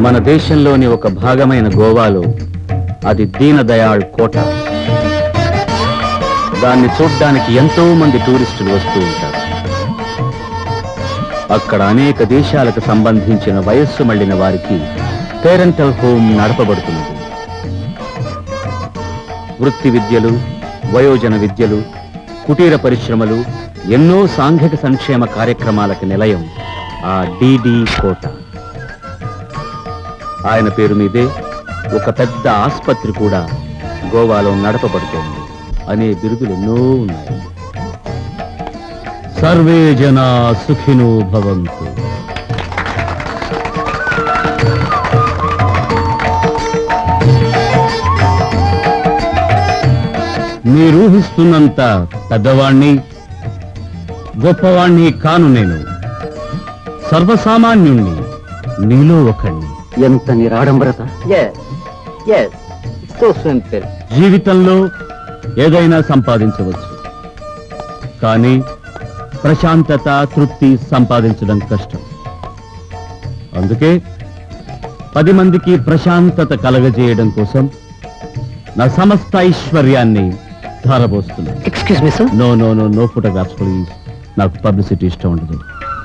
మన దేశంలోని ఒక భాగమైన గోవాలో అది దీనదయాళ్ కోట దాన్ని చూడ్డానికి ఎంతో మంది టూరిస్టులు వస్తూ ఉంటారు అక్కడ అనేక దేశాలకు సంబంధించిన వయస్సు మళ్ళిన వారికి పేరెంటల్ హోమ్ నడపబడుతున్నది వృత్తి విద్యలు వయోజన విద్యలు కుటీర పరిశ్రమలు ఎన్నో సాంఘిక సంక్షేమ కార్యక్రమాలకు నిలయం ఆ డిడి కోట ఆయన పేరు మీదే ఒక పెద్ద ఆస్పత్రి కూడా గోవాలో నడపబడుతోంది అనే బిరుదులు ఎన్నో ఉన్నాయి సర్వే జనా సుఖినో భవంతు మీరూహిస్తున్నంత పెద్దవాణ్ణి గొప్పవాణ్ణి కాను నేను సర్వసామాన్యుణ్ణి నీలో ఒకణ్ణి ఎంత నిరాడంబరత సో సింపుల్ జీవితంలో ఏదైనా సంపాదించవచ్చు కానీ ప్రశాంతత తృప్తి సంపాదించడం కష్టం అందుకే పది మందికి ప్రశాంతత కలగజేయడం కోసం నా సమస్త ఐశ్వర్యాన్ని ధారపోస్తున్నాను excuse me sir no no no no photographs please నాకు పబ్లిసిటీ ఇష్టం ఉండదు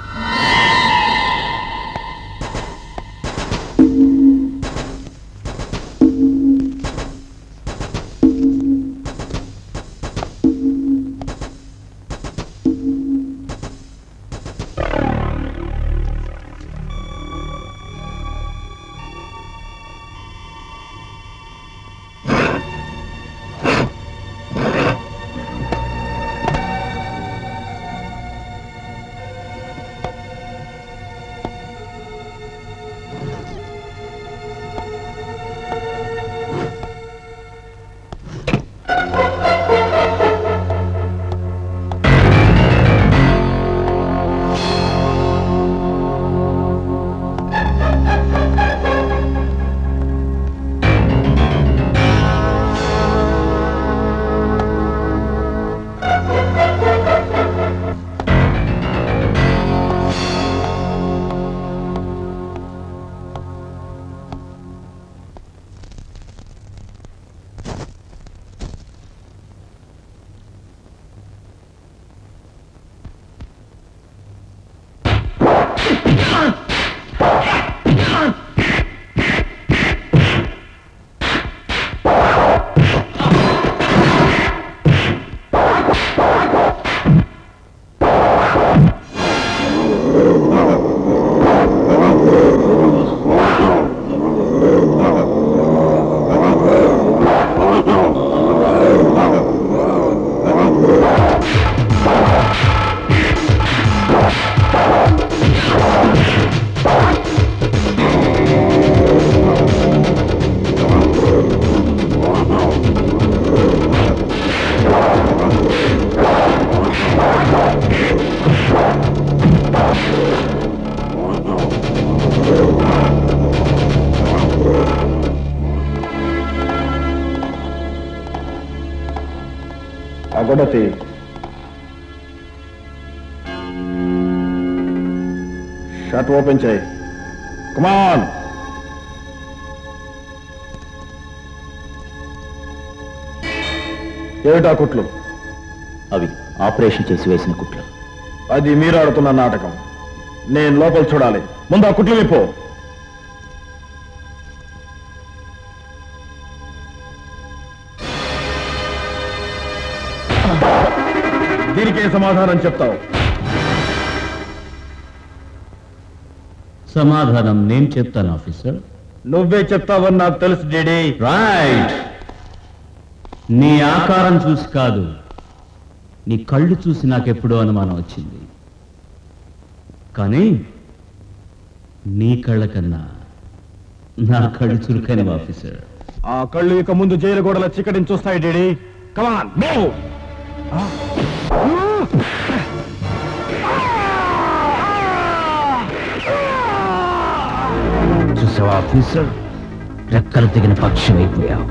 అగడతి షర్ట్ ఓపెన్ చేయి కమాన్ ఏమిటా కుట్లు అవి ఆపరేషన్ చేసి వేసిన కుట్లు అది మీరు ఆడుతున్న నాటకం నేను లోపల చూడాలి ముందు ఆ కుట్లు విప్పు దీనికి ఏ సమాధానం చెప్తావు సమాధానం నేను చెప్తాను ఆఫీసర్ నువ్వే చెప్తావని నాకు తెలుసు డీడీ రైట్ నీ ఆకారం చూసి కాదు నీ కళ్ళు చూసి నాకెప్పుడో అనుమానం వచ్చింది కానీ నీ కళ్ళ కన్నా నా కళ్ళు చురుకైన ఆఫీసర్ ఆ కళ్ళు ఇక ముందు జైలు గోడల చిక్కడిని చూస్తాయి డీడీ కమాన్ మూవ్ చూసావా ఆఫీసర్ రెక్కలు తెగిన పక్షి అయిపోయావు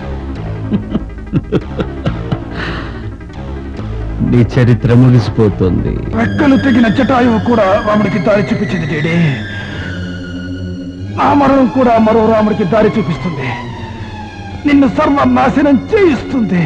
నీ చరిత్ర ముగిసిపోతుంది రెక్కలు తెగిన జటాయువు కూడా రాముడికి దారి చూపించింది డీడీ ఆ మరణం కూడా మరో రాముడికి దారి చూపిస్తుంది నిన్ను సర్వనాశనం చేయిస్తుంది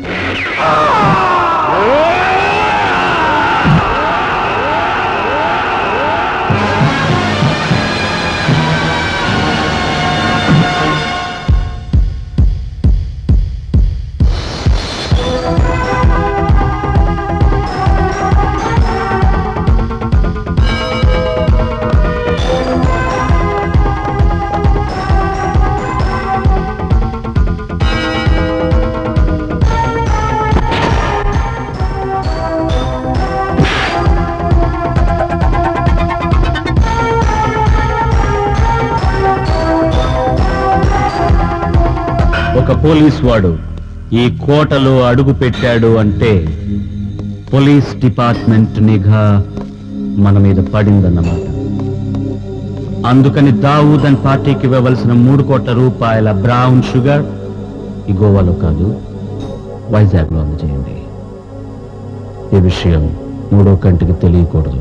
ఒక పోలీస్ వాడు ఈ కోటలో అడుగు పెట్టాడు అంటే పోలీస్ డిపార్ట్మెంట్ నిఘా మన మీద పడిందన్నమాట అందుకని దావూద్ అండ్ పార్టీకి ఇవ్వవలసిన మూడు కోట్ల రూపాయల బ్రౌన్ షుగర్ ఈ గోవాలో కాదు వైజాగ్లో అందజేయండి ఈ విషయం మూడో కంటికి తెలియకూడదు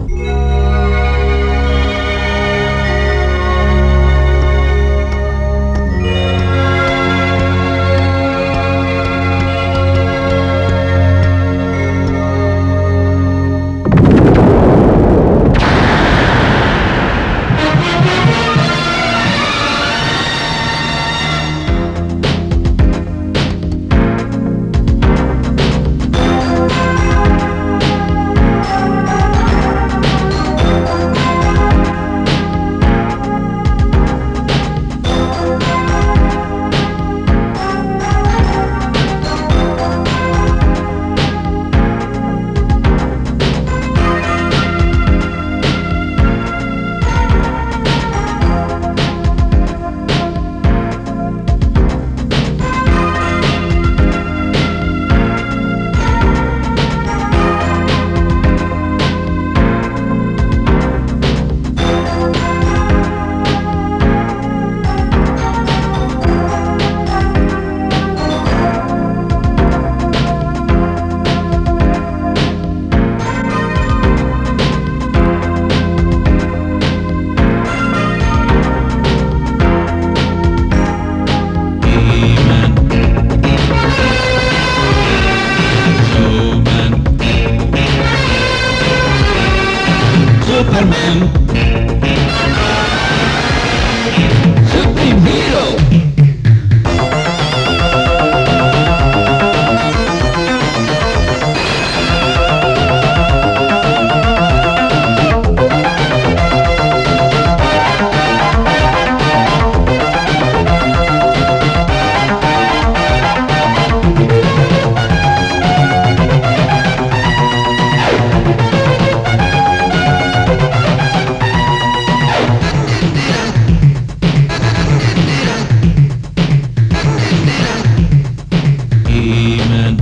He-Man.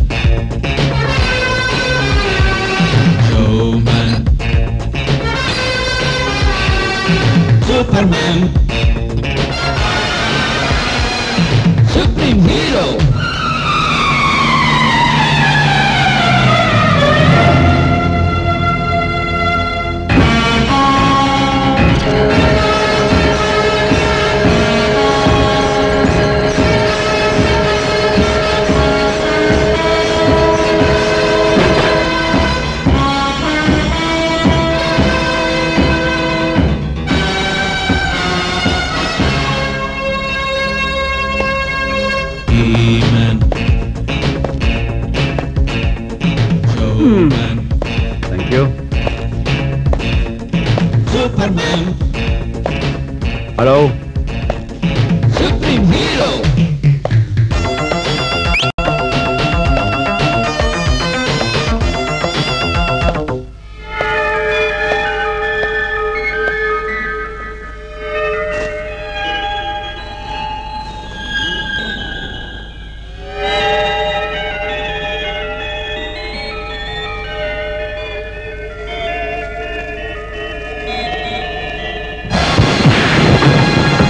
Showman. Superman. Supreme Hero. He-Man. Showman. Thank you Superman. Hello Supreme Hero. Ah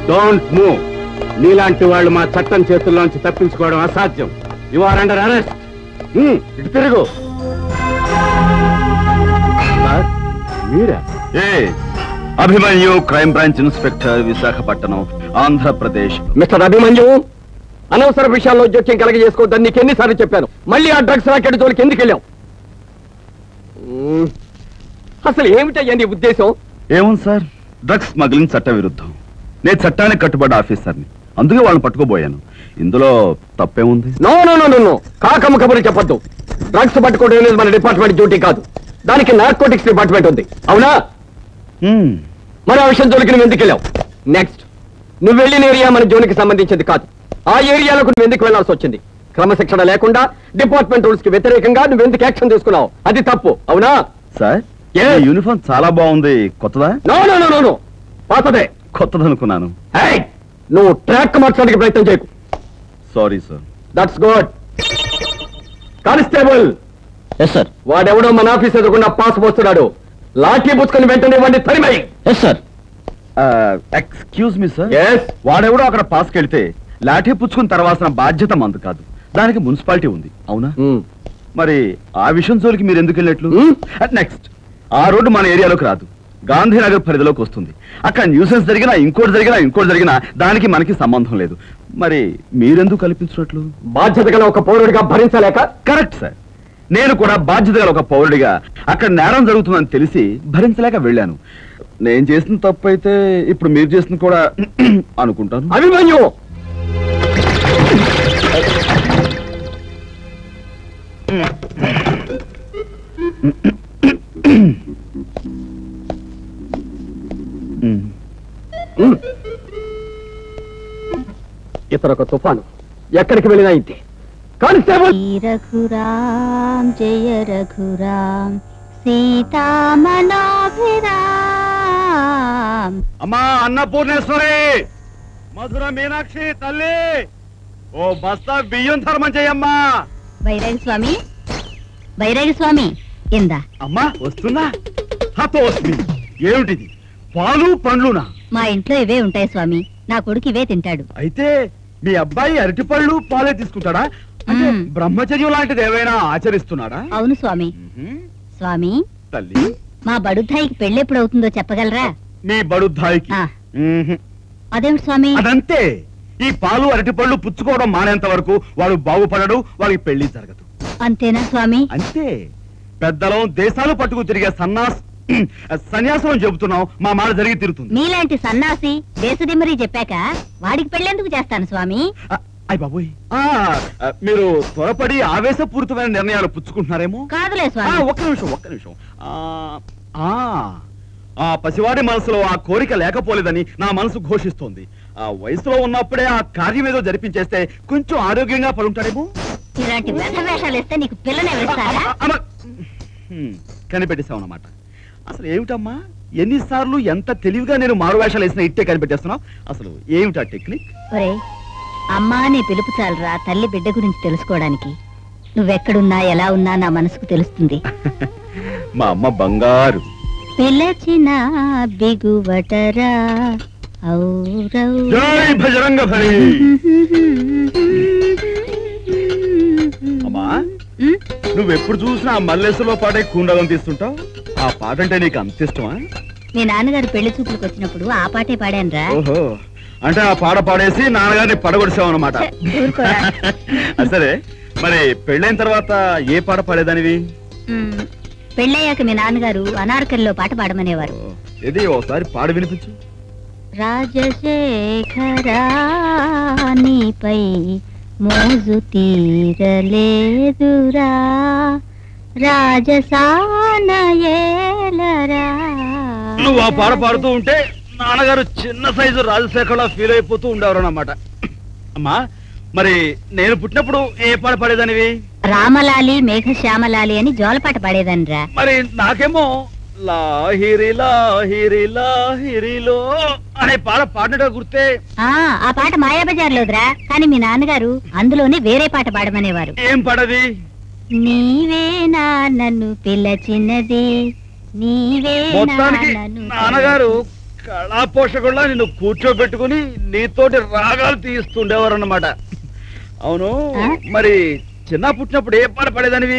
don't move నీలాంటి వాళ్ళు మా చట్టం చేతుల్లోంచి తప్పించుకోవడం అసాధ్యం యు ఆర్ అండర్ అరెస్ట్ ఇటు తిరుగు సార్, మీరా Abhimanyu crime branch inspector Visakhapatnam Andhra Pradesh mister Abhimanyu అనవసర విషయాల్లో జోక్యం కలగజేసుకోవద్దని నీకు ఎన్నిసార్లు చెప్పాను మళ్ళీ ఆ డ్రగ్స్ రాకెట్ జోలికి ఎందుకు వెళ్ళావు మ్మ్. అసలు ఏమిటయ్యా నీ ఉద్దేశం ఏముంది సార్ డ్రగ్స్ స్మగ్లింగ్ చట్ట విరుద్ధం నేను చట్టానికి కట్టుబడ్డ ఆఫీసర్ని అందుకే వాళ్ళని పట్టుకోబోయాను ఇందులో తప్పేముంది no no no no no కాకమ్మ కబుర్లు చెప్పొద్దు డ్రగ్స్ పట్టుకోవడం అనేది మన డిపార్ట్మెంట్ డ్యూటీ కాదు దానికి నార్కోటిక్స్ డిపార్ట్మెంట్ ఉంది అవునా హ్మ్. మరి ఆ విషయం జోలికి నువ్వు ఎందుకు వెళ్ళావు నెక్స్ట్ నువ్వు వెళ్ళిన ఏరియా మన జోలికి సంబంధించింది కాదు ఆ ఏరియాలకు నువ్వు ఎందుకు వెళ్లాల్సి వచ్చింది క్రమశిక్షణ లేకుండా డిపార్ట్మెంట్ రూల్స్ కి వ్యతిరేకంగా నువ్వు ఎందుకు యాక్షన్ తీసుకున్నావు అది తప్పు అవునా సార్ Yes. ఈ యూనిఫామ్ చాలా బాగుంది కొత్తదా no no no no no పాతదే కొత్తదనుకున్నాను Hey! నువ్వు ట్రాక్ మార్చడానికి ప్రయత్నం చేయకు sorry sir that's good constable yes sir వాడెవడో మన ఆఫీస్ ఎదుగుండా పాస్ పోస్తున్నాడు లాఠీ పుచ్చుకొని వెంటనే వాడిని తరిమై yes sir excuse me sir yes వాడెవడో అక్కడ పాస్కి వెళ్తే లాఠీ పుచ్చుకుని తర్వాల్సిన బాధ్యత మందు కాదు దానికి మున్సిపాలిటీ ఉంది అవునా మరి ఆ విషయం జోలికి మీరు ఎందుకు వెళ్ళినట్లు Hmm? నెక్స్ట్ ఆ రోడ్డు మన ఏరియాలోకి రాదు గాంధీనగర్ పరిధిలోకి వస్తుంది అక్కడ న్యూసెన్స్ జరిగినా ఇంకోటి జరిగినా ఇంకోటి జరిగినా దానికి మనకి సంబంధం లేదు మరి మీరెందుకు కల్పించినట్లు బాధ్యత గల ఒక పౌరుడిగా భరించలేక కరెక్ట్ సార్ నేను కూడా బాధ్యత గల ఒక పౌరుడిగా అక్కడ నేరం జరుగుతుందని తెలిసి భరించలేక వెళ్ళాను నేను చేసిన తప్పు అయితే ఇప్పుడు మీరు చేసిన కూడా అనుకుంటాను అభిమన్యు మ్. మ్మ్. ఇతరొక తుఫాను ఎక్కడికి వెళ్ళినా ఇంతే కానిస్టేబుల్ श्री रघुराम जय रघुराम सीतामनोभिराम అమ్మా అన్నపూర్ణేశ్వరి మధుర మీనాక్షి తల్లి ఓ బస్తా బియ్యం ధర్మం చేయమ్మా బైరాగి స్వామి బైరాగి స్వామి ఇందా అమ్మా వస్తున్నా హతో వస్తుంది ఏమిటిది పాలు పండ్లునా మా ఇంట్లో ఇవే ఉంటాయి స్వామి నా కొడుకు ఇవే తింటాడు అయితే మీ అబ్బాయి అరటిపళ్ళు పాలే తీసుకుంటాడా అంటే మ్మ్. బ్రహ్మచర్యం లాంటిది ఏమైనా ఆచరిస్తున్నాడా అవును స్వామి మ్మ్. స్వామి తల్లి మా బడుద్దాయికి పెళ్ళెప్పుడు అవుతుందో చెప్పగలరా మీ బడుద్దాయికి ఆ. మ్మ్. అదేమిటి స్వామి అదంతే ఈ పాలు అరటిపళ్ళు పుచ్చుకోవడం మానేంత వరకు వాడు బాగుపడడు వాడికి పెళ్లి జరగదు అంతేనా స్వామి అంతే పెద్దలం దేశాలు పట్టుకు తిరిగే సన్నాస్ సన్యాసం చెబుతున్నాం మా మాట జరిగి తీరుతుంది మీలాంటి సన్నాసి దేశదిమ్మరి చెప్పాక వాడికి పెళ్ళెందుకు చేస్తాను స్వామి ఆ, అయ్ బాబోయ్ ఆ, ఆ, మీరు త్వరపడి ఆవేశపూరితమైన నిర్ణయాలు పుచ్చుకుంటున్నారేమో కాదులే ఆ, స్వామి ఒక్క నిమిషం ఒక్క నిమిషం ఆ, ఆ, ఆ పసివాడి మనసులో ఆ కోరిక లేకపోలేదని నా మనసు ఘోషిస్తోంది ఆ వయసులో ఉన్నప్పుడే ఆ కార్యం ఏదో జరిపించేస్తే కొంచెం ఆరోగ్యంగా పడుంటాడేమో ఇలాంటి వ్యధ వేషాలు ఇస్తే నీకు పిల్లని ఎవరిస్తారా అమ్మ! హ్మ్, కనిపెట్టేశావు అన్నమాట అసలు ఏమిటమ్మా ఎన్నిసార్లు ఎంత తెలివిగా నేను మారు వేషాలు వేసినా ఇట్టే కనిపెట్టేస్తున్నావు అసలు ఏమిటా టెక్నిక్ ఒరే అమ్మా నీ పిలుపు చాలరా తల్లి బిడ్డ గురించి తెలుసుకోవడానికి నువ్వెక్కడున్నా ఎలా ఉన్నా నా మనసుకు తెలుస్తుంది మా అమ్మ బంగారు పిలచిన బిగువటరా ఔరౌ. జై భజరంగ భరి అమ్మా ఉమ్, నువ్వెప్పుడు చూసినా ఆ మల్లేశ్వరలో పాడే కూండలం తీస్తుంటావు ఆ పాట అంటే నీకు అంత ఇష్టమా మీ నాన్నగారు పెళ్లి చూపులకు వచ్చినప్పుడు ఆ పాటే పాడానురా ఓహో అంటే ఆ పాట పాడేసి నాన్నగారిని పడగొడిసావు అనమాట ఛే, ఊరుకోరా. సరే మరి పెళ్ళైన తర్వాత ఏ పాట పాడేదానివి ఉమ్, పెళ్ళయ్యాక మీ నాన్నగారు అనార్కలిలో పాట పాడమనేవారు ఓ, ఏది ఓసారి పాడి వినిపించు రాజశేఖరా నీపై మోజు తీరలేదురా రాజసానయేలరా నువ్వు ఆ పాట పాడుతూ ఉంటే నాన్నగారు చిన్న సైజు రాజశేఖర్లా ఫీల్ అయిపోతూ ఉండేవారు అన్నమాట అమ్మా మరి నేను పుట్టినప్పుడు ఏ పాట పాడేదానివి రామలాలి మేఘశ్యామలాలి అని జోలపాట పాడేదనరా మరి నాకేమో లాహిరి లాహిరి లాహిరిలో అనే పాట పాడినట్టు గుర్తే ఆ ఆ పాట మాయాబజార్లోదిరా కానీ మీ నాన్నగారు అందులోనే వేరే పాట పాడమనేవారు ఏం పాడది నీవేనా నన్ను పిలచినది నీవేనా మొత్తానికి నన్ను నాన్నగారు కళా పోషకుల్లా నిన్ను కూర్చోబెట్టుకుని నీతోటి రాగాలు తీస్తుండేవారు అన్నమాట అవును ఆ? మరి చిన్న పుట్టినప్పుడు ఏ పాట పడేదానివి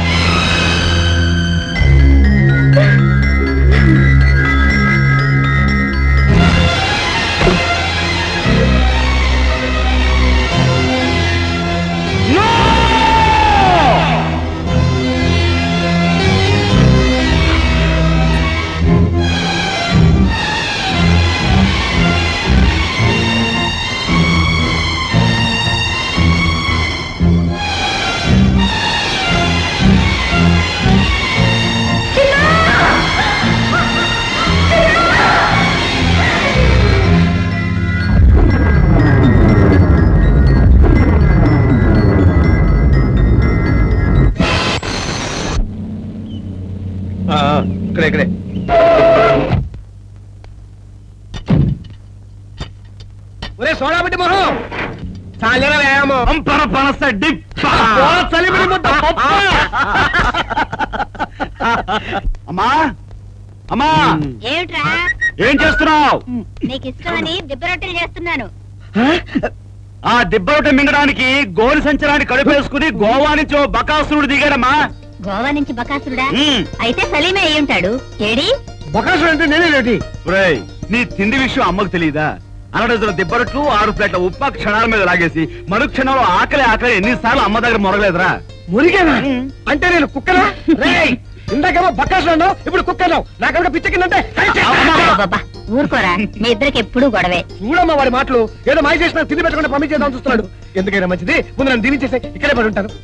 ఆ, ఇక్కడే ఇక్కడే ఒరే సోడాబిడ్డి మొహం చాలేరా వ్యాయామం పంపర పనస డిప్ప. ఓ, చలిమిడి ముద్ద పప్ప. అమ్మా అమ్మా ఏమిట్రా ఏం చేస్తున్నావు నీకు ఇష్టమని దిబ్బ రొట్టెలు చేస్తున్నాను ఆ దిబ్బరొట్టె మింగడానికి గోలి సంచరాన్ని కడుపేసుకుని గోవా నుంచి ఓ బకాసురుడు దిగాడమ్మా గోవా నుంచి బకాసురుడా ఉమ్. అయితే సలీమే అయి ఉంటాడు ఏడి బకాసుడు అంటే నేనే లేటి ఒరేయ్, నీ తిండి విషయం అమ్మకు తెలియదా అనడజన దిబ్బరొట్లు ఆరు ప్లేట్ల ఉప్మా క్షణాల మీద లాగేసి మరు క్షణంలో ఆకలి ఆకలి ఎన్నిసార్లు అమ్మ దగ్గర మొరగలేదురా మురిగేనా అంటే నేను కుక్కనా రేయ్ ఇందాకేమో బకాసుడు అన్నావు ఇప్పుడు కుక్కను నాకన్నా పిచ్చ కిందంటే బాబా ఊరుకోరా మీ ఇద్దరికి ఎప్పుడూ గొడవే చూడమ్మా వాడి మాటలు ఏదో మాయ చేసిన తిండి పెట్టకుండా పంపించేద్దాం చూస్తున్నాడు ఎందుకైనా మంచిది ముందు నన్ను దీవించేసే ఇక్కడే పడి ఉంటాను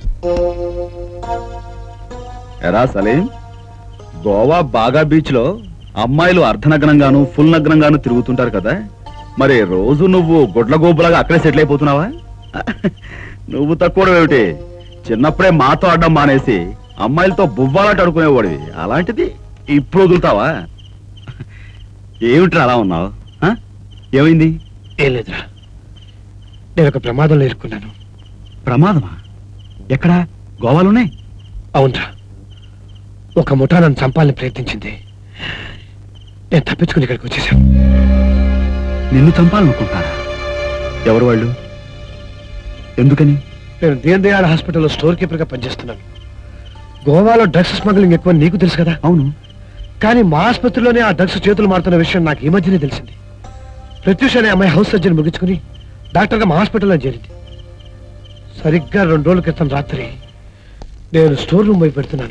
ఎరా సలీం గోవా బాగా బీచ్ లో అమ్మాయిలు అర్ధనగ్నంగాను ఫుల్ నగ్నంగాను తిరుగుతుంటారు కదా మరి రోజు నువ్వు గుడ్ల గోపులాగా అక్కడే సెటిల్ అయిపోతున్నావా నువ్వు తక్కువ ఏమిటి చిన్నప్పుడే మాతో ఆడడం మానేసి అమ్మాయిలతో బువ్వాలాట ఆడుకునేవాడివి అలాంటిది ఇప్పుడు వదులుతావా ఏమిట్రా అలా ఉన్నావు ఆ? ఏమైంది ఏం లేదురా నేను ఒక ప్రమాదంలో ఇరుక్కున్నాను ప్రమాదమా ఎక్కడా గోవాలోనే అవునరా ఒక ముఠా నన్ను చంపాలని ప్రయత్నించింది నేను తప్పించుకుని ఇక్కడికి వచ్చేసాను నిన్ను చంపాలనుకుంటారా ఎవరు వాళ్ళు ఎందుకని నేను దీన్ దయాళ్ హాస్పిటల్లో స్టోర్ కీపర్ గా పనిచేస్తున్నాను గోవాలో డ్రగ్స్ స్మగ్లింగ్ ఎక్కువ నీకు తెలుసు కదా అవును కానీ మా ఆసుపత్రిలోనే ఆ డ్రగ్స్ చేతులు మారుతున్న విషయం నాకు ఈ మధ్యనే తెలిసింది ప్రత్యూష్ అనే అమ్మాయి హౌస్ సర్జరీ ముగించుకుని డాక్టర్గా మా హాస్పిటల్లో చేరింది సరిగ్గా రెండు రోజుల క్రితం రాత్రి నేను స్టోర్ రూమ్ పోయి పెడుతున్నాను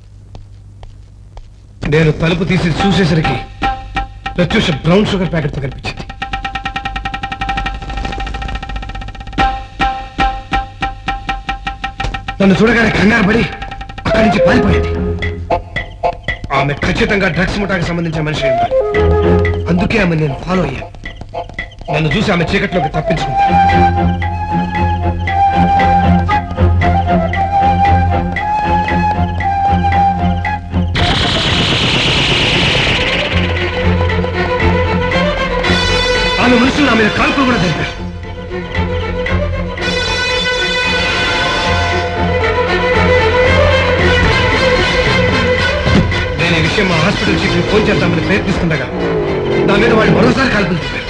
నేను తలుపు తీసి చూసేసరికి ప్రత్యూష బ్రౌన్ షుగర్ ప్యాకెట్తో కనిపించింది నన్ను చూడగానే కంగారు పడి అక్కడి నుంచి పారిపోయింది ఆమె ఖచ్చితంగా డ్రగ్స్ ముఠాకి సంబంధించిన మనిషి అయి ఉండాలి అందుకే ఆమె నేను ఫాలో అయ్యాను నన్ను చూసి ఆమె చీకట్లోకి తప్పించుకుంది ఆమె మనుషులు నా మీద కాల్పులు కూడా జరిపారు నేను ఈ విషయం మా హాస్పిటల్ చీఫ్ ఫోన్ చేద్దామని ప్రయత్నిస్తుండగా నా మీద వాళ్ళు మరోసారి కాల్పులు చెప్పారు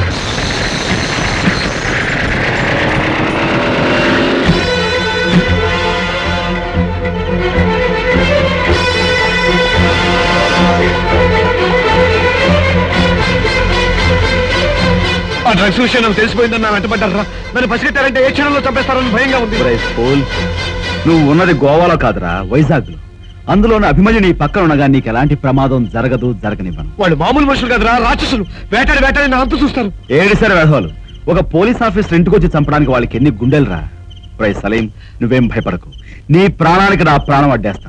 ఆ డ్రగ్స్ విషయం నాకు తెలిసిపోయిందని నా వెంటబడ్డారా నన్ను పసిగట్టారంటే ఏ క్షణంలో చంపేస్తారని భయంగా ఉంది ఒరేయ్ ఫూల్, నువ్వు ఉన్నది గోవాలో కాదురా వైజాగ్ లో అందులోని అభిమన్యు నీ పక్కన ఉండగా నీకు ఎలాంటి ప్రమాదం జరగదు జరగనివ్వను వాళ్ళు మామూలు మనుషులు కదరా రాక్షసులు వేటాడి వేటాడి నా అంతు చూస్తారు ఏడిసారి వేధవాలు ఒక పోలీస్ ఆఫీసర్ ఇంటికి వచ్చి చంపడానికి వాళ్ళకి ఎన్ని గుండెలురా రై సలీం నువ్వేం భయపడకు నీ ప్రాణానికి నా ప్రాణం అడ్డేస్తాను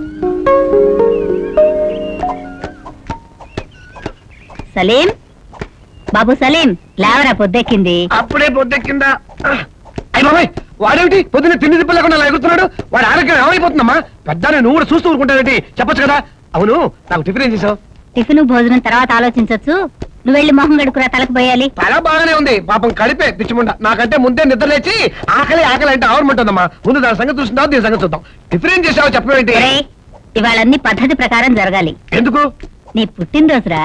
సలీం బాబు సలీం లేవరా పొద్దెక్కింది అప్పుడే పొద్దెక్కిందా అయ్య బాబాయ్ వాడేమిటి పొద్దున్న తిండి తిప్ప లేకుండా అలా ఎగురుతున్నాడు వాడి ఆరోగ్యం ఏమైపోతుందమ్మా పెద్ద నువ్వు కూడా చూస్తూ ఊరుకుంటావేంటి చెప్పొచ్చు కదా అవును నాకు టిఫిన్ ఏం చేసావు టిఫిన్ భోజనం తర్వాత ఆలోచించొచ్చు నువ్వు వెళ్ళి మొహం గడుకురా తలకు పోయాలి చాలా బాగానే ఉంది పాపం కడిపే పిచ్చిముండ నాకంటే ముందే నిద్ర లేచి ఆకలి ఆకలి అంటే ఆవరమంటుందమ్మా ముందు దాని సంగతి చూస్తుందా దీని సంగతి చూద్దాం టిఫిన్ ఏం చేసావు చెప్పవేంటి ఒరేయ్, ఇవాళ అన్ని పద్ధతి ప్రకారం జరగాలి ఎందుకు నీ పుట్టినరోజురా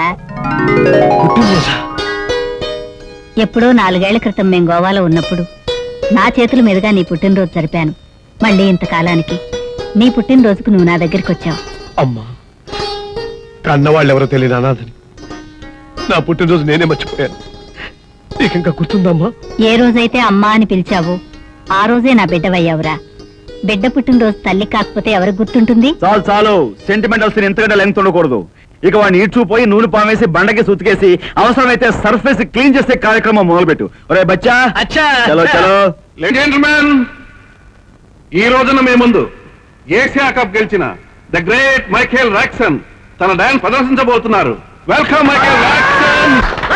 ఎప్పుడో నాలుగేళ్ల క్రితం మేము గోవాలో ఉన్నప్పుడు నా చేతుల మీదుగా నీ పుట్టినరోజు జరిపాను మళ్ళీ ఇంతకాలానికి నీ పుట్టినరోజుకు నువ్వు నా దగ్గరికి వచ్చావు అమ్మా కన్నవాళ్ళు ఎవరో తెలియని అనాథని నా పుట్టినరోజు నేనే మర్చిపోయాను నీకు ఇంకా గుర్తుందమ్మా ఏ రోజైతే అమ్మా అని పిలిచావో ఆ రోజే నా బిడ్డవయ్యావురా బిడ్డ పుట్టినరోజు తల్లి కాకపోతే ఎవరికి గుర్తుంటుంది చాలు చాలు సెంటిమెంటల్స్ ఎంతకంటే లెంగ్త్ ఉండకూడదు ఇక వాడిని ఈడ్చుపోయి నూనె పామేసి బండకి సుతికేసి అవసరమైతే సర్ఫేస్ క్లీన్ చేసే కార్యక్రమం మొదలుపెట్టు ఒరే బచ్చా చలో చలో జెంటల్మెన్ ఈ రోజున మీ ముందు ఏషియా కప్ గెలిచిన ద గ్రేట్ మైఖేల్ రాక్సన్ తన డాన్స్ ప్రదర్శించబోతున్నారు welcome Michael Roxon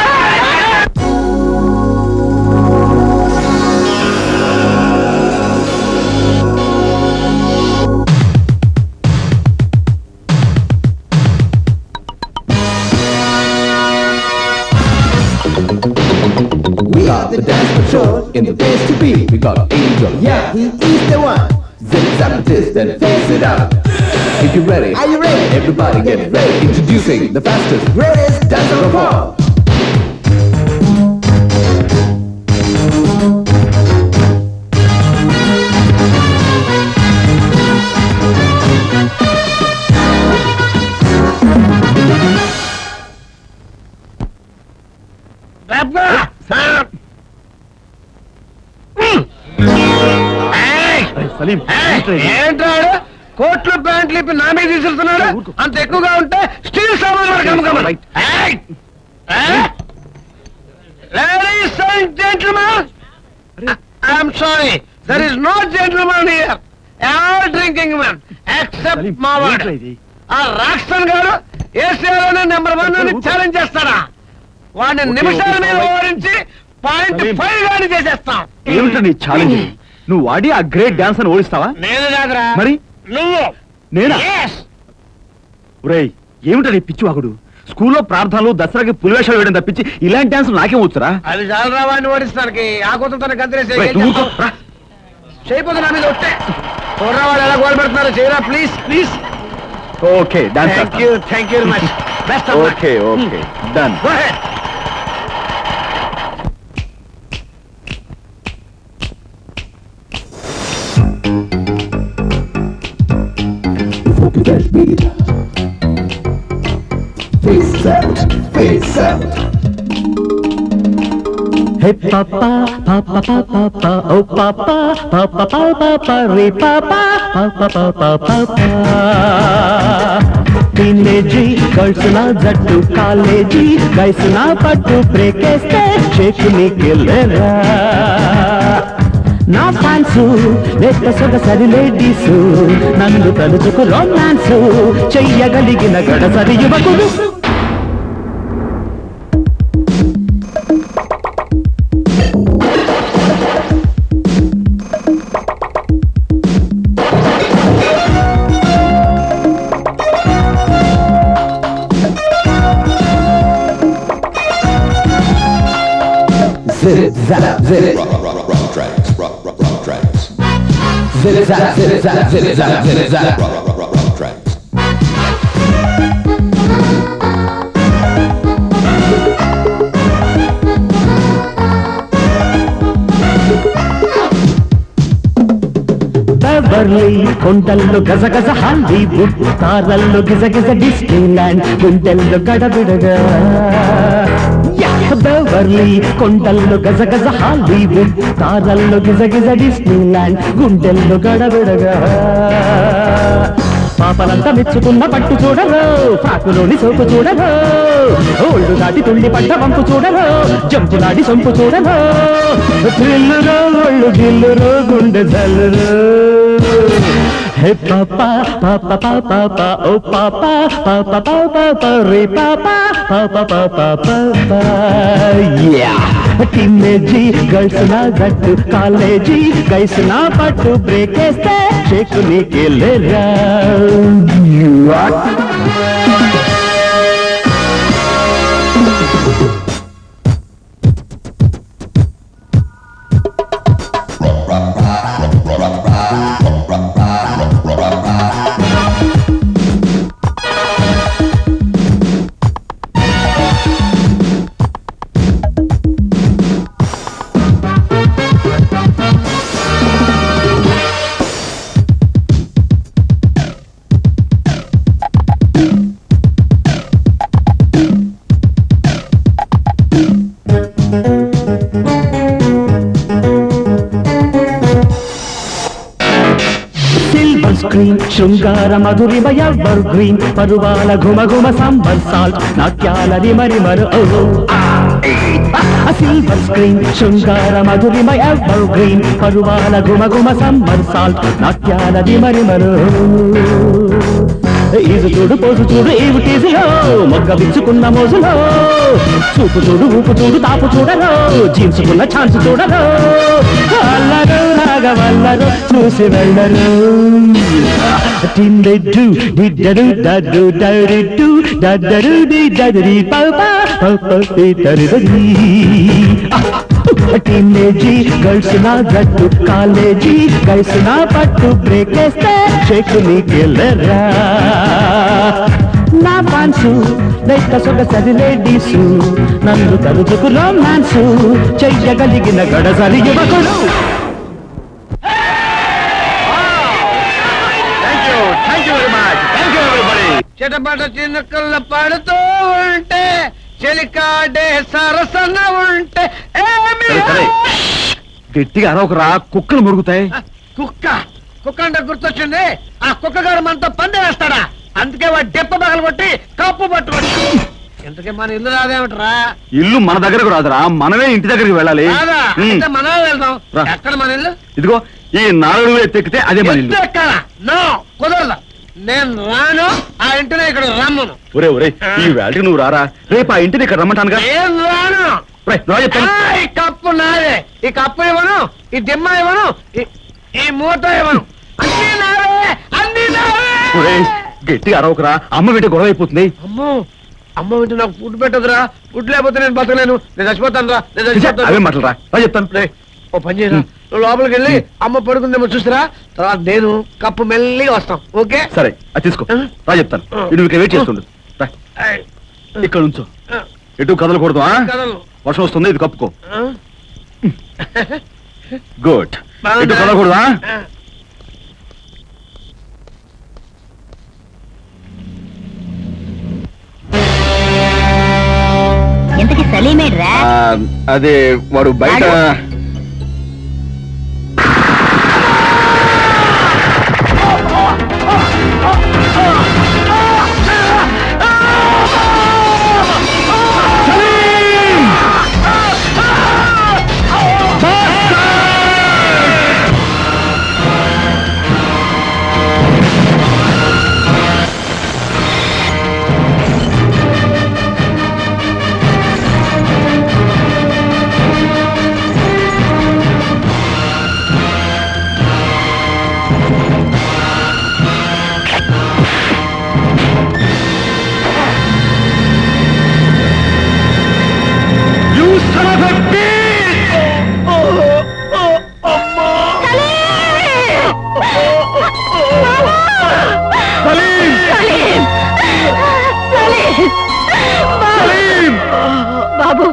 We are the dance patrol in the place to be. We got Angel, yeah, he is the one. Zip zap this, then face it up. If you're ready, are you ready? Everybody get ready. Introducing the fastest, greatest dancer of all. Salim ఏంటాడు కోట్లు ప్యాంట్లు ఇప్పి నా మీద తీసుకెళ్తున్నాడు అంత ఎక్కువగా ఉంటే steel సామాన్ ladies and gentlemen I'm sorry there is no gentlemen here all drinking man except మా వాడు ఆ రాక్సన్ గారు ఏసీఆర్లోనే నెంబర్ వన్ అని ఛాలెంజ్ చేస్తారా వాడిని నిమిషాల మీద ఓడించి పాయింట్ సలీం. ఫైవ్ గాని చేసేస్తాం ఏమిటో నీ ఛాలెంజ్ నువ్వు వాడి ఆ గ్రేట్ డాన్స్ అని ఓడిస్తావా నేను కాదురా మరి నువ్వు నేనా Yes. ఒరేయ్ ఏమిటో నీ పిచ్చివాగుడు స్కూల్లో ప్రార్థనలు దసరాకి పులివేషాలు వేయడం తప్పించి ఇలాంటి డాన్స్ నాకేం వచ్చురా అది చాలరా వాడిని ఓడిస్తానికి ఆ కొత్త తన గంతులేసి ఒరేయ్, నువ్వు ఊరుకో, రా. చేయపోతే నా మీద వస్తే చూడరా వాళ్ళు ఎలా గోల్ పెడుతున్నారు చేయరా please please okay dance thank you thank you much best okay okay done Funky dash beat. Face out, face out. Hey papa, papa, papa, papa, oh papa, papa, papa, papa, re papa, papa, papa, papa. Teenage girls నా జట్టు college guys నా పట్టు బ్రేకేస్తే షేక్ నీకెళ్ళరా నా fans లేక సొగసరి ladies నన్ను తలుచుకు romance చెయ్యగలిగిన గడసరి యువకుడు Zip zap zip. rock, rock, rock, rock tracks, rock, rock, rock tracks, Zip zap zip zap zip zap zip zap. rock, rock, rock, rock, rock tracks. Beverly కొండల్లో గజగజ Hollywood తారల్లో గిజగిజ Disneyland గుండెల్లో గడబిడగా Beverly కొండల్లో గజగజ Hollywood తారల్లో గిజగిజ Disneyland గుండెల్లో గడబిడగా పాపలంతా మెచ్చుకున్న పట్టు చూడరు పాకులోని సోపు చూడరు ఓళ్ళు దాటి తుండి పడ్డ వంపు చూడరు జంపులాడి సొంపు చూడరు థ్రిల్లురో ఒళ్ళు గిల్లురో గుండె జల్లురు హే పాపా పాప పాప పాప ఓ పాప పాప పాప పాప రే పాప పాప పాప పాప యా టీనేజీ గర్ల్స్ నా గట్టు కాలేజీ గైస్ నా పట్టు బ్రేక్ వేస్తే షేక్ నీకెళ్ళరా శృంగార మధురిమయ ఎవర్ గ్రీన్ పరువాల ఘుమ ఘుమ సంబర్ సాల్ట్ నాట్యాల రిమరిమరు సిల్వర్ స్క్రీన్ శృంగార మధురిమయ ఎవర్ గ్రీన్ పరువాల ఘుమ ఘుమ సంబర్ సాల్ట్ నాట్యాల రిమరిమరు ఈజు చూడు పోజు చూడు ఏవి కేజీలో మొగ్గ విచ్చుకున్న మోజులో చూపు చూడు ఊపు చూడు తాపు చూడరు జీన్సుకున్న ఛాన్స్ చూడరు అల్లరు రాగవల్లరు చూసి వెళ్ళరు టిండెడ్డు డిడ్డడు డడ్డు డడిడ్డు డడ్డడు డిడ్డడి పౌపా పౌపి తరిదడి టీనేజీ గర్ల్స్ నా జట్టు కాలేజీ గర్ల్స్ నా పట్టు బ్రేక్ వేస్తే చెక్కు నీకెళ్ళరా నా ఫ్యాన్సు లైక్ సొగసరి లేడీసు నన్ను తలుచుకు రొమాన్సు చెయ్యగలిగిన గడసరి యువకుడు thank you thank you very much thank you everybody చిటపట చినుకల్ల పడుతూ ఉంటే చెలికాడే సరసన ఉంటే ఏమి సరే సరే గట్టిగా అరవకరా కుక్కలు మురుగుతాయి కుక్క కుక్క అంటే గుర్తొచ్చింది ఆ కుక్క గారు మనతో పందె వేస్తాడా అందుకే వాడు డెప్ప పగలు కొట్టి కప్పు పట్టుకోండి ఇంతకీ మన ఇల్లు రాదేమిట్రా ఇల్లు మన దగ్గరకు రాదురా మనమే ఇంటి దగ్గరికి వెళ్ళాలి రాదా ఉమ్. అయితే మనమే వెళ్దాం రా. ఎక్కడ మన ఇల్లు ఇదిగో ఈ నాలుగు ఎత్తెక్కితే అదే మన ఇల్లు ఎత్తు ఎక్కాలా? నో కుదరదు నేను రాను ఆ ఇంటిని ఇక్కడ రమ్మను ఒరే ఒరే ఈ వేళకి నువ్వు రారా రేపు ఆ ఇంటిని ఇక్కడ రమ్మంటానుగా నేను రాను రేయ్, రా చెప్తాను ఆ, ఈ కప్పు నాదే ఈ కప్పు ఇవ్వను ఈ దిమ్మ ఇవ్వను ఈ- ఈ మూట ఇవ్వను అన్ని నావే అన్ని నావే ఒరే గట్టిగా అరవకరా అమ్మ వింటే గొడవ అయిపోతుంది అమ్మో అమ్మ వింటే నాకు ఫుడ్ పెట్టదురా ఫుడ్ లేకపోతే నేను బతకలేను నేను చచ్చిపోతాను రా నేను అవే చచ్చిపోతాను మాటలు రా రా చెప్తాను రేయ్, ఓ పని చేయరా నువ్వు లోపలికి వెళ్ళి అమ్మ పడుకుందేమో చూసిరా తర్వాత నేను కప్పు మెల్లిగా వస్తాం ఓకే సరే అది తీసుకో రా చెప్తాను నువ్వు ఇక్కడ వెయిట్ చేస్తుండు రా ఏయ్, ఇక్కడ ఉంచు ఎటు కదలకూడదు ఆ? కదలను. వర్షం వస్తుంది ఇది కప్పుకో ఆ? గుడ్ బాగుందా? ఎటు కదలకూడదా ఆ. ఇంతకి సలీమేడ్రా అదే వాడు బయట బాబు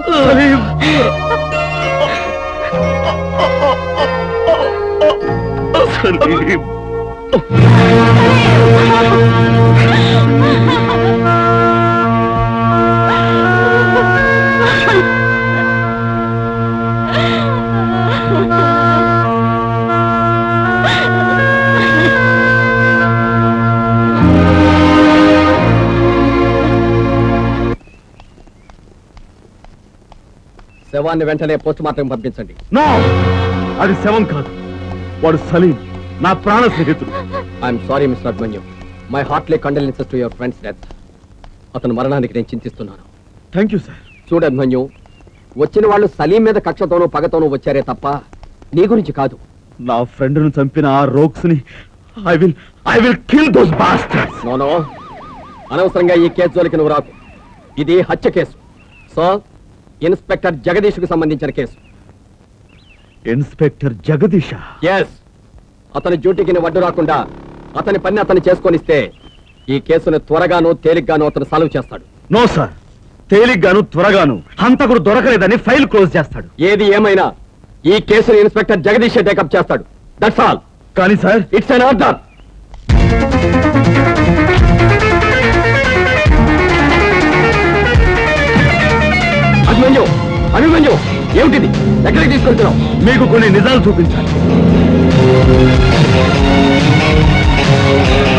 శవాన్ని వెంటనే పోస్ట్ మార్టం పంపించండి నో అది శవం కాదు వాడు సలీం నా ప్రాణ స్నేహితుడు I'm sorry mister Abhimanyu my heartly condolences to your friend's death అతను మరణానికి నేను చింతిస్తున్నాను థ్యాంక్ యూ సార్ చూడు అభిమన్యు వచ్చిన వాళ్ళు సలీం మీద కక్షతోనూ పగతోనూ వచ్చారే తప్ప నీ గురించి కాదు నా ఫ్రెండ్ ను చంపిన ఆ రోక్స్ ని I will I will kill those bastards no no అనవసరంగా ఈ కేసు జోలికి నువ్వు రాకు ఇది హత్య కేసు సో ఇన్స్పెక్టర్ జగదీష్కు సంబంధించిన కేసు ఇన్స్పెక్టర్ జగదీష ఎస్ అతని డ్యూటీకి వడ్డు రాకుండా అతని పని అతను చేసుకొనిస్తే ఈ కేసును త్వరగాను తేలిగ్గాను అతను సాల్వ్ చేస్తాడు నో సార్ తేలిగ్గాను త్వరగాను హంతకుడు దొరకలేదని ఫైల్ క్లోజ్ చేస్తాడు ఏది ఏమైనా ఈ కేసును ఇన్స్పెక్టర్ జగదీష్ టేకప్ చేస్తాడు దట్స్ ఆల్ కానీ sir it's an order Abhimanyu Abhimanyu ఏమిటిది ఎక్కడికి తీసుకెళ్తున్నావు మీకు కొన్ని నిజాలు చూపించాలి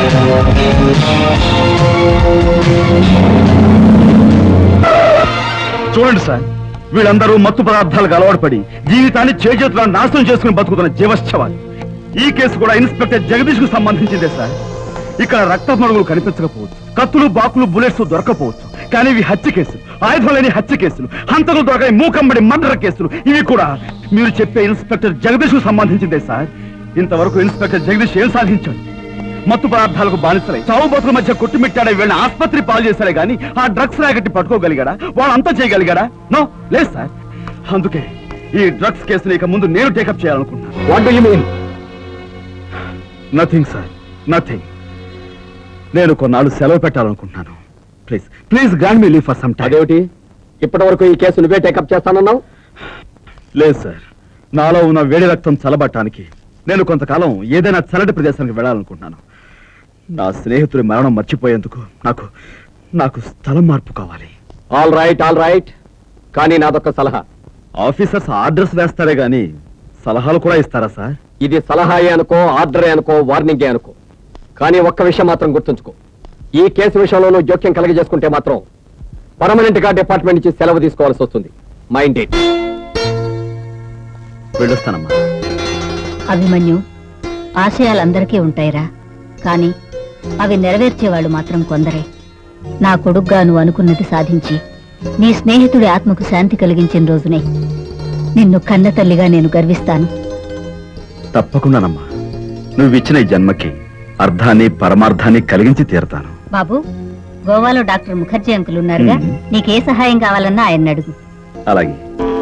చూడండి సార్ వీళ్ళందరూ మత్తు పదార్థాలకు అలవాటు పడి జీవితాన్ని చేజేతులను నాశనం చేసుకుని బతుకుతున్న జీవశ్చవాలు ఈ కేసు కూడా ఇన్స్పెక్టర్ జగదీష్ కు సంబంధించిందే సార్ ఇక్కడ రక్త మడుగులు కనిపించకపోవచ్చు కత్తులు బాకులు బుల్లెట్స్ దొరకపోవచ్చు కానీ ఇవి హత్య కేసులు ఆయుధం లేని హత్య కేసులు హంతకులు దొరకని మూకంబడి మర్డర్ కేసులు ఇవి కూడా మీరు చెప్పే ఇన్స్పెక్టర్ జగదీష్ కు సంబంధించిందే సార్ ఇంతవరకు ఇన్స్పెక్టర్ జగదీష్ ఏం సాధించాడు మత్తు పదార్థాలకు బానిసలై చావు బతుల మధ్య కొట్టుమిట్టాడే వీళ్ళని ఆసుపత్రి పాలు చేశారే గాని ఆ డ్రగ్స్ రాగట్టి పట్టుకోగలిగాడా వాడు అంతా చేయగలిగాడా నో లేదు సార్ అందుకే ఈ డ్రగ్స్ కేసుని ఇక ముందు నేను టేకప్ చేయాలనుకుంటున్నాను what do you mean nothing sir nothing నేను కొన్నాళ్ళు సెలవు పెట్టాలనుకుంటున్నాను please please grant me leave for some time అదేమిటి ఇప్పటి వరకు ఈ కేసు నువ్వే టేకప్ చేస్తానన్నావు లేదు సార్ నాలో ఉన్న వేడి రక్తం చల్లబట్టడానికి నేను కొంతకాలం ఏదైనా చల్లటి ప్రదేశానికి వెళ్ళాలనుకుంటున్నాను నా స్నేహితుడి మరణం మర్చిపోయేందుకు నాకు నాకు స్థలం మార్పు కావాలి ఆల్ రైట్ ఆల్ రైట్ కానీ నాదొక సలహా ఆఫీసర్స్ ఆర్డర్స్ వేస్తారే గాని సలహాలు కూడా ఇస్తారా సార్ ఇది సలహాయే అనుకో ఆర్డరే అనుకో వార్నింగే అనుకో కానీ ఒక్క విషయం మాత్రం గుర్తుంచుకో ఈ కేసు విషయంలో నువ్వు జోక్యం కలగజేసుకుంటే మాత్రం పర్మనెంట్ గా డిపార్ట్మెంట్ నుంచి సెలవు తీసుకోవాల్సి వస్తుంది మైండ్ ఇట్ వెళ్ళొస్తానమ్మా అభిమన్యు ఆశయాలందరికీ ఉంటాయిరా కానీ అవి నెరవేర్చేవాళ్ళు మాత్రం కొందరే నా కొడుగ్గా నువ్వు అనుకున్నది సాధించి నీ స్నేహితుడి ఆత్మకు శాంతి కలిగించిన రోజునే నిన్ను కన్న తల్లిగా నేను గర్విస్తాను తప్పకుండానమ్మా నువ్వు ఇచ్చిన ఈ జన్మకి అర్థాన్ని పరమార్థాన్ని కలిగించి తీరతాను బాబు గోవాలో డాక్టర్ ముఖర్జీ అంకుల్ ఉన్నారుగా మ్మ్. నీకే సహాయం కావాలన్నా ఆయన అడుగు అలాగే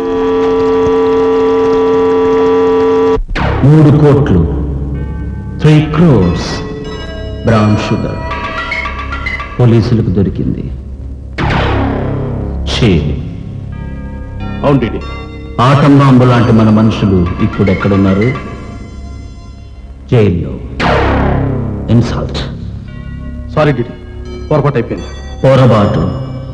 మూడు కోట్లు త్రీ క్రోర్స్ బ్రౌన్ షుగర్ పోలీసులకు దొరికింది చేయి అవును ఆటం బాంబు లాంటి మన మనుషులు ఇప్పుడు ఎక్కడున్నారు జైల్లో ఇన్సల్ట్ సారీ డిడి పొరపాటు అయిపోయింది పొరపాటు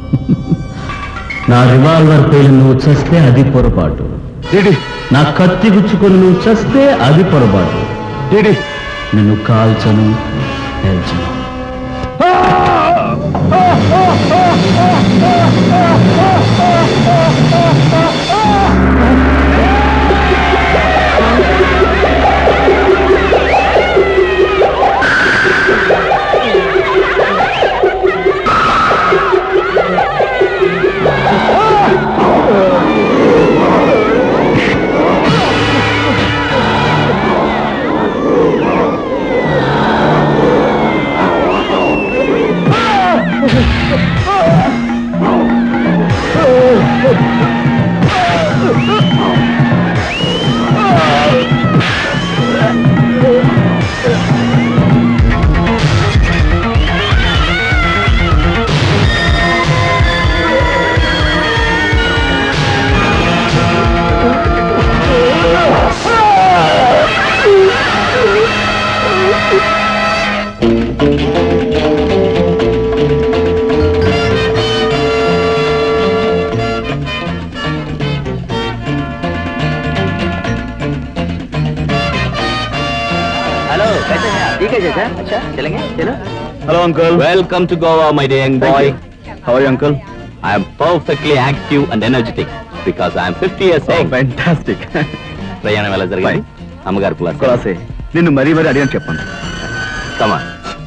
నా రివాల్వర్ పేలు నువ్వు చస్తే అది పొరపాటు డిడి నా కత్తి గుచ్చుకొని నువ్వు చస్తే అది పొరపాటు డిడి నిన్ను కాల్చను పేల్చను हेलो कैसे हैं आप ठीक है चाचा अच्छा चलेंगे चलो hello uncle Welcome to Goa, my dear young Thank boy. you. How uncle I am perfectly active and energetic because I am 50 years old. Fantastic ప్రయాణం ఎలా జరిగింది అమ్మగారు ప్లస్ కులాసే నిన్ను మరీ మరీ అడిగాను చెప్పాను కమా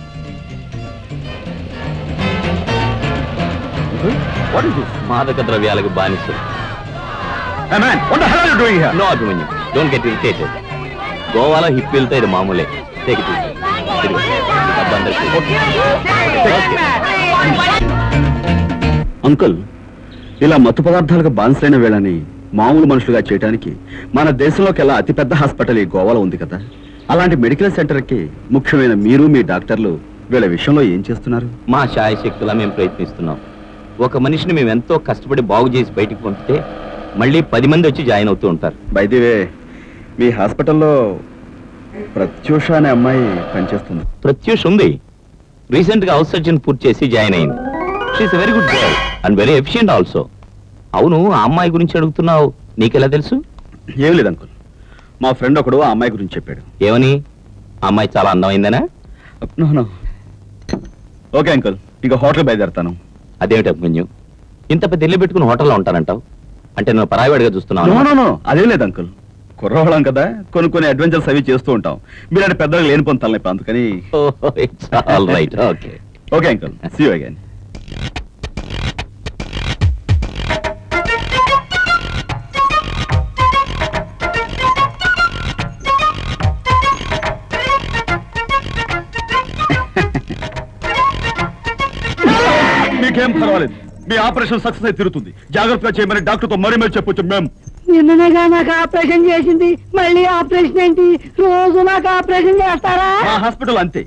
వాట్ ఇస్ దిస్ మాదక ద్రవ్యాలకు బానిసలు Hey man, what the hell are you doing here? No Abhimanyu don't get irritated గోవాలో హిప్పీలతో ఇది మామూలే టేక్ ఇట్ అంకుల్ ఇలా మత్తు పదార్థాలకు బానిసైన వీళ్ళని మామూలు మనుషులుగా చేయడానికి మన దేశంలోకెల్లా అతిపెద్ద హాస్పిటల్ ఈ గోవాలో ఉంది కదా అలాంటి మెడికల్ సెంటర్కి ముఖ్యమైన మీరు మీ డాక్టర్లు వీళ్ళ విషయంలో ఏం చేస్తున్నారు మా శాయశక్తులా మేము ప్రయత్నిస్తున్నాం ఒక మనిషిని మేము ఎంతో కష్టపడి బాగు చేసి బయటికి పంపితే మళ్ళీ పది మంది వచ్చి జాయిన్ అవుతూ ఉంటారు బైదివే మీ హాస్పిటల్లో ప్రత్యూష అనే అమ్మాయి పనిచేస్తుంది ప్రత్యూష్ ఉంది రీసెంట్ గా హౌస్ సర్జన్ పూర్తి చేసి జాయిన్ అయింది she's very good girl and very efficient also అవును ఆ అమ్మాయి గురించి అడుగుతున్నావు నీకెలా తెలుసు ఏం లేదు అంకుల్ మా ఫ్రెండ్ ఒకడు ఆ అమ్మాయి గురించి చెప్పాడు ఏమని ఆ అమ్మాయి చాలా అందమైందనా No, no. ఓకే అంకుల్ ఇక హోటల్ బయలుదేరుతాను అదేమిటి అభిమన్యు ఇంత పెద్ద ఇల్లు పెట్టుకుని హోటల్లో ఉంటానంటావు అంటే నువ్వు పరాయివాడిగా చూస్తున్నావు నో అన్నమాట. నో నో అదే లేదు అంకుల్ కుర్రవాళ్ళం కదా కొన్ని కొన్ని అడ్వెంచర్స్ అవి చేస్తూ ఉంటాం మీలాంటి పెద్దలకు లేని పొంది తలనొప్పి అందుకని oh it's all right okay okay uncle see you again మీకేం పర్వాలేదు మీ ఆపరేషన్ సక్సెస్ అయి తిరుగుతుంది జాగ్రత్తగా చేయమని డాక్టర్తో మరీ మరీ చెప్పొచ్చు మేము నిన్ననేగా నాకు ఆపరేషన్ చేసింది మళ్ళీ ఆపరేషన్ ఏంటి రోజు నాకు ఆపరేషన్ చేస్తారా మా హాస్పిటల్ అంతే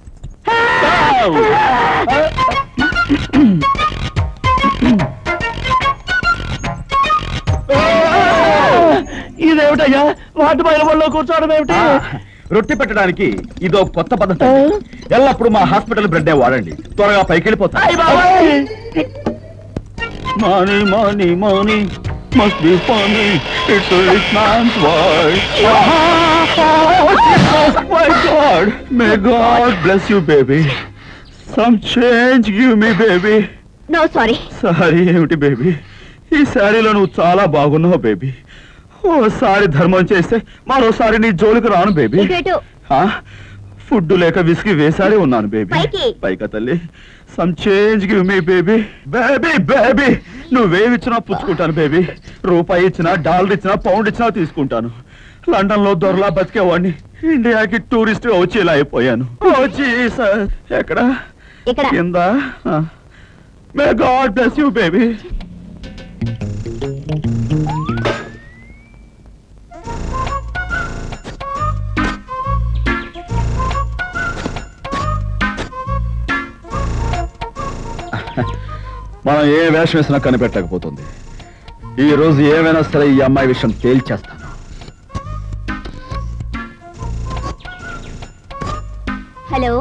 ఇదేమిటయ్యా వాటి బయలు వల్ల కూర్చోవడం ఏమిటి రొట్టె పెట్టడానికి ఇదో కొత్త పద్ధతి ఎల్లప్పుడు మా హాస్పిటల్ బ్రెడ్ వాడండి త్వరగా పైకి వెళ్ళిపోతాయి money money money must be funny. It's a rich man's world. My God, may God bless you, baby. Some change give me, baby. No sorry sorry ఏమిటి బేబీ ఈ శారీలో నువ్వు చాలా బాగున్నావు బేబీ ఓసారి ధర్మం చేస్తే మరోసారి నీ జోలికి రాను బేబీ ఇటు ఫుడ్ లేక విసిగి వేసారి ఉన్నాను బేబీ పైకి. పైక తల్లి some change give me baby baby baby నువ్వేమిచ్చినా పుచ్చుకుంటాను బేబీ రూపాయి ఇచ్చినా డాలర్ ఇచ్చినా పౌండ్ ఇచ్చినా తీసుకుంటాను లండన్ లో దొరలా బతికేవాడిని ఇండియాకి టూరిస్ట్ వచ్చి ఇలా అయిపోయాను వచ్చి ఎక్కడ ఇక్కడ కింద may God bless you baby మనం ఏ వేషం వేసినా కనిపెట్టకపోతుంది ఈ రోజు ఏమైనా సరే ఈ అమ్మాయి విషయం తేల్చేస్తాను హలో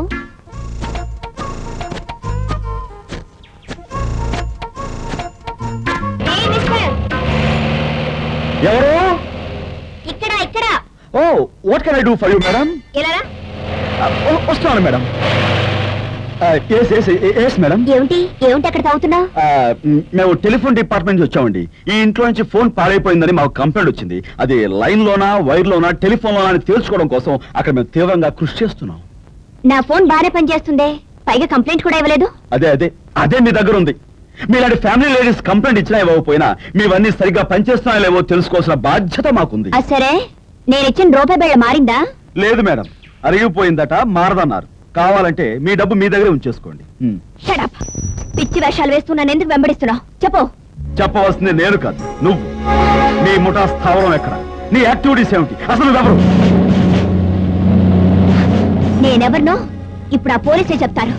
ఎవరు ఇక్కడ ఇక్కడ oh what can I do for you madam ఎలా వస్తున్నాను madam yes yes yes madam ఏమిటి ఏమిటి అక్కడ తాగుతున్నావు ఆ, మ్, మేము టెలిఫోన్ డిపార్ట్మెంట్ నుంచి వచ్చామండి ఈ ఇంట్లో నుంచి ఫోన్ పాడైపోయిందని మాకు కంప్లైంట్ వచ్చింది అది లైన్ లోనా వైర్ లోనా టెలిఫోన్ లోనా అని తేల్చుకోవడం కోసం అక్కడ మేము తీవ్రంగా కృషి చేస్తున్నాం నా ఫోన్ బాగానే పనిచేస్తుందే పైగా కంప్లైంట్ కూడా ఇవ్వలేదు అదే అదే అదే మీ దగ్గర ఉంది మీలాంటి ఫ్యామిలీ లేడీస్ కంప్లైంట్ ఇచ్చినా ఇవ్వకపోయినా మీవన్నీ సరిగ్గా పనిచేస్తున్నా లేవో తెలుసుకోవాల్సిన బాధ్యత మాకుంది అది సరే నేను ఇచ్చిన రూపాయి బిళ్ళ మారిందా లేదు మేడం అరిగిపోయిందట మారదన్నారు కావాలంటే మీ డబ్బు మీ దగ్గరే ఉంచేసుకోండి మ్. షడప్ పిచ్చి వేషాలు వేస్తూ నన్ను ఎందుకు వెంబడిస్తున్నావు చెప్పు చెప్పవలసింది నేను కాదు నువ్వు నీ ముఠా స్థావరం ఎక్కడ నీ యాక్టివిటీస్ ఏమిటి అసలు నువ్వెవరు నేనెవరినో ఇప్పుడు ఆ పోలీసే చెప్తారు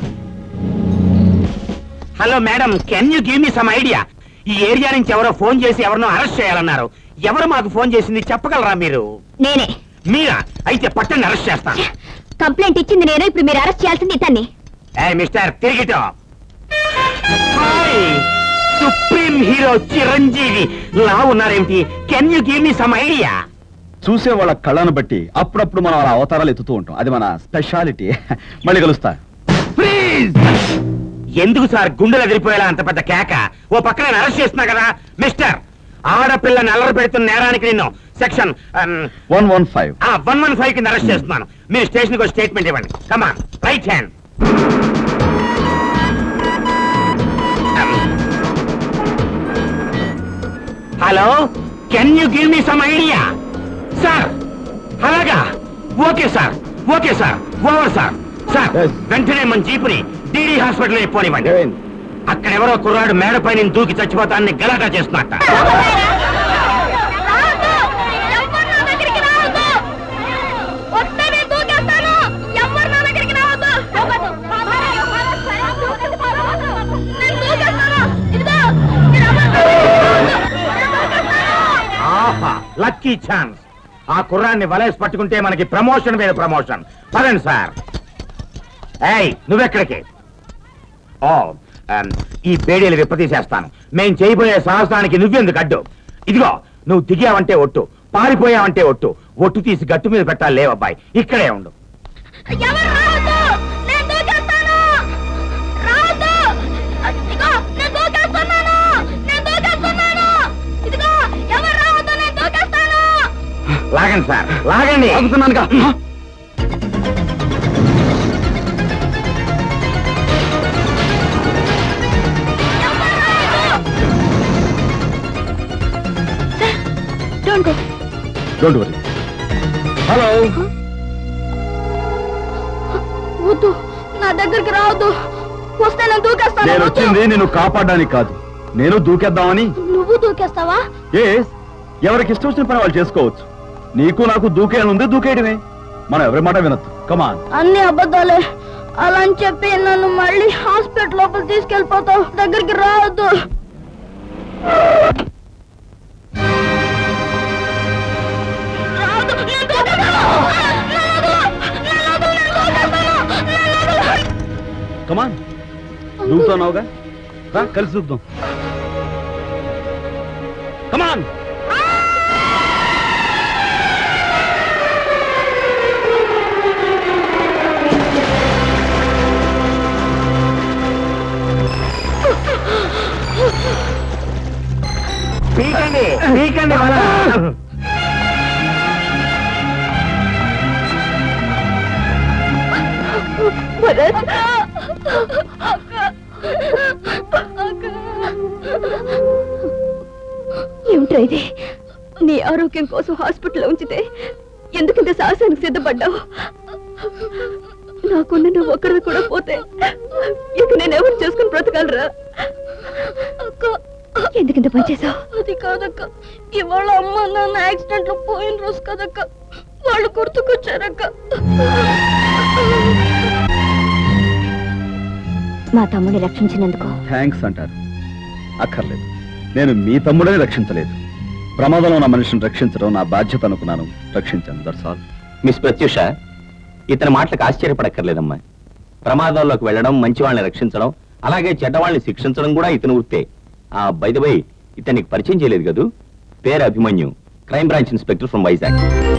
hello madam can you give me some idea ఈ ఏరియా నుంచి ఎవరో ఫోన్ చేసి ఎవరినో అరెస్ట్ చేయాలన్నారు ఎవరు మాకు ఫోన్ చేసింది చెప్పగలరా మీరు నేనే మీరా అయితే పట్టండి అరెస్ట్ చేస్తాను కంప్లైంట్ ఇచ్చింది నేను ఇప్పుడు మీరు అరెస్ట్ చేయాల్సింది ఇతన్ని ఏ మిస్టర్ తిరిగిటో హాయ్ సుప్రీం హీరో చిరంజీవి లా ఉన్నారేమిటి can you give me some idea చూసే వాళ్ళ కళ్ళను బట్టి అప్పుడప్పుడు మనం అలా అవతారాలు ఎత్తుతూ ఉంటాం అది మన స్పెషాలిటీ మళ్ళీ కలుస్తా ప్లీజ్ ఎందుకు సార్ గుండెలు ఎదిరిపోయేలా అంత పెద్ద కేక ఓ పక్కన నేను అరెస్ట్ చేస్తున్నా కదా మిస్టర్ ఆడపిల్లని అల్లరి పెడుతున్న నేరానికి నిన్ను section one one five one one five కింద అరెస్ట్ చేస్తున్నాను మీరు స్టేషన్ కి స్టేట్మెంట్ ఇవ్వండి come on right hand hello can you give me some idea sir అలాగా okay sir okay sir over sir sir వెంటనే మన జీపుని డీడీ హాస్పిటల్ పోనివ్వండి అక్కడ ఎవరో కుర్రాడు మేడపై నేను దూకి చచ్చిపోతానని గలాటా చేస్తున్నట్ట ఆహా లక్కీ ఛాన్స్ ఆ కుర్రాన్ని వలేసి పట్టుకుంటే మనకి ప్రమోషన్ మీద ప్రమోషన్ పదండి సార్ ఏయ్ నువ్వెక్కడికి ఓ ఆమ్, ఈ బేడీలు విప్పతీసేస్తాను మేం చేయబోయే సాహసానికి నువ్వెందుకు అడ్డు ఇదిగో నువ్వు దిగావంటే ఒట్టు పారిపోయావంటే ఒట్టు ఒట్టు తీసి గట్టు మీద పెట్టాలి లేవబ్బాయి ఇక్కడే ఉండు ఎవరు రావద్దు నేను దూకేస్తాను రావద్దు లాగండి సార్ లాగండి ఆగుతున్నానుగా don't go don't worry hello వద్దు నా దగ్గరికి రావద్దు వస్తే నేను దూకేస్తాను నేను వద్దు. వచ్చింది నిన్ను కాపాడడానికి కాదు నేను దూకేద్దామని నువ్వు దూకేస్తావా ఏ ఎవరికి ఇష్టం వచ్చిన పని వాళ్ళు చేసుకోవచ్చు నీకు నాకు దూకేయాలనుంది దూకేయడమే మనం ఎవరి మాట వినొద్దు కమాన్ అన్ని అబద్ధాలే అలా అని చెప్పి నన్ను మళ్ళీ హాస్పిటల్ లోపల తీసుకెళ్ళిపోతావు దగ్గరికి రావద్దు రావద్దు, నేను దూకేస్తాను. నన్ను వదలు, నన్ను వదలు, నేను దూకేస్తాను. నన్ను వదలు. కమాన్ దూకుతున్నావుగా రా కలిసి చూద్దాం కమాన్ పీకండి పీకండి వల. ఏమిట్రా ఇది నీ ఆరోగ్యం కోసం హాస్పిటల్లో ఉంచితే ఎందుకు ఇంత సాహసానికి సిద్ధపడ్డావు నాకున్న నువ్వు ఒక్కడివి కూడా పోతే ఇక నేను ఎవరు చేసుకుని బ్రతకాలరా ఎందుకు ఇంత పనిచేసావు అది కాదక్క ఇవాళ అమ్మ నాన్న యాక్సిడెంట్ లో పోయిన రోజు కదక్క వాళ్ళు గుర్తుకొచ్చారక్క మా తమ్ముని రక్షించినందుకు థ్యాంక్స్ అంటారు అక్కర్లేదు నేను మీ తమ్ముడని రక్షించలేదు ప్రమాదంలో ఉన్న మనిషిని రక్షించడం నా బాధ్యత అనుకున్నాను రక్షించాను దట్స్ ఆల్ మిస్ ప్రత్యూష ఇతని మాటలకు ఆశ్చర్యపడక్కర్లేదమ్మా ప్రమాదాల్లోకి వెళ్ళడం మంచి వాళ్ళని రక్షించడం అలాగే చెడ్డవాళ్ళని శిక్షించడం కూడా ఇతని వృత్తే ఆ బై ఇతనికి పరిచయం చేయలేదు కదూ పేరు Abhimanyu crime branch inspector from Vizag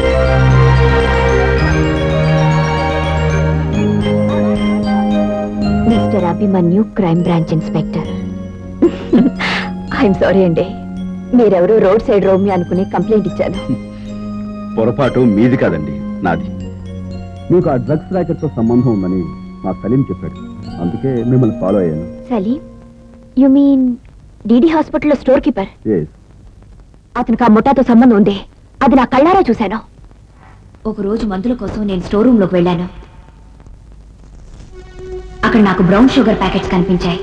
mister Abhimanyu crime branch inspector I'm sorry అండి మీరెవరో రోడ్ సైడ్ రోమి అనుకుని కంప్లైంట్ ఇచ్చాను పొరపాటు మీది కాదండి నాది మీకు ఆ డ్రగ్స్ ర్యాకెట్ తో సంబంధం ఉందని మా సలీం చెప్పాడు అందుకే మిమ్మల్ని ఫాలో అయ్యాను సలీం యు మీన్ డిడి హాస్పిటల్లో స్టోర్ కీపర్ ఎస్ అతనికి ఆ ముఠాతో సంబంధం ఉంది అది నా కళ్ళారా చూశాను ఒక రోజు మందుల కోసం నేను స్టోర్ రూమ్ లోకి వెళ్ళాను అక్కడ నాకు బ్రౌన్ షుగర్ ప్యాకెట్స్ కనిపించాయి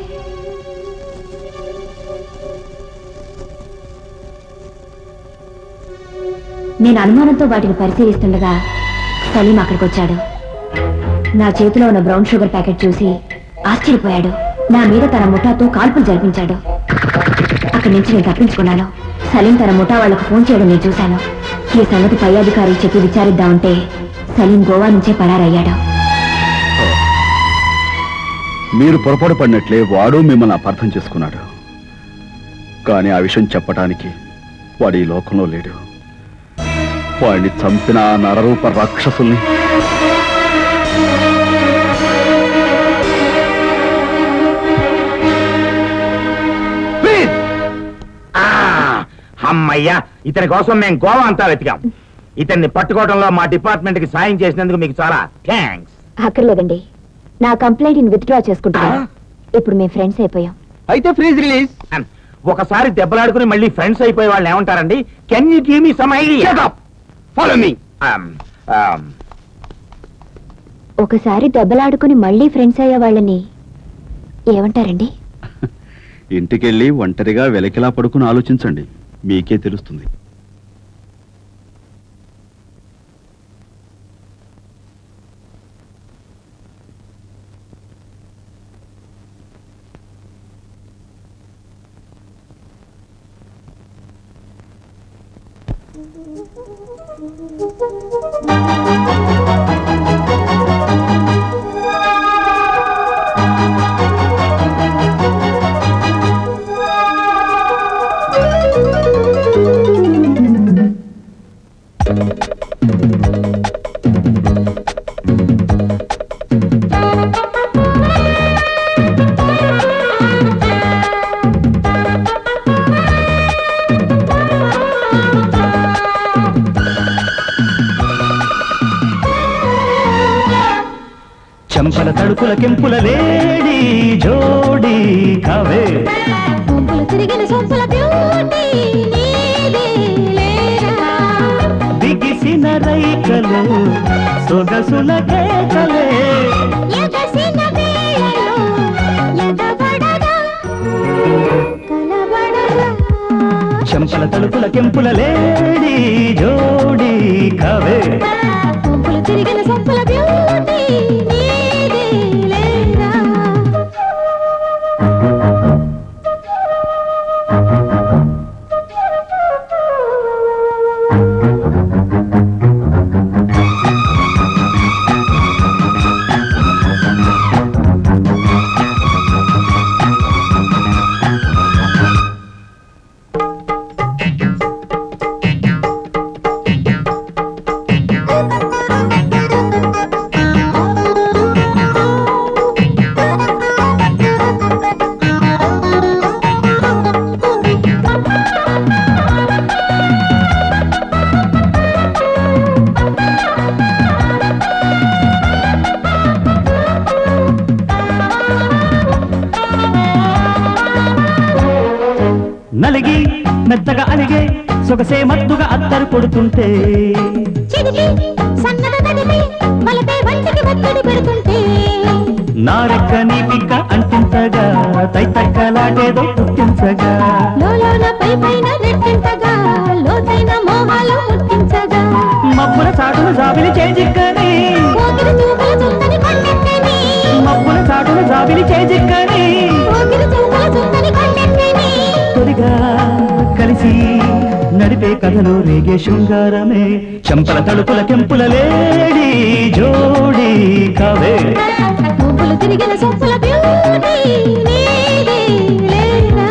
నేను అనుమానంతో వాటిని పరిశీలిస్తుండగా సలీం అక్కడికి వచ్చాడు నా చేతిలో ఉన్న బ్రౌన్ షుగర్ ప్యాకెట్ చూసి ఆశ్చర్యపోయాడు నా మీద తన ముఠాతో కాల్పులు జరిపించాడు అక్కడి నుంచి నేను తప్పించుకున్నాను సలీం తన ముఠా వాళ్లకు ఫోన్ చేయడం నేను చూశాను ఈ సంగతి పై అధికారికి చెప్పి విచారిద్దామంటే సలీం గోవా నుంచే పరారయ్యాడు మీరు పొరపాటు పడినట్లే వాడు మిమ్మల్ని అపార్థం చేసుకున్నాడు కానీ ఆ విషయం చెప్పడానికి వాడు ఈ లోకంలో లేడు వాడిని చంపిన ఆ నరరూప రాక్షసుల్ని ఆ, అమ్మయ్యా ఇతని కోసం మేము గోవా అంతా వెతికాం ఇతన్ని పట్టుకోవడంలో మా డిపార్ట్మెంట్ కి సాయం చేసినందుకు మీకు చాలా థ్యాంక్స్ అక్కర్లేదండి నా కంప్లైంట్ విత్డ్రా చేసుకుంటున్నాను ఇప్పుడు మేము ఫ్రెండ్స్ అయిపోయాం అయితే ఫ్రీజ్ రిలీజ్ ఒకసారి దెబ్బలాడుకుని మళ్ళీ ఫ్రెండ్స్ అయిపోయే వాళ్ళు ఏమంటారండి can you give me some idea follow me ఒకసారి దెబ్బలాడుకుని మళ్ళీ ఫ్రెండ్స్ అయ్యే వాళ్ళని ఏమంటారండి ఇంటికెళ్ళి ఒంటరిగా వెలకిలా పడుకుని ఆలోచించండి మీకే తెలుస్తుంది తలుపుల కెంపుల లేడి జోడి కవే గుంపులు తిరిగిన సొంపుల బ్యూటీ నీదే లేరా బిగిసిన రైకలు సొగసుల కేకలే ఎగసిన వేళలో ఎగబడగా కలబడగా చెంపల తలుపుల కెంపుల లేడి జోడి కవే గుంపులు తిరిగిన సొంపుల బ్యూటీ నీదే లేరా నలిగి మెత్తగా అలిగే సొగసే మత్తుగా అత్తరు కొడుతుంటే చిదికి సన్నద తడిమి మలపే వంటికి ఒత్తిడి పెడుతుంటే నారెక్క నీ పిక్క అంటించగా తైతక్కలాటేదో పుట్టించగా లోలోన పై పైన రెట్టింతగా లోతైన మోహాలు ముట్టించగా మబ్బుల చాటున జాబిలి చేజిక్కని పోకిరి చూపుల చుందని కొండెత్తని మబ్బుల చాటున జాబిలి చేజిక్కని పోకిరి చూపుల చుందని కొండెత్తని తొలిగా కలిసి నడిపే కథలు రేగే శృంగారమే చెంపల తలుపుల కెంపుల లేడి జోడి కవే గుంపులు తిరిగిన సొంపుల బ్యూటీ నీదే లేరా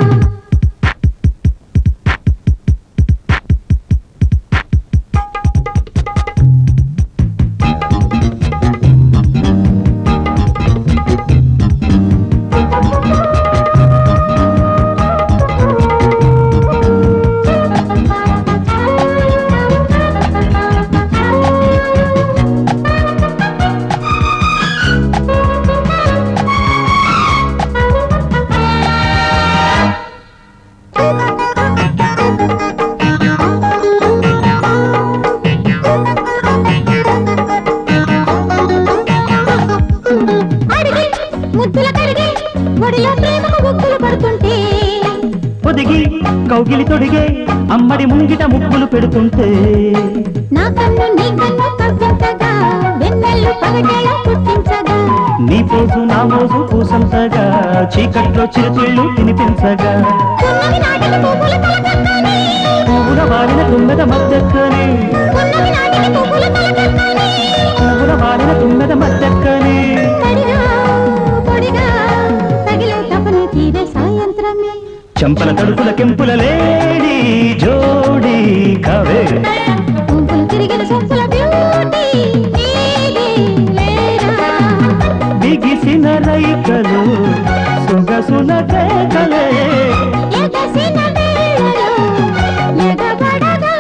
అడిగి ముద్దుల కడిగి ఒడిలో ప్రేమకు బుక్కులు పడుతుంటే ఒదిగి కౌగిలి తొడిగే అమ్మడి ముంగిట ముక్కులు పెడుతుంటే నా కన్ను నీ కన్ను కవ్వించగా వెన్నెల్లు పగటేలా పుట్టించగా నీ పోజు నా మోజు పూసంతగా చీకట్లో చిరుతిళ్ళు తినిపించగా ఉన్నవి నాటికి పువ్వుల తలకక్కని పువ్వుల వాడిన తుమ్మెద మద్దెక్కని ఉన్నవి నాటికి పువ్వుల తలకక్కని పువ్వుల వాడిన తుమ్మెద మద్దెక్కని తడిగా పొడిగా తగిలే తపని తీరే సాయంత్రమే చెంపల తడుపుల కెంపుల లేడి జోడి కవే గుంపులు తిరిగిన సొంపుల బ్యూటీ నీదే లేరా బిగిసిన రైకలు సొగసుల కేకలే ఎగసిన వేళలో ఎగబడగా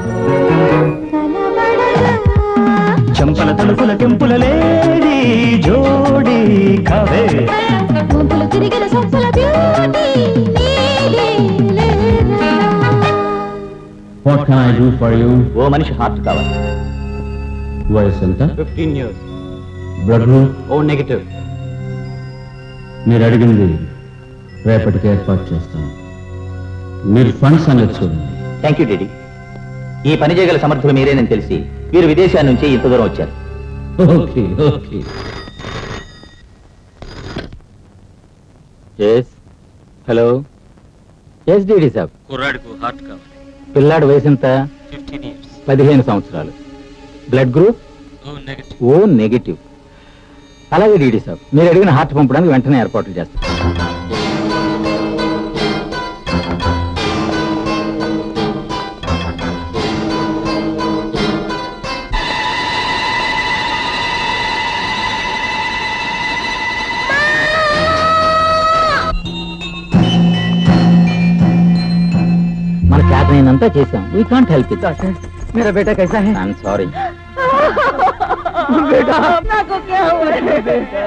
కలబడగా చెంపల తలుపుల కెంపుల లేడి జోడి కవే గుంపులు తిరిగిన సొంపుల బ్యూటీ నీదే లేరా what can I do for you ఓ మనిషి హార్ట్ కావాలి వయసు ఎంత fifteen years blood group O negative మీరు అడిగింది రేపటికి ఏర్పాటు చేస్తాను మీరు ఫండ్స్ అనేది చూడండి థ్యాంక్ యూ డెడీ ఈ పని చేయగల సమర్థులు మీరేనని తెలిసి మీరు విదేశాల నుంచి ఇంత దూరం వచ్చారు okay okay yes hello yes DD సాబ్ కుర్రాడికి హార్ట్ కావాలి పిల్లాడి వయసు ఎంత ఫిఫ్టీన్ ఇయర్స్ పదిహేను సంవత్సరాలు blood group O negative O negative అలాగే డీడీ సాబ్ మీరు అడిగిన హార్ట్ పంపడానికి వెంటనే ఏర్పాట్లు చేస్తాం మన చేతనైనంతా చేసాం వీ కాంట్ హెల్ప్ ఇట్ मेरा बेटा कैसा है ఐఎమ్ సారీ बेटा को क्या हुआ है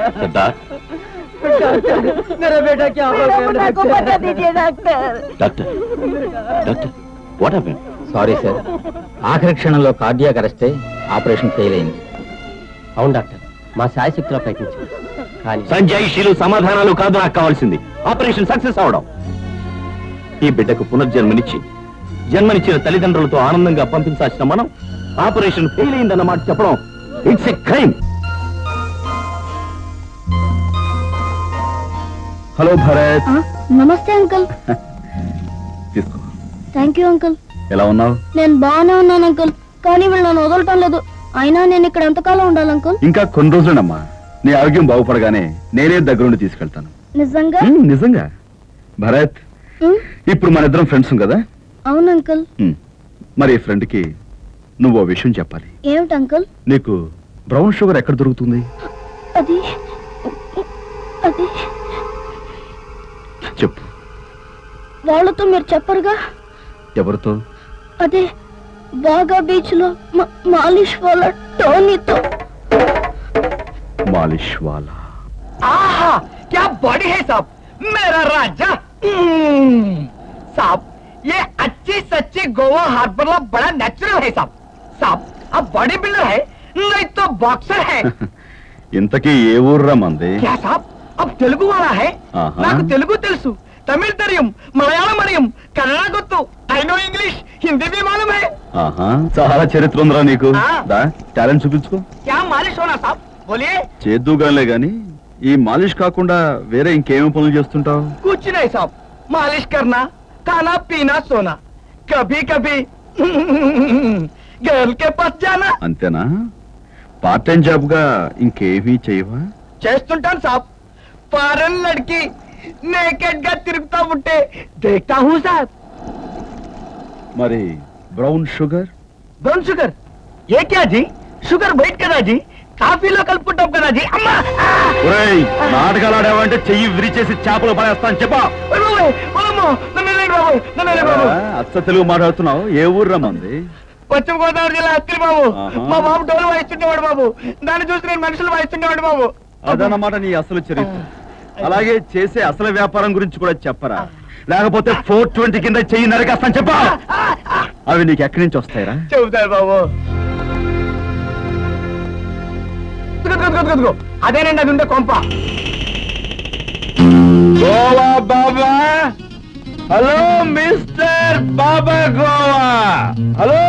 मेरा बेटा क्या हो गया बेटा को बता दीजिए doctor doctor doctor what happen sorry sir ఆఖరి క్షణంలో కార్డియాక్ అరెస్తే ఆపరేషన్ ఫెయిల్ అయింది అవును డాక్టర్ మా శాయశక్తిలో ప్రయత్నించాం కానీ సంజయ్ శీలు సమాధానాలు కాదు నాకు కావాల్సింది ఆపరేషన్ సక్సెస్ అవడం ఈ బిడ్డకు పునర్జన్మనిచ్చి జన్మనిచ్చిన తల్లిదండ్రులతో ఆనందంగా పంపించాల్సిన మనం ఆపరేషన్ ఫెయిల్ అయిందన్న మాట చెప్పడం it's a crime hello Bharat నమస్తే అంకుల్ తీసుకో థ్యాంక్ యూ అంకుల్ ఎలా ఉన్నావు నేను బాగానే ఉన్నాను అంకుల్ కానీ వీళ్ళు నన్ను వదలటం లేదు అయినా నేను ఇక్కడ ఎంతకాలం ఉండాలి అంకుల్ ఇంకా కొన్ని రోజులమ్మా నీ ఆరోగ్యం బాగుపడగానే నేనే దగ్గరుండి తీసుకెళ్తాను నిజంగా ఉమ్, నిజంగా భరత్ ఉమ్, ఇప్పుడు మన ఇద్దరం ఫ్రెండ్స్ కదా అవును అంకుల్ ఉమ్, మరి ఫ్రెండ్ కి నువ్వు ఓ విషయం చెప్పాలి ఏమిటి అంకుల్ నీకు బ్రౌన్ షుగర్ ఎక్కడ దొరుకుతుంది అది అది చెప్పు వాళ్ళతో మీరు చెప్పరుగా ఎవరితో అదే బాగా బీచ్ లో మా- మాలిష్ వాళ్ళ టోనీతో మాలిష్ వాలా आहा क्या बॉडी है साहब मेरा राजा हम्म, साहब ये अच्छी सच्ची गोवा हार्बर ला बड़ा नेचुरल है साहब साहब अब बॉडी बिल्डर है नहीं तो बॉक्सर है ఇంతకీ ఏ ఊర్రా మంది क्या साहब अब తెలుగు వాలా है ఆహా. నాకు తెలుగు తెలుసు తమిళ తెలియం మలయాళం మరియం కన్నడ గుర్తు ఐ నో ఇంగ్లీష్ హిందీ भी मालूम है ఆహా చాలా చరిత్ర ఉందిరా నీకు ఆ. దా టాలెంట్ చూపించుకో क्या मालिश होना साहब बोलिए చేద్దుగానే గాని ఈ మాలిష్ కాకుండా వేరే ఇంకేమేమి పనులు చేస్తుంటావు कुछ नहीं साहब मालिश करना खाना पीना सोना कभी कभी गर्ल के पास जाना అంతేనా పార్ట్ టైం జాబ్ గా ఇంకేమీ చేయవా చేస్తుంటాను సాబ్ ఫారెన్ లడ్కి నేకెడ్ గా తిరుగుతా ఉంటే దేఖతా హూ సాబ్ మరి బ్రౌన్ షుగర్ బ్రౌన్ షుగర్ ఏ క్యా జీ షుగర్ వైట్ కదా జీ కాఫీలో కలుపుకుంటాం కదా జీ అమ్మా ఆ! ఒరేయ్ నాటకాలు ఆడావంటే చెయ్యి విరిచేసి చేపలు పడేస్తాను చెప్పా ఓయ్ బాబోయ్, ఓలమ్మో, నన్ను వదిలేయండి బాబోయ్, నన్ను వదిలేయండి బాబోయ్. అచ్చ తెలుగు మాట్లాడుతున్నావు ఏ ఊర్రా మంది పశ్చిమ గోదావరి జిల్లా అత్తిరి బాబు ఆహా. మా బాబు డోలు వాయిస్తుండేవాడు బాబు దాన్ని చూసి నేను మనుషులు వాయిస్తుండేవాడు బాబు అదన్నమాట నీ అసలు చరిత్ర అలాగే చేసే అసలు వ్యాపారం గురించి కూడా చెప్పరా లేకపోతే ఫోర్ ట్వంటీ కింద చెయ్యి నరకేస్తాను చెప్పా అవి నీకు ఎక్కడి నుంచి వస్తాయిరా చెబుతారు బాబు ఇదిగో, ఇదిగో, ఇదిగో, ఇదిగో. అదేనండి అది ఉండే కొంప Goa Baba hello mister Baba Goa hello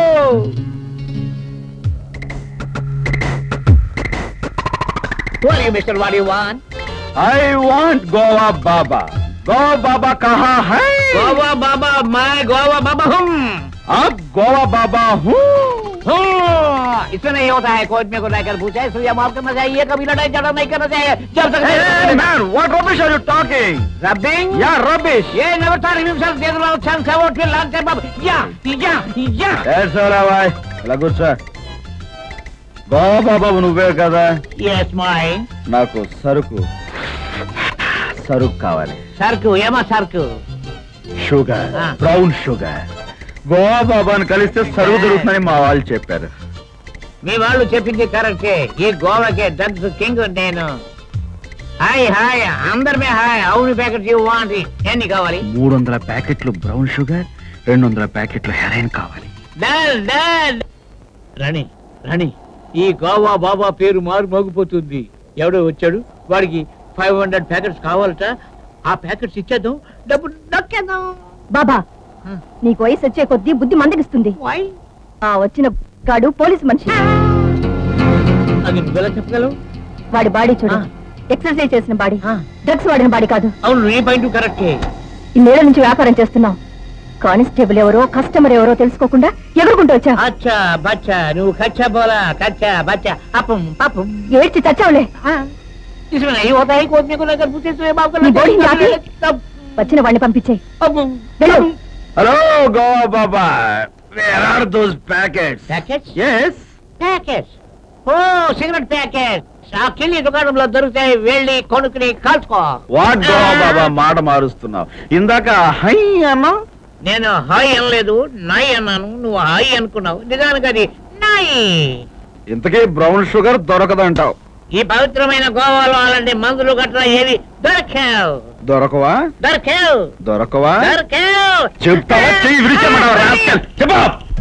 mister వాడి వాన్ ఐ వాంట్ గోవా బాబా గోవా బాబా కహా హై గోవా బాబా మై గోవా బాబా హుం आप गोवा बाबा हूँ इसमें नहीं होता है कोच में को लेकर पूछा इसलिए माफ करना चाहिए कभी लड़ाई झगड़ा नहीं करना चाहिए जब तक Hey, man, what rubbish are you talking? Rubbing? Yeah, rubbish. ये never thought of himself dead long chance I want to learn time up. Yeah, yeah, yeah. That's all right. ఇలా కూర్చో గోవా బాబు నువ్వే కదా Yes, mine. నాకు సరుకు సరుకు కావాలి సరుకు ఏమా సరుకు షుగర్ ఆ. బ్రౌన్ షుగర్ గోవా బాబాని కలిస్తే సరుకు దొరుకుతుందని మా వాళ్ళు చెప్పారు మీ వాళ్ళు చెప్పింది కరెక్టే ఈ గోవాకే డ్రగ్స్ కింగ్ నేను హాయ్ హాయ్ అందరిమే హాయ్ అవును ప్యాకెట్ యూ వాంట్ ఎన్ని కావాలి మూడు వందల ప్యాకెట్లు బ్రౌన్ షుగర్ రెండు వందల ప్యాకెట్లు హెరైన్ కావాలి డల్ డల్ రణి రణి ఈ గోవా బాబా పేరు మారు మోగిపోతుంది ఎవడో వచ్చాడు వాడికి ఫైవ్ హండ్రెడ్ ప్యాకెట్స్ కావాలట ఆ ప్యాకెట్స్ ఇచ్చేద్దాం డబ్బు నొక్కేద్దాం బాబా నీకు వయసు వచ్చే కొద్దీ బుద్ధి మందగిస్తుంది ఆ వచ్చిన గాడు పోలీస్ మనిషి అది నువ్వెలా చెప్పగలవు వాడి బాడీ చూడు ఎక్సర్సైజ్ చేసిన బాడీ డ్రగ్స్ వాడిన బాడీ కాదు అవును నీ పాయింట్ కరెక్టే ఇన్నేళ్ల నుంచి వ్యాపారం చేస్తున్నావు కానిస్టేబుల్ ఎవరో కస్టమర్ ఎవరో తెలుసుకోకుండా ఎగురుకుంటూ వచ్చా అచ్చా బచ్చా నువ్వు కచ్చా బోలా కచ్చా బచ్చా అప్పం పాపం ఏడ్చి చచ్చావులే इसमें नहीं होता है कोच में को लेकर पूछे तो ये बाप నీ బోర్డింగ్ ఆపి వచ్చిన వాడిని పంపించే వెళ్ళు hello Goa Baba where are those packets packets yes packets oh cigarette packet ఆ కిళ్ళి దుకాణంలో దొరుకుతాయి వెళ్ళి కొనుక్కుని కాల్చుకో వాట్ గోవా బాబా మాట మారుస్తున్నావు ఇందాక హై అన్నా నేను హాయ్ అనలేదు నాయ్ అన్నాను నువ్వు హాయ్ అనుకున్నావు నిజానికి అది నాయ్ ఇంతకీ బ్రౌన్ షుగర్ దొరకదంటావు ఈ పవిత్రమైన గోవాలో అలాంటి మందులు గట్రా ఏవి దొరకావు దొరకవా దొరకావు దొరకవా దొరకావు చెప్తావా చెయ్యి విరిచేయమంటావా rascal? చెప్పు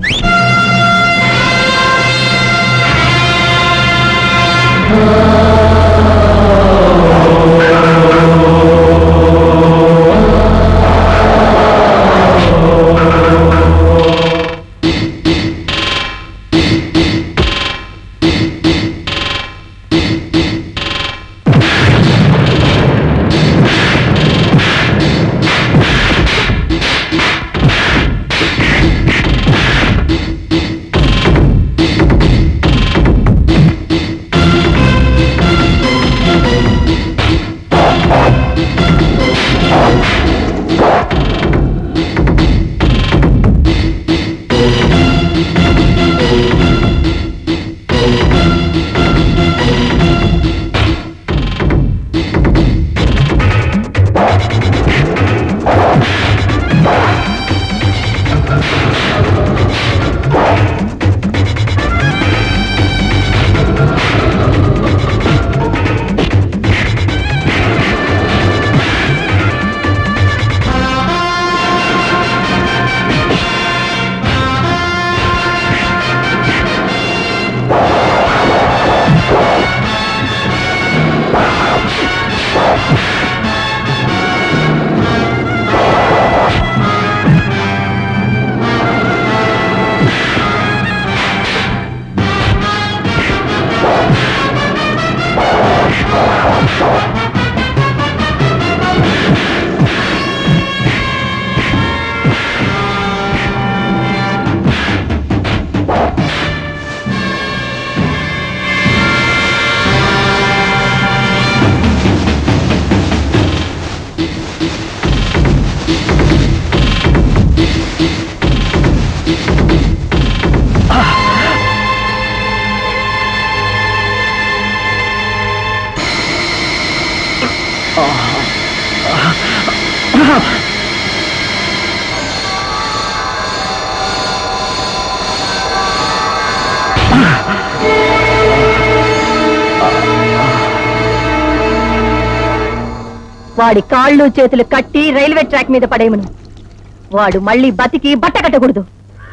వాడి కాళ్ళు చేతులు కట్టి రైల్వే ట్రాక్ మీద పడేయమను వాడు మళ్ళీ బతికి బట్ట కట్టకూడదు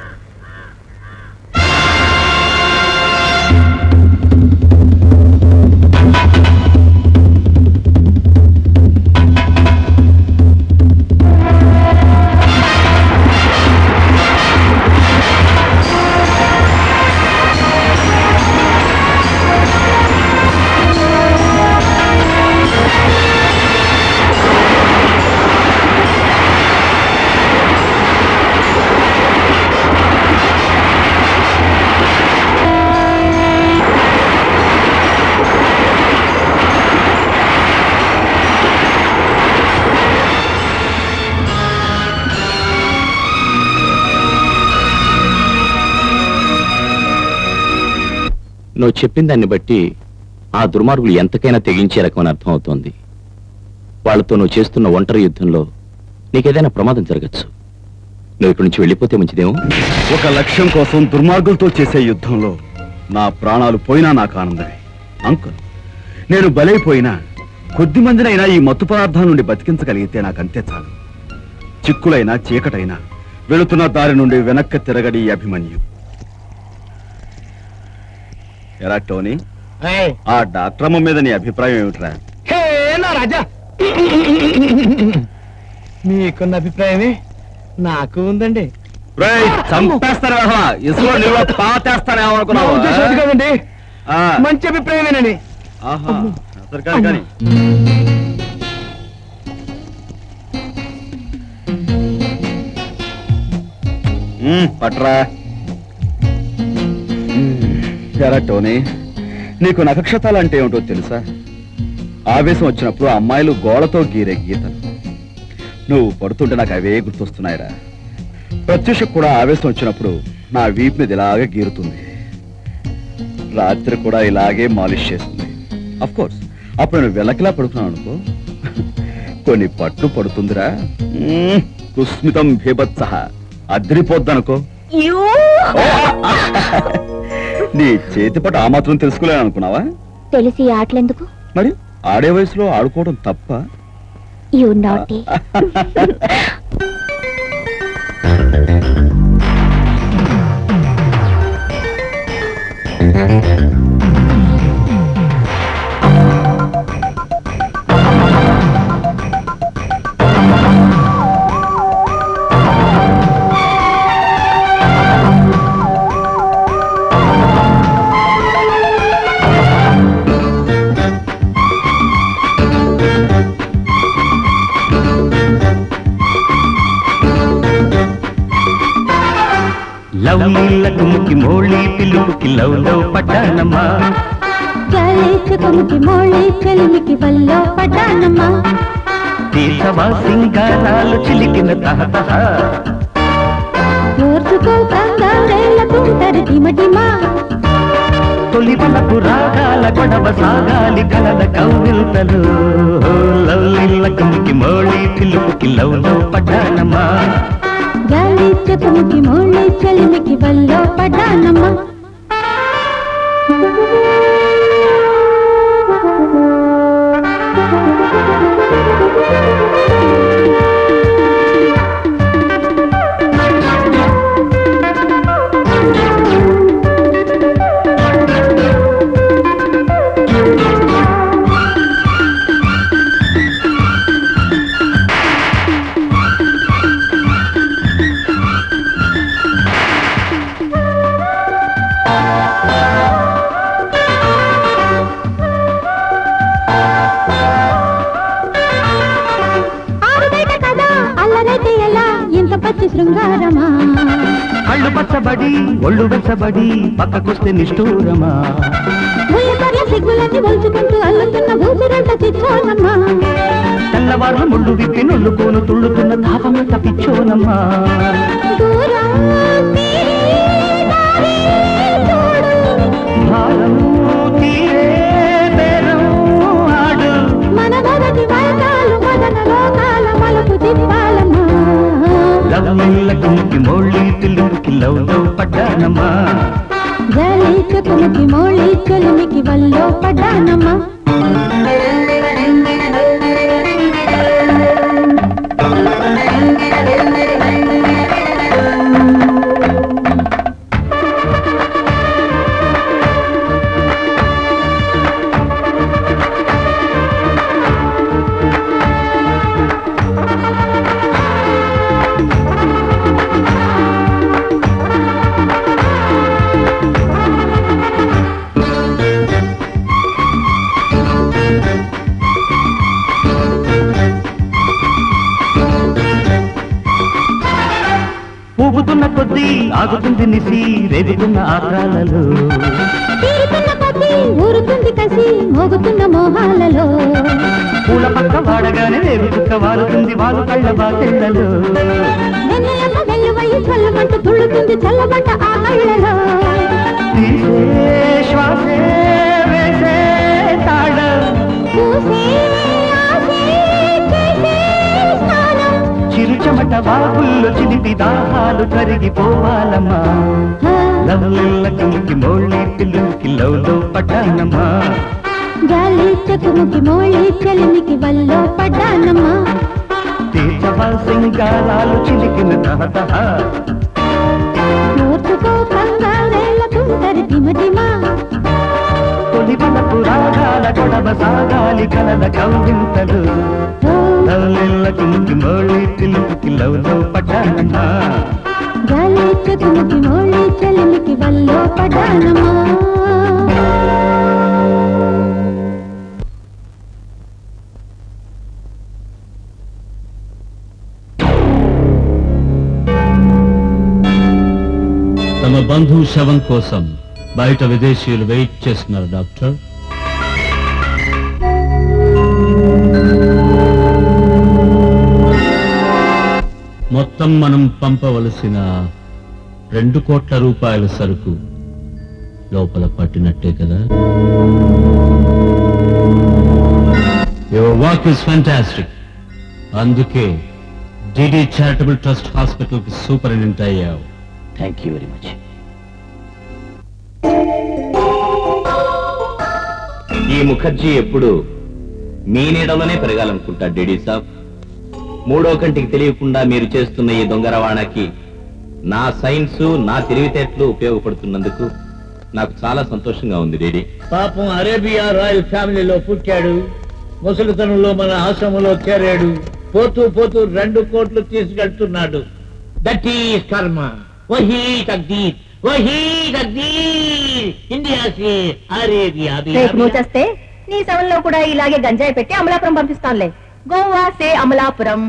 నువ్వు చెప్పిన దాన్ని బట్టి ఆ దుర్మార్గులు ఎంతకైనా తెగించే రకం అని అర్థం అవుతోంది వాళ్ళతో నువ్వు చేస్తున్న ఒంటరి యుద్ధంలో నీకేదైనా ప్రమాదం జరగచ్చు నువ్వు ఇక్కడి నుంచి వెళ్ళిపోతే మంచిదేమో ఒక లక్ష్యం కోసం దుర్మార్గులతో చేసే యుద్ధంలో నా ప్రాణాలు పోయినా నాకు ఆనందమే అంకుల్ నేను బలైపోయినా కొద్ది మందినైనా ఈ మత్తు పదార్థాల నుండి బతికించగలిగితే నాకు అంతే చాలు చిక్కులైనా చీకటైనా వెళుతున్న దారి నుండి వెనక్కి తిరగడి ఈ అభిమన్యు ఎరా టోనీ ఆ డాక్టర్ అమ్మ మీద నీ అభిప్రాయం ఏమిట్రా హే నా రాజా మీకున్న అభిప్రాయమే నాకు ఉందండి రేయ్, చంపేస్తాను వెధవా. ఇసుకలో నీళ్ళు పాతేస్తాను నా ఏమనుకున్నావు ఉద్దేశం అది కాదండి ఆ. మంచి అభిప్రాయమేనండి ఆహా అసలు కాని కాని మ్మ్, పట్రా ఎరా టోనీ నీకు నక్షతాలు అంటే ఏమిటో తెలుసా ఆవేశం వచ్చినప్పుడు అమ్మాయిలు గోడతో గీరే గీతలు నువ్వు పడుతుంటే నాకు అవే గుర్తొస్తున్నాయిరా ప్రత్యూష కూడా ఆవేశం వచ్చినప్పుడు నా వీపు మీద ఇలాగే గీరుతుంది రాత్రి కూడా ఇలాగే మాలిష్ చేస్తుంది అఫ్ కోర్స్ అప్పుడు నేను వెలకిలా పడుకున్నాను అనుకో కొన్ని పట్లు పడుతుందిరా మ్మ్, కుస్మితం భీభత్స అదిరిపోద్దనుకో నీ చేతి పట్టు ఆ మాత్రం తెలుసుకోలేను అనుకున్నావా తెలిసి ఈ ఆటలెందుకు మరి ఆడే వయసులో ఆడుకోవడం తప్ప యు నాటీ లవ్ నీళ్ళకు ముక్కి మోళి పిలుపుకి లవ్ లవ్ పడ్డానమ్మా గాలేచుకముకి మోళి చెలిమికి వల్లో పడ్డానమ్మా తీసవా సింగారాలు చిలికిన తహతహ ఓర్చుకో కంగారేళ్ళ తుంటరి టిమటిమా తొలి వలపు రాగాల గొడవ సాగాలి కలల కౌవిల్తలు లవ్ నీళ్ళకు ముక్కి మోళి పిలుపుకి లవ్ లవ్ పడ్డానమ్మా గాలేచుకముకి మోళి చెలిమికి వల్లో పడ్డానమ్మా ఆరుబయట కదా అల్లరైతే ఎలా ఎంత పచ్చి శృంగారమా కళ్ళు పచ్చబడి ఒళ్ళు వెచ్చబడి పక్కకొస్తే నిష్ఠూరమా ముయ్యపర్ల సిగ్గులన్నీ ఒలుచుకుంటూ అల్లుతున్న ఊపిరంత చిచ్చోనమ్మా తెల్లవారు ముళ్ళు విప్పి నొల్లుకోను తుళ్ళుతున్న తాపమంత పిచ్చోనమ్మా దూరం భారం తీరే బేరం ఆడు మన మొదటి మైకాలు మదన లోకాల మలుపు తిప్పాలమ్మా లవ్వులకి ముక్కి మోళ్ళి పిల్లుకి లవ్ లవ్ పడ్డానమ్మా జలి చుకుముకి మోళి చెలిమికి వల్లో పడ్డానమ్మా ఊగుతున్న కొద్దీ ఆగుతుంది నిసి రేగుతున్న ఆత్రాలలో తీరుతున్న కొద్దీ ఊరుతుంది కసి మోగుతున్న మోహాలలో పూల పక్క వాడగానే రేగు చుక్క వాలుతుంది వాలు కళ్ళ బాకెళ్ళలో వెన్నెలమ్మ వెల్లువయ్యి చల్లమంట తుళ్ళుతుంది చల్లబట్ట ఆ కళ్ళలో తీసే శ్వాసే వేసే తాళం పూసే ఆసే చేసే స్నానం చిరు చెమట వాగుల్లో చిలిపి దాహాలు కరిగిపోవాలమ్మా లవ్వులకి ముక్కి మోళ్ళి పిల్లుకి లవ్ లవ్ పడ్డానమ్మా గాలి చెకుముకి మోళి చెలిమికి వల్లో పడ్డానమ్మా తీర్చవా సింగారాలు చిలికిన తహతహ ఓర్చుకో కంగారేళ్ళ తుంటరి తిమటిమా తొలి వలపు రాగాల గొడవ సాగాలి కలల కౌగింతలు లవ్వులకి ముక్కి మోళ్ళి పిల్లుకి లవ్ లవ్ పడ్డానమ్మా గాలి చెకుముకి మోళి చెలిమికి వల్లో పడ్డానమ్మా తమ బంధువు శవం కోసం బయట విదేశీయులు వెయిట్ చేస్తున్నారు డాక్టర్ మొత్తం మనం పంపవలసిన రెండు కోట్ల రూపాయల సరుకు లోపల పట్టినట్టే కదా యువర్ వర్క్ ఇస్ ఫ్యాంటాస్టిక్ అందుకే డిడి చారిటబుల్ ట్రస్ట్ హాస్పిటల్ కి సూపరింటెండెంట్ అయ్యావు థ్యాంక్ యూ వెరీ మచ్ ఈ ముఖర్జీ ఎప్పుడు మీ నీడలోనే పెరగాలనుకుంటాడు డేడీ సాబ్ మూడో కంటికి తెలియకుండా మీరు చేస్తున్న ఈ దొంగ రవాణాకి నా సైన్స్ నా తెలివితేటలు ఉపయోగపడుతున్నందుకు నాకు చాలా సంతోషంగా ఉంది డేడీ పాపం అరేబియా రాయల్ ఫ్యామిలీలో పుట్టాడు ముసలితనంలో మన ఆశ్రమంలో చేరాడు పోతూ పోతూ రెండు కోట్లు తీసుకెళ్తున్నాడు దట్ ఈస్ కర్మ వహీ తగ్దీర్ వహీ తగ్దీర్ ఇండియా సే అరేబియా రేపు నువ్వు చేస్తే నీ శవంలో కూడా ఇలాగే గంజాయి పెట్టి అమలాపురం పంపిస్తానులే గోవా సే అమలాపురం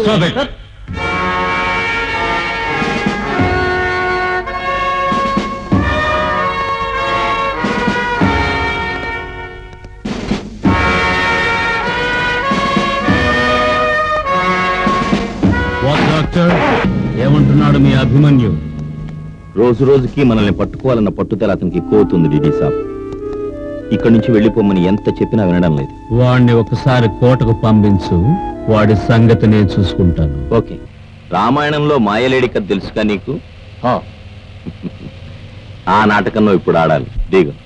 వాట్ డాక్టర్ ఏమంటున్నాడు మీ అభిమన్యు రోజు రోజుకి మనల్ని పట్టుకోవాలన్న పట్టుదల అతనికి ఎక్కువ అవుతుంది డీడీ సాబ్ ఇక్కడి నుంచి వెళ్ళిపోమని ఎంత చెప్పినా వినడం లేదు వాడిని ఒకసారి కోటకు పంపించు వాడి సంగతి నేను చూసుకుంటాను ఓకే రామాయణంలో మాయలేడి కథ తెలుసుగా నీకు ఆ నాటకంలో ఇప్పుడు ఆడాలి దిగు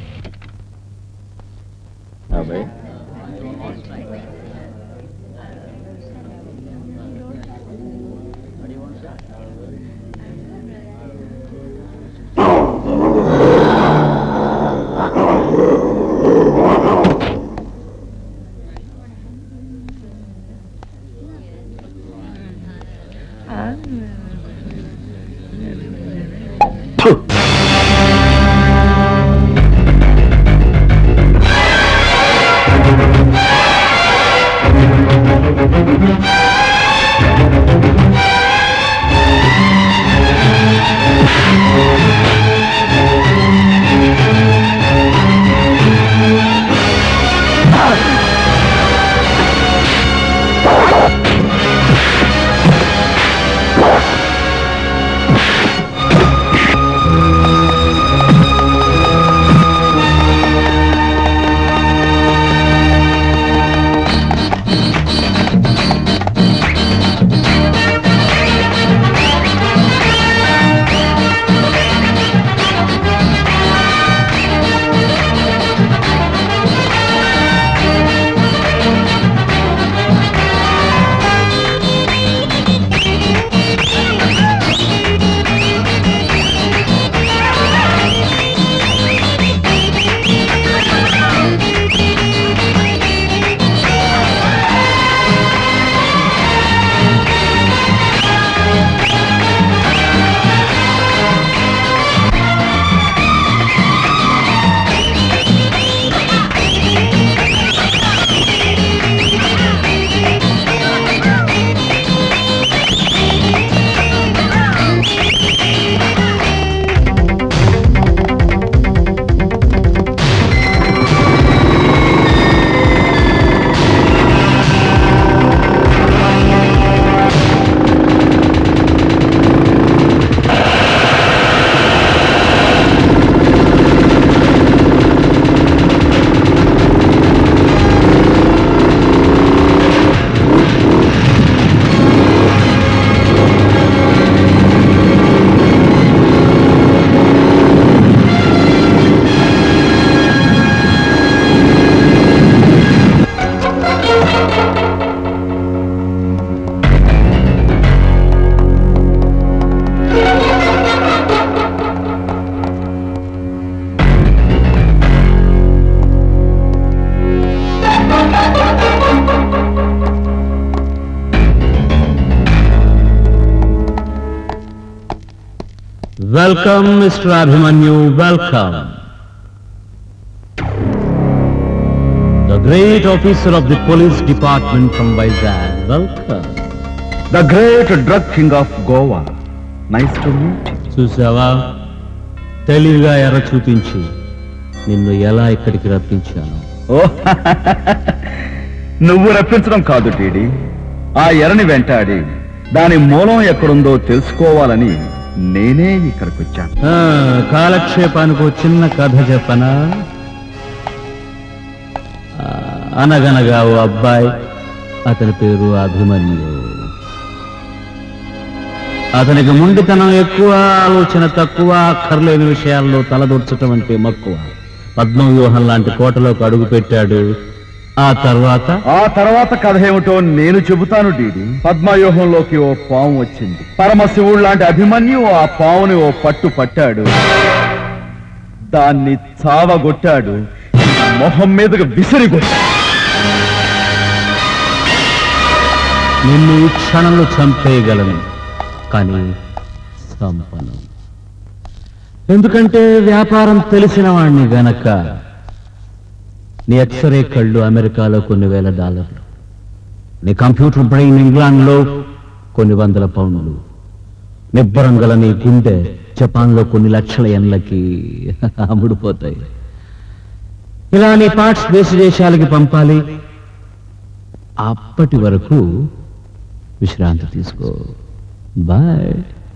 welcome mister Abhimanyu welcome the great officer of the police department from Vizag welcome the great drug king of Goa nice to meet చూసావా తెలివిగా ఎర్ర చూపించి నిన్ను ఎలా ఇక్కడికి రప్పించాను ఓ నువ్వు రప్పించడం కాదు టీడీ ఆ ఎరని వెంటాడి దాని మూలం ఎక్కడుందో తెలుసుకోవాలని నేనే ఇక్కడికి వచ్చాను ఆ, కాలక్షేపానికి ఓ చిన్న కథ చెప్పనా ఆ, అనగనగా ఓ అబ్బాయి అతని పేరు అభిమన్యు అతనికి ముండితనం ఎక్కువ ఆలోచన తక్కువ అక్కర్లేని విషయాల్లో తలదూర్చటం అంటే మక్కువ పద్మవ్యూహం లాంటి కోటలోకి అడుగు పెట్టాడు ఆ తర్వాత ఆ తర్వాత కథ ఏమిటో నేను చెబుతాను డీడి పద్మవ్యూహంలోకి ఓ పాము వచ్చింది పరమశివుడు లాంటి అభిమన్యు ఆ పాముని ఓ పట్టు పట్టాడు దాన్ని చావగొట్టాడు మొహం మీదకి విసిరిగొట్టాడు నిన్ను ఈ క్షణంలో చంపేయగలను కానీ సంపను ఎందుకంటే వ్యాపారం తెలిసిన వాణ్ణి గనక నీ ఎక్స్రే కళ్ళు అమెరికాలో కొన్ని వేల డాలర్లు నీ కంప్యూటర్ బ్రెయిన్ ఇంగ్లాండ్లో కొన్ని వందల పౌండ్లు నిబ్బరం గల నీ గుండె జపాన్లో కొన్ని లక్షల ఎన్లకి అమ్ముడుపోతాయి ఇలా నీ పార్ట్స్ దేశ దేశాలకి పంపాలి అప్పటి వరకు విశ్రాంతి తీసుకో bye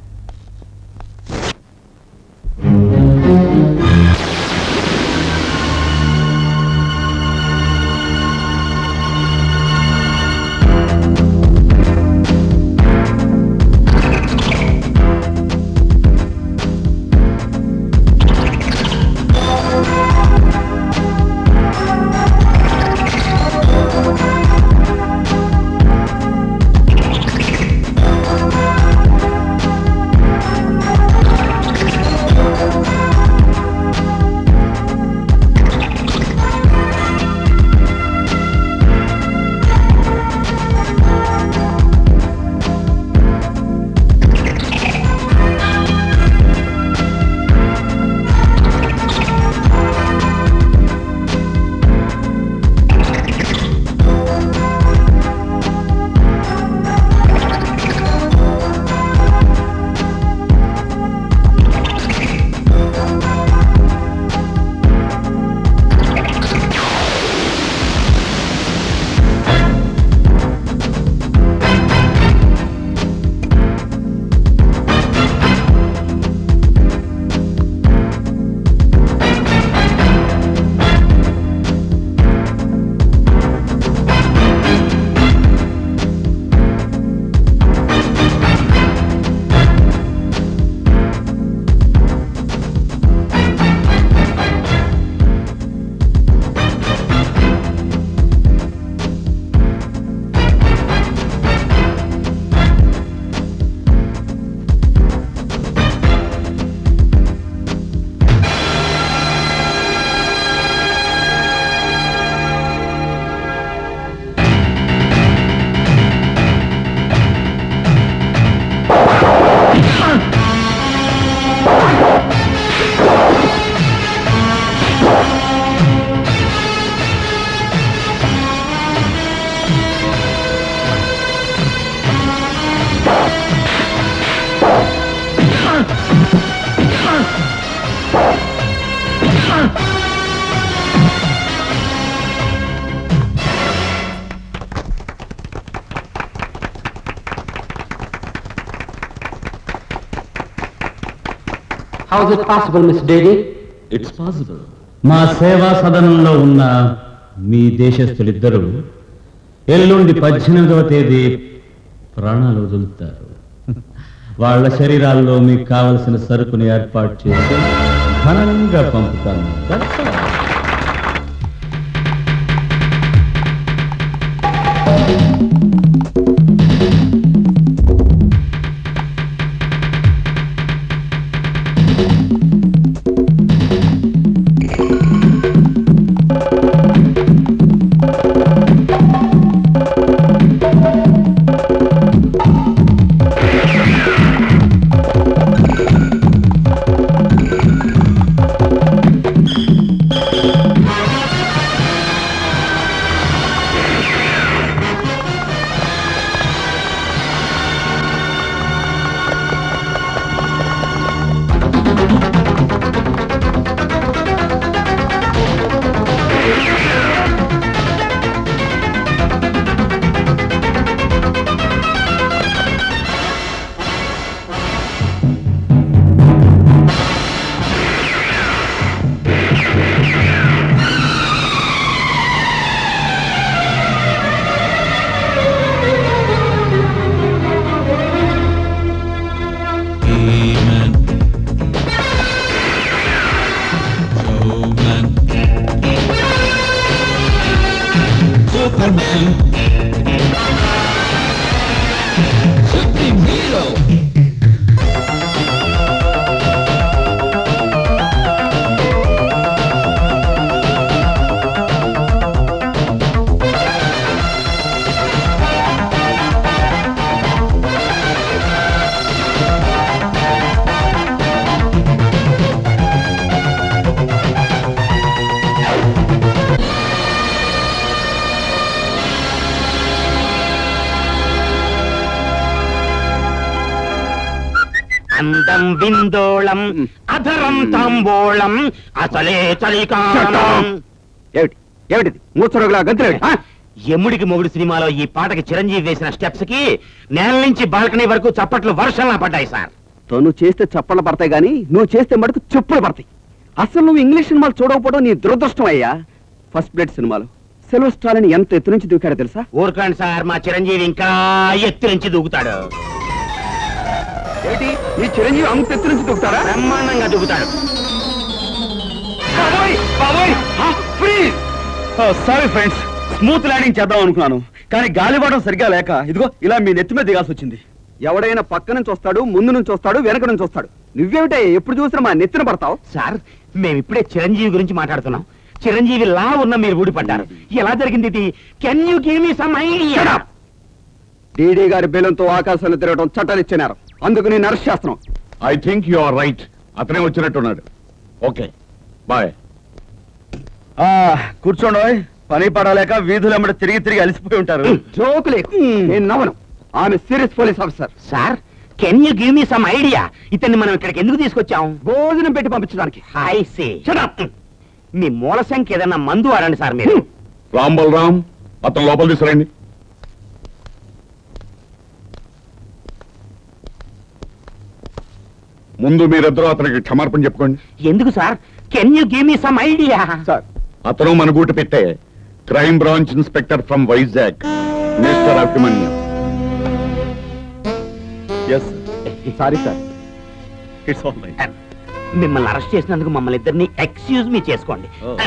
How is it possible, Miss Daly? It's possible మా సేవా సదనంలో ఉన్న మీ దేశస్థులిద్దరూ ఎల్లుండి పద్దెనిమిదవ తేదీ ప్రాణాలు వదులుతారు వాళ్ళ శరీరాల్లో మీకు కావలసిన సరుకుని ఏర్పాటు చేసి ఘనంగా పంపుతాను That's all. అందం విందోళం అధరం తాంబోళం అసలే చలికాలం ఏమిటి ఏమిటిది మూర్చరోగులా గంతులు ఎముడికి మొగుడు సినిమాలో ఈ పాటకి చిరంజీవి వేసిన స్టెప్స్ కి నేల నుంచి బాల్కనీ వరకు చప్పట్లు వర్షంలా పడ్డాయి సార్ తను చేస్తే చప్పట్లు పడతాయి గాని నువ్వు చేస్తే మటుకు చెప్పులు పడతాయి అసలు నువ్వు ఇంగ్లీష్ సినిమాలు చూడకపోవడం నీ దురదృష్టం అయ్యా ఫస్ట్ బ్లడ్ సినిమాలో సెలవు స్టాలిన్ ఎంత ఎత్తు నుంచి దూకాడో తెలుసా ఊరుకోండి సార్ మా చిరంజీవి ఇంకా ఎత్తు నుంచి దూకుతాడు ఏంటి ఈ చిరంజీవి అంత ఎత్తు నుంచి దూకుతాడా బ్రహ్మాండంగా దూకుతాడు సారీ ఫ్రెండ్స్ స్మూత్ ల్యాండింగ్ చేద్దాం అనుకున్నాను కానీ గాలివాటం సరిగ్గా లేక ఇదిగో ఇలా మీ నెత్తి మీద దిగాల్సి వచ్చింది ఎవడైనా పక్క నుంచి వస్తాడు ముందు నుంచి వస్తాడు వెనక నుంచి వస్తాడు నువ్వేమిటే ఎప్పుడు చూసినా మా నెత్తిన పడతావు సార్ మేము ఇప్పుడే చిరంజీవి గురించి మాట్లాడుతున్నాం చిరంజీవి లా ఉన్న మీరు ఊడిపడ్డారు ఎలా జరిగింది ఇది can you give me some idea DD గారి బేలంతో ఆకాశంలో తిరగడం చట్టాలు ఇచ్చినారు అందుకు నేను అరెస్ట్ చేస్తున్నాం I think you are right అతనే వచ్చినట్టున్నాడు ఓకే బాయ్ ఆ, కూర్చోండి ఓయ్. పని పడలేక వీధులు ఎమ్మడి తిరిగి తిరిగి అలసిపోయి ఉంటారు జోకు లేకు నేను నవ్వను ఆమె serious police officer sir can you give me some idea ఇతన్ని మనం ఇక్కడికి ఎందుకు తీసుకొచ్చాం భోజనం పెట్టి పంపించడానికి హాయ్ సే మీ మూల సంఖ్య ఏదన్నా మందు వాడండి సార్ మీరు రామ్ బలరామ్ అతను లోపల తీసుకురండి ముందు మీరిద్దరూ అతనికి క్షమార్పణ చెప్పుకోండి ఎందుకు sir can you give me some idea sir అతను మన గూట పెట్టే crime branch inspector from Vizag mister Abhimanyu yes sorry sir it's all right మిమ్మల్ని అరెస్ట్ చేసినందుకు మమ్మల్ని ఇద్దరిని ఎక్స్క్యూజ్ మీ చేసుకోండి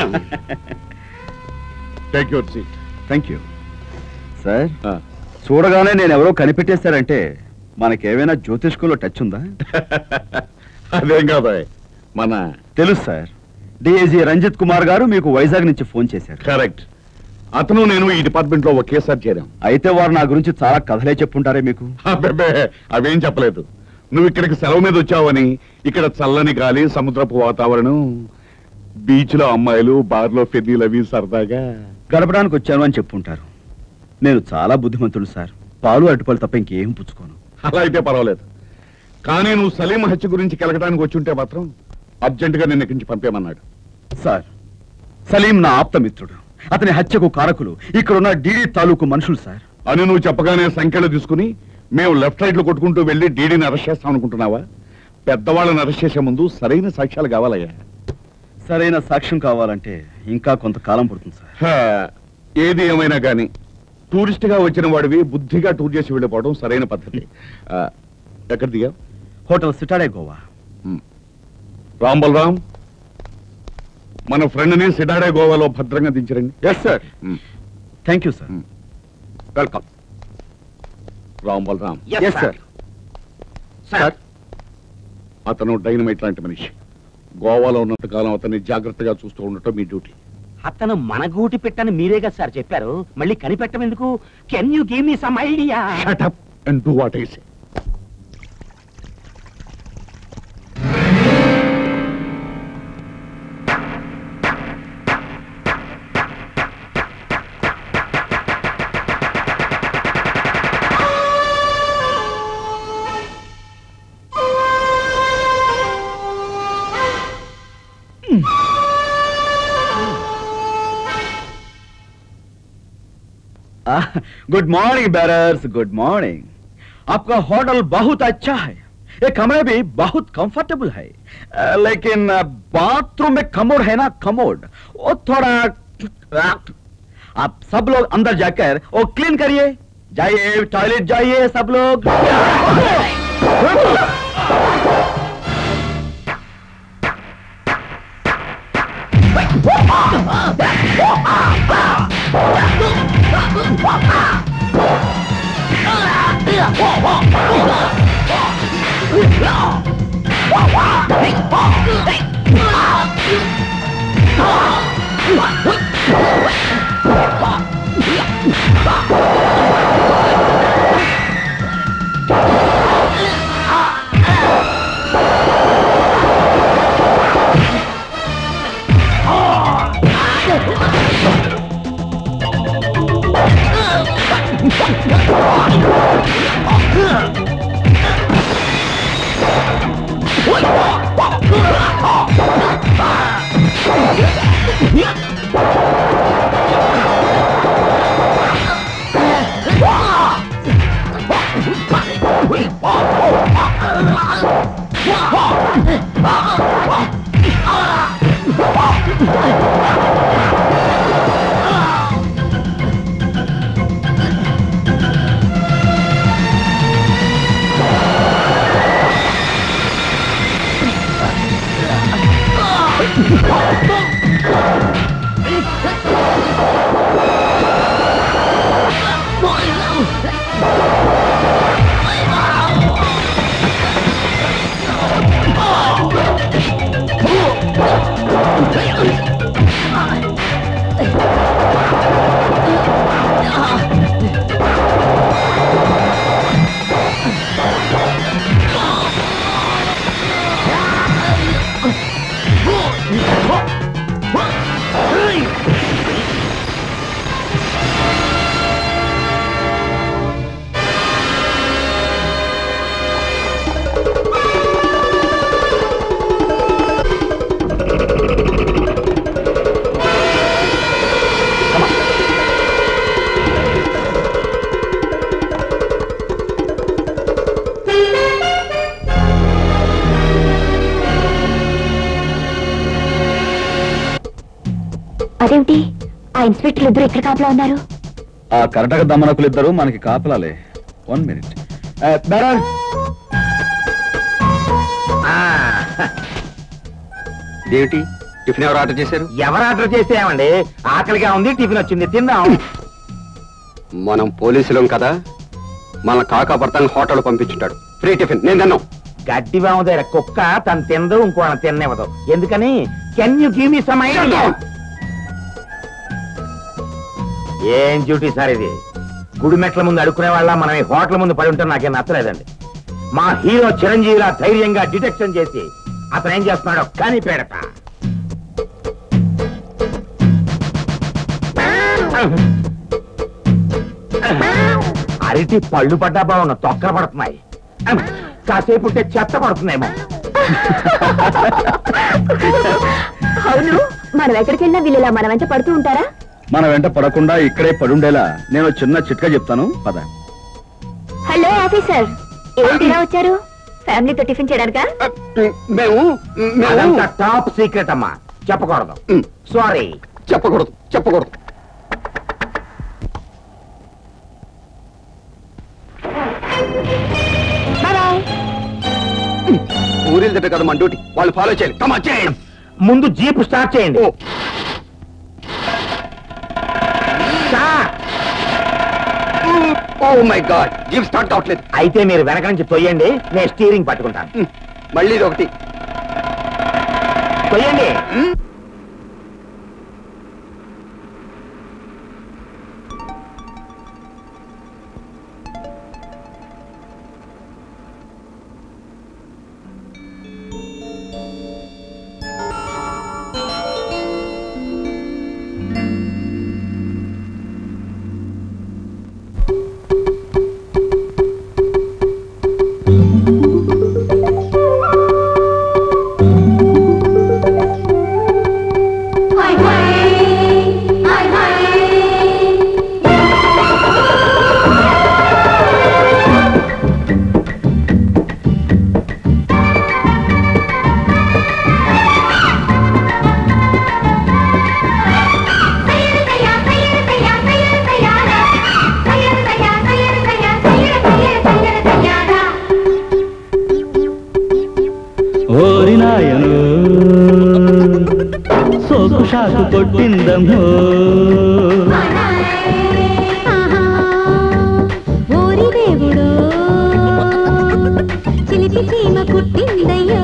take your seat thank you sir చూడగానే నేను ఎవరో కనిపెట్టేశారంటే మనకేమైనా జ్యోతిష్కంలో టచ్ ఉందా అదేం కాదు మన తెలుసు సార్ డిఐజీ రంజిత్ కుమార్ గారు మీకు వైజాగ్ నుంచి ఫోన్ చేశారు కరెక్ట్ అతను నేను ఈ డిపార్ట్మెంట్ లో ఒకేసారి చేరాం అయితే వారు నా గురించి చాలా కథలే చెప్పుంటారే మీకు అబ్బబ్బే, అవేం చెప్పలేదు నువ్వు ఇక్కడికి సెలవు మీద వచ్చావని ఇక్కడ చల్లని గాలి సముద్రపు వాతావరణం బీచ్ లో అమ్మాయిలు బార్లో ఫెన్నీలు అవి సరదాగా గడపడానికి వచ్చాను అని చెప్పుంటారు నేను చాలా బుద్ధిమంతుడు సార్ పాలు అటుపలు తప్ప ఇంకేం పుచ్చుకోను అలా అయితే పర్వాలేదు కానీ నువ్వు సలీం హత్య గురించి కెలకడానికి వచ్చి ఉంటే మాత్రం అర్జెంట్ గా నిన్న ఇక్కడి నుంచి పంపేమన్నాడు సార్ సలీం నా ఆప్తమిత్రుడు అతని హత్యకు కారకులు ఇక్కడున్న డీడీ తాలూకు మనుషులు సార్ అని నువ్వు చెప్పగానే సంఖ్యలు తీసుకుని మేము లెఫ్ట్ రైట్ లో కొట్టుకుంటూ వెళ్ళి డీడీని అరెస్ట్ చేస్తాం అనుకుంటున్నావా పెద్దవాళ్ళని అరెస్ట్ చేసే ముందు సరైన సాక్ష్యాలు కావాలయ్యా సరైన సాక్ష్యం కావాలంటే ఇంకా కొంతకాలం పడుతుంది సార్ హా, ఏది ఏమైనా గాని టూరిస్ట్ గా వచ్చిన వాడివి బుద్ధిగా టూర్ చేసి వెళ్ళిపోవడం సరైన పద్ధతి ఆ, ఎక్కడ దిగా హోటల్ సిటాడే గోవా రామ్ బలరామ్ మన ఫ్రెండ్ ని సిడాడే గోవాలో భద్రంగా దించరండి yes sir thank you sir welcome Ram Balaram Yes, yes sir. Sir sir అతను డైనమైట్ లాంటి మనిషి గోవాలో ఉన్నంత కాలం అతన్ని జాగ్రత్తగా చూస్తూ ఉండటం మీ డ్యూటీ అతను మన గూటి పెట్టని మీరే కదా సార్ చెప్పారు మళ్ళీ కనిపెట్టం ఎందుకు can you give me some idea shut up and do what I say good morning bearers good morning आपका होटल बहुत अच्छा है ये कमरे भी बहुत कंफर्टेबल है अ, लेकिन अ, बाथरूम में कमोड है ना कमोड वो थोड़ा आप सब लोग अंदर जाकर वो क्लीन करिए जाइए टॉयलेट जाइए सब लोग Ah! అదేమిటి ఆ ఇన్స్పెక్టర్లు ఇద్దరు ఇక్కడ కాపలా ఉన్నారు ఆ కరటక దమనకులు ఇద్దరు మనకి కాపలాలే వన్ మినిట్ బెరర్ ఏమిటి టిఫిన్ ఎవరు ఆర్డర్ చేశారు ఎవరు ఆర్డర్ చేసేమండి ఆకలిగా ఉంది టిఫిన్ వచ్చింది తిందాం మనం పోలీసులం కదా మన కాకా భర్తను హోటల్ పంపించుంటాడు ఫ్రీ టిఫిన్ నేను తిన్నాం గడ్డి బాము దగ్గర కుక్క తను తిందు ఇంకో తిన్నివ్వదు ఎందుకని can you give me some ఏం డ్యూటీ సార్ ఇది గుడి మెట్ల ముందు అడుక్కునే వాళ్ళ మనం ఈ హోటల్ ముందు పడి ఉంటే నాకేం నచ్చలేదండి మా హీరో చిరంజీవిలా ధైర్యంగా డిటెక్షన్ చేసి అతను ఏం చేస్తున్నాడో కానీ పేడట అరటి పళ్ళు పడ్డా బాగున్న తొక్కలు పడుతున్నాయి కాసేపు ఉంటే చెత్త పడుతుందేమో అవును మనం ఎక్కడికి వెళ్ళినా వీళ్ళు ఇలా మన వెంట పడుతూ ఉంటారా మన వెంట పడకుండా ఇక్కడే పడుండేలా నేను చిన్న చిట్కా చెప్తాను పద హలో ఆఫీసర్ ఏంటి ఇలా వచ్చారు ఫ్యామిలీతో టిఫిన్ చేయడానికా మేము అదంతా టాప్ సీక్రెట్ అమ్మా చెప్పకూడదు సారీ చెప్పకూడదు చెప్పకూడదు ఊరిల్ దగ్గర కదా మన డ్యూటీ వాళ్ళు ఫాలో చేయాలి కమా చేయండి ముందు జీప్ స్టార్ట్ చేయండి oh my God jeep start కావట్లేదు అయితే మీరు వెనక నుంచి తొయ్యండి నేను స్టీరింగ్ పట్టుకుంటాను మళ్ళీ ఇది ఒకటి తొయ్యండి ఓరి నాయను సోకు షాకు కొట్టిందమ్మో ఓరి దేవుడు చిలిపి చీమ కుట్టిందయ్యో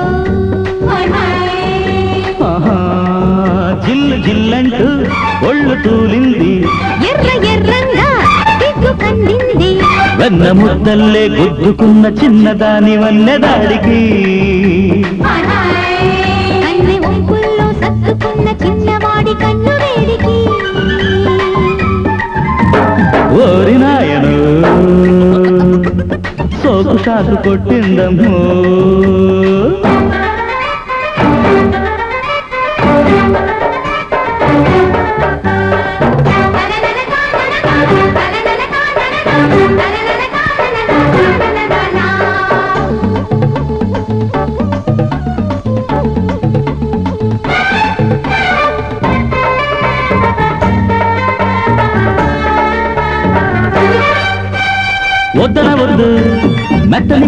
ఆహా, జిల్లు జిల్లంటూ ఒళ్ళు తూలింది ఎర్ర ఎర్రంగా సిగ్గు కందింది వెన్న ముద్దల్లే గుద్దుకున్న చిన్నదాని వన్నెదాడికి కన్నె ఒంపుల్లో సత్తుకున్న చిన్నవాడి కన్ను వేడికి ఓరి నాయను సోకు షాకు కొట్టిందమ్మో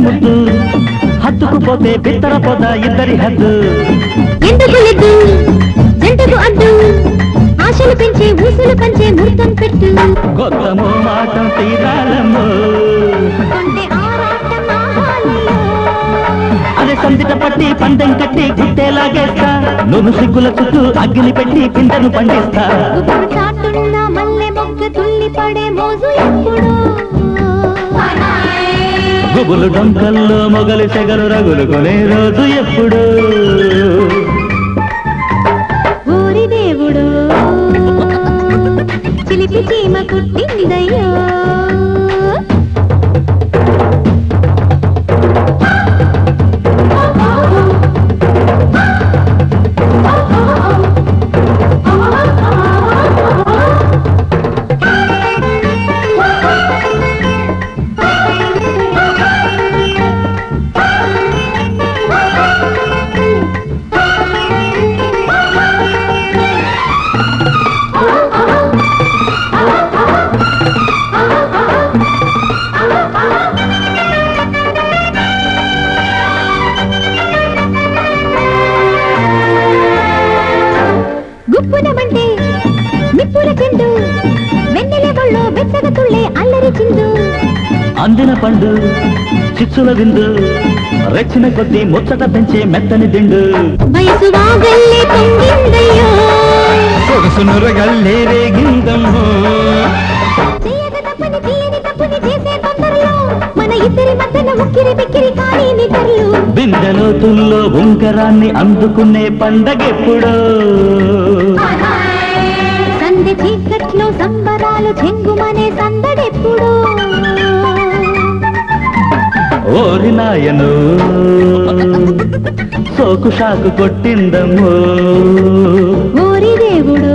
ముద్దు హత్తుకుపోతే బిత్తర పొద ఇద్దరి హద్దు ఎందుకు లేదు జంటకు అడ్డు ఆశలు పెంచే ఊసులు పంచే ముహూర్తం పెట్టు కొత్త మాటం తీరాలమ్మో కొంటే ఆరాటం ఆహాలలో. అదే సందిట పట్టి పందెం కట్టి గుట్టేలాగేస్తా నువ్వు సిగ్గుల చుట్టూ అగ్గిని పెట్టి పిందెను పండిస్తా గుబురు చాటున్న మల్లె మొగ్గ తుల్లి పడే మోజు ఎప్పుడు గుబులు డొంకల్లో మొగలి సెగలు రగులుకునే రోజు ఎప్పుడు ఊరి దేవుడు చిలిపి చీమ కుట్టిందయ్యో గుప్పునమంటే నిప్పుల చెండు వెన్నెల ఒళ్ళో వెచ్చగ తుళ్ళే అల్లరి చిందు అందిన పండు చిచ్చుల విందు రెచ్చిన కొద్దీ ముచ్చట పెంచే మెత్తని దిండు వయసు వాగల్లే పొంగిందయ్యో సొగసునురగల్లే రేగిందమ్మో చేయక తప్పని తీయని తప్పుని చేసే తొందరలో మన ఇద్దరి మధ్యన ఉక్కిరి బిక్కిరి కానీ నిద్రలు బిందెలోతుల్లో ఉంకరాన్ని అందుకునే పండగెప్పుడో సందె చీకట్లో సంబరాలు చెంగుమనే సందడెప్పుడు ఓరి నాయను సోకు షాకు కొట్టిందమ్మో ఓరి దేవుడు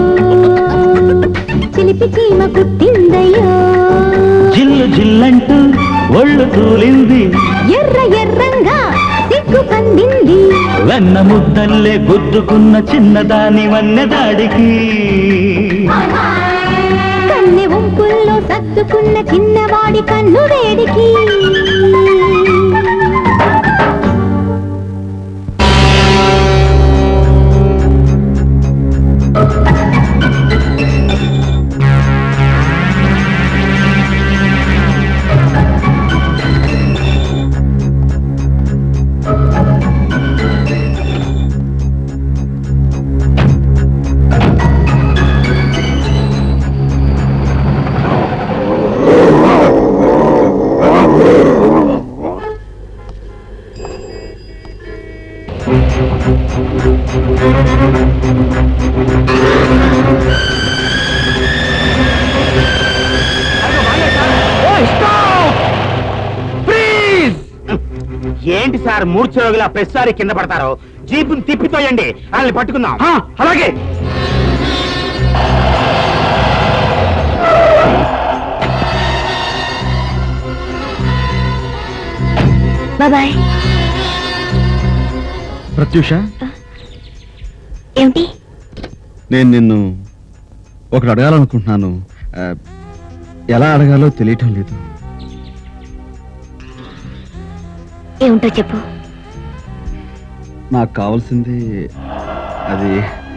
చిలిపి చీమ కుట్టిందయ్యో జిల్లు జిల్లంటూ ఒళ్ళు తూలింది ఎర్ర ఎర్రంగా సిగ్గు పండింది వెన్న ముద్దల్లే గుద్దుకున్న చిన్నదాని వన్నెదాడికి కన్నె వంపుల్లో సర్దుకున్న చిన్నవాడి కన్ను వేడికి ఏంటి సార్ మూర్ఛరోగుల ప్రతిసారి కింద పడతారు జీపుని తిప్పితోయండి వాళ్ళని పట్టుకుందాం అలాగే బాబాయ్ ప్రత్యూష ఏమిటి నేను నిన్ను ఒకటి అడగాలనుకుంటున్నాను ఆ, ఎలా అడగాలో తెలియటం లేదు ఏమిటో చెప్పు నాకు కావాల్సింది అది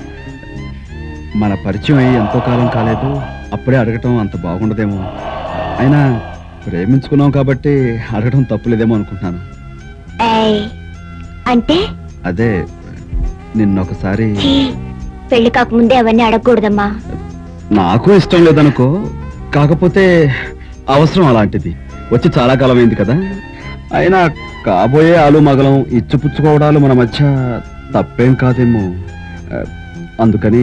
మన పరిచయం అయ్యి ఎంతో కాలం కాలేదు అప్పుడే అడగటం అంత బాగుండదేమో అయినా ప్రేమించుకున్నాం కాబట్టి అడగటం తప్పులేదేమో అనుకుంటున్నాను ఏయ్, అంటే అదే నిన్నొకసారి ఛీ, పెళ్లి కాకముందే అవన్నీ అడగకూడదమ్మా నాకు ఇష్టం లేదనుకో కాకపోతే అవసరం అలాంటిది వచ్చి చాలా కాలం అయింది కదా అయినా కాబోయే ఆలు మగలం ఇచ్చిపుచ్చుకోవడాలు మన మధ్య తప్పేం కాదేమో ఆ, అందుకని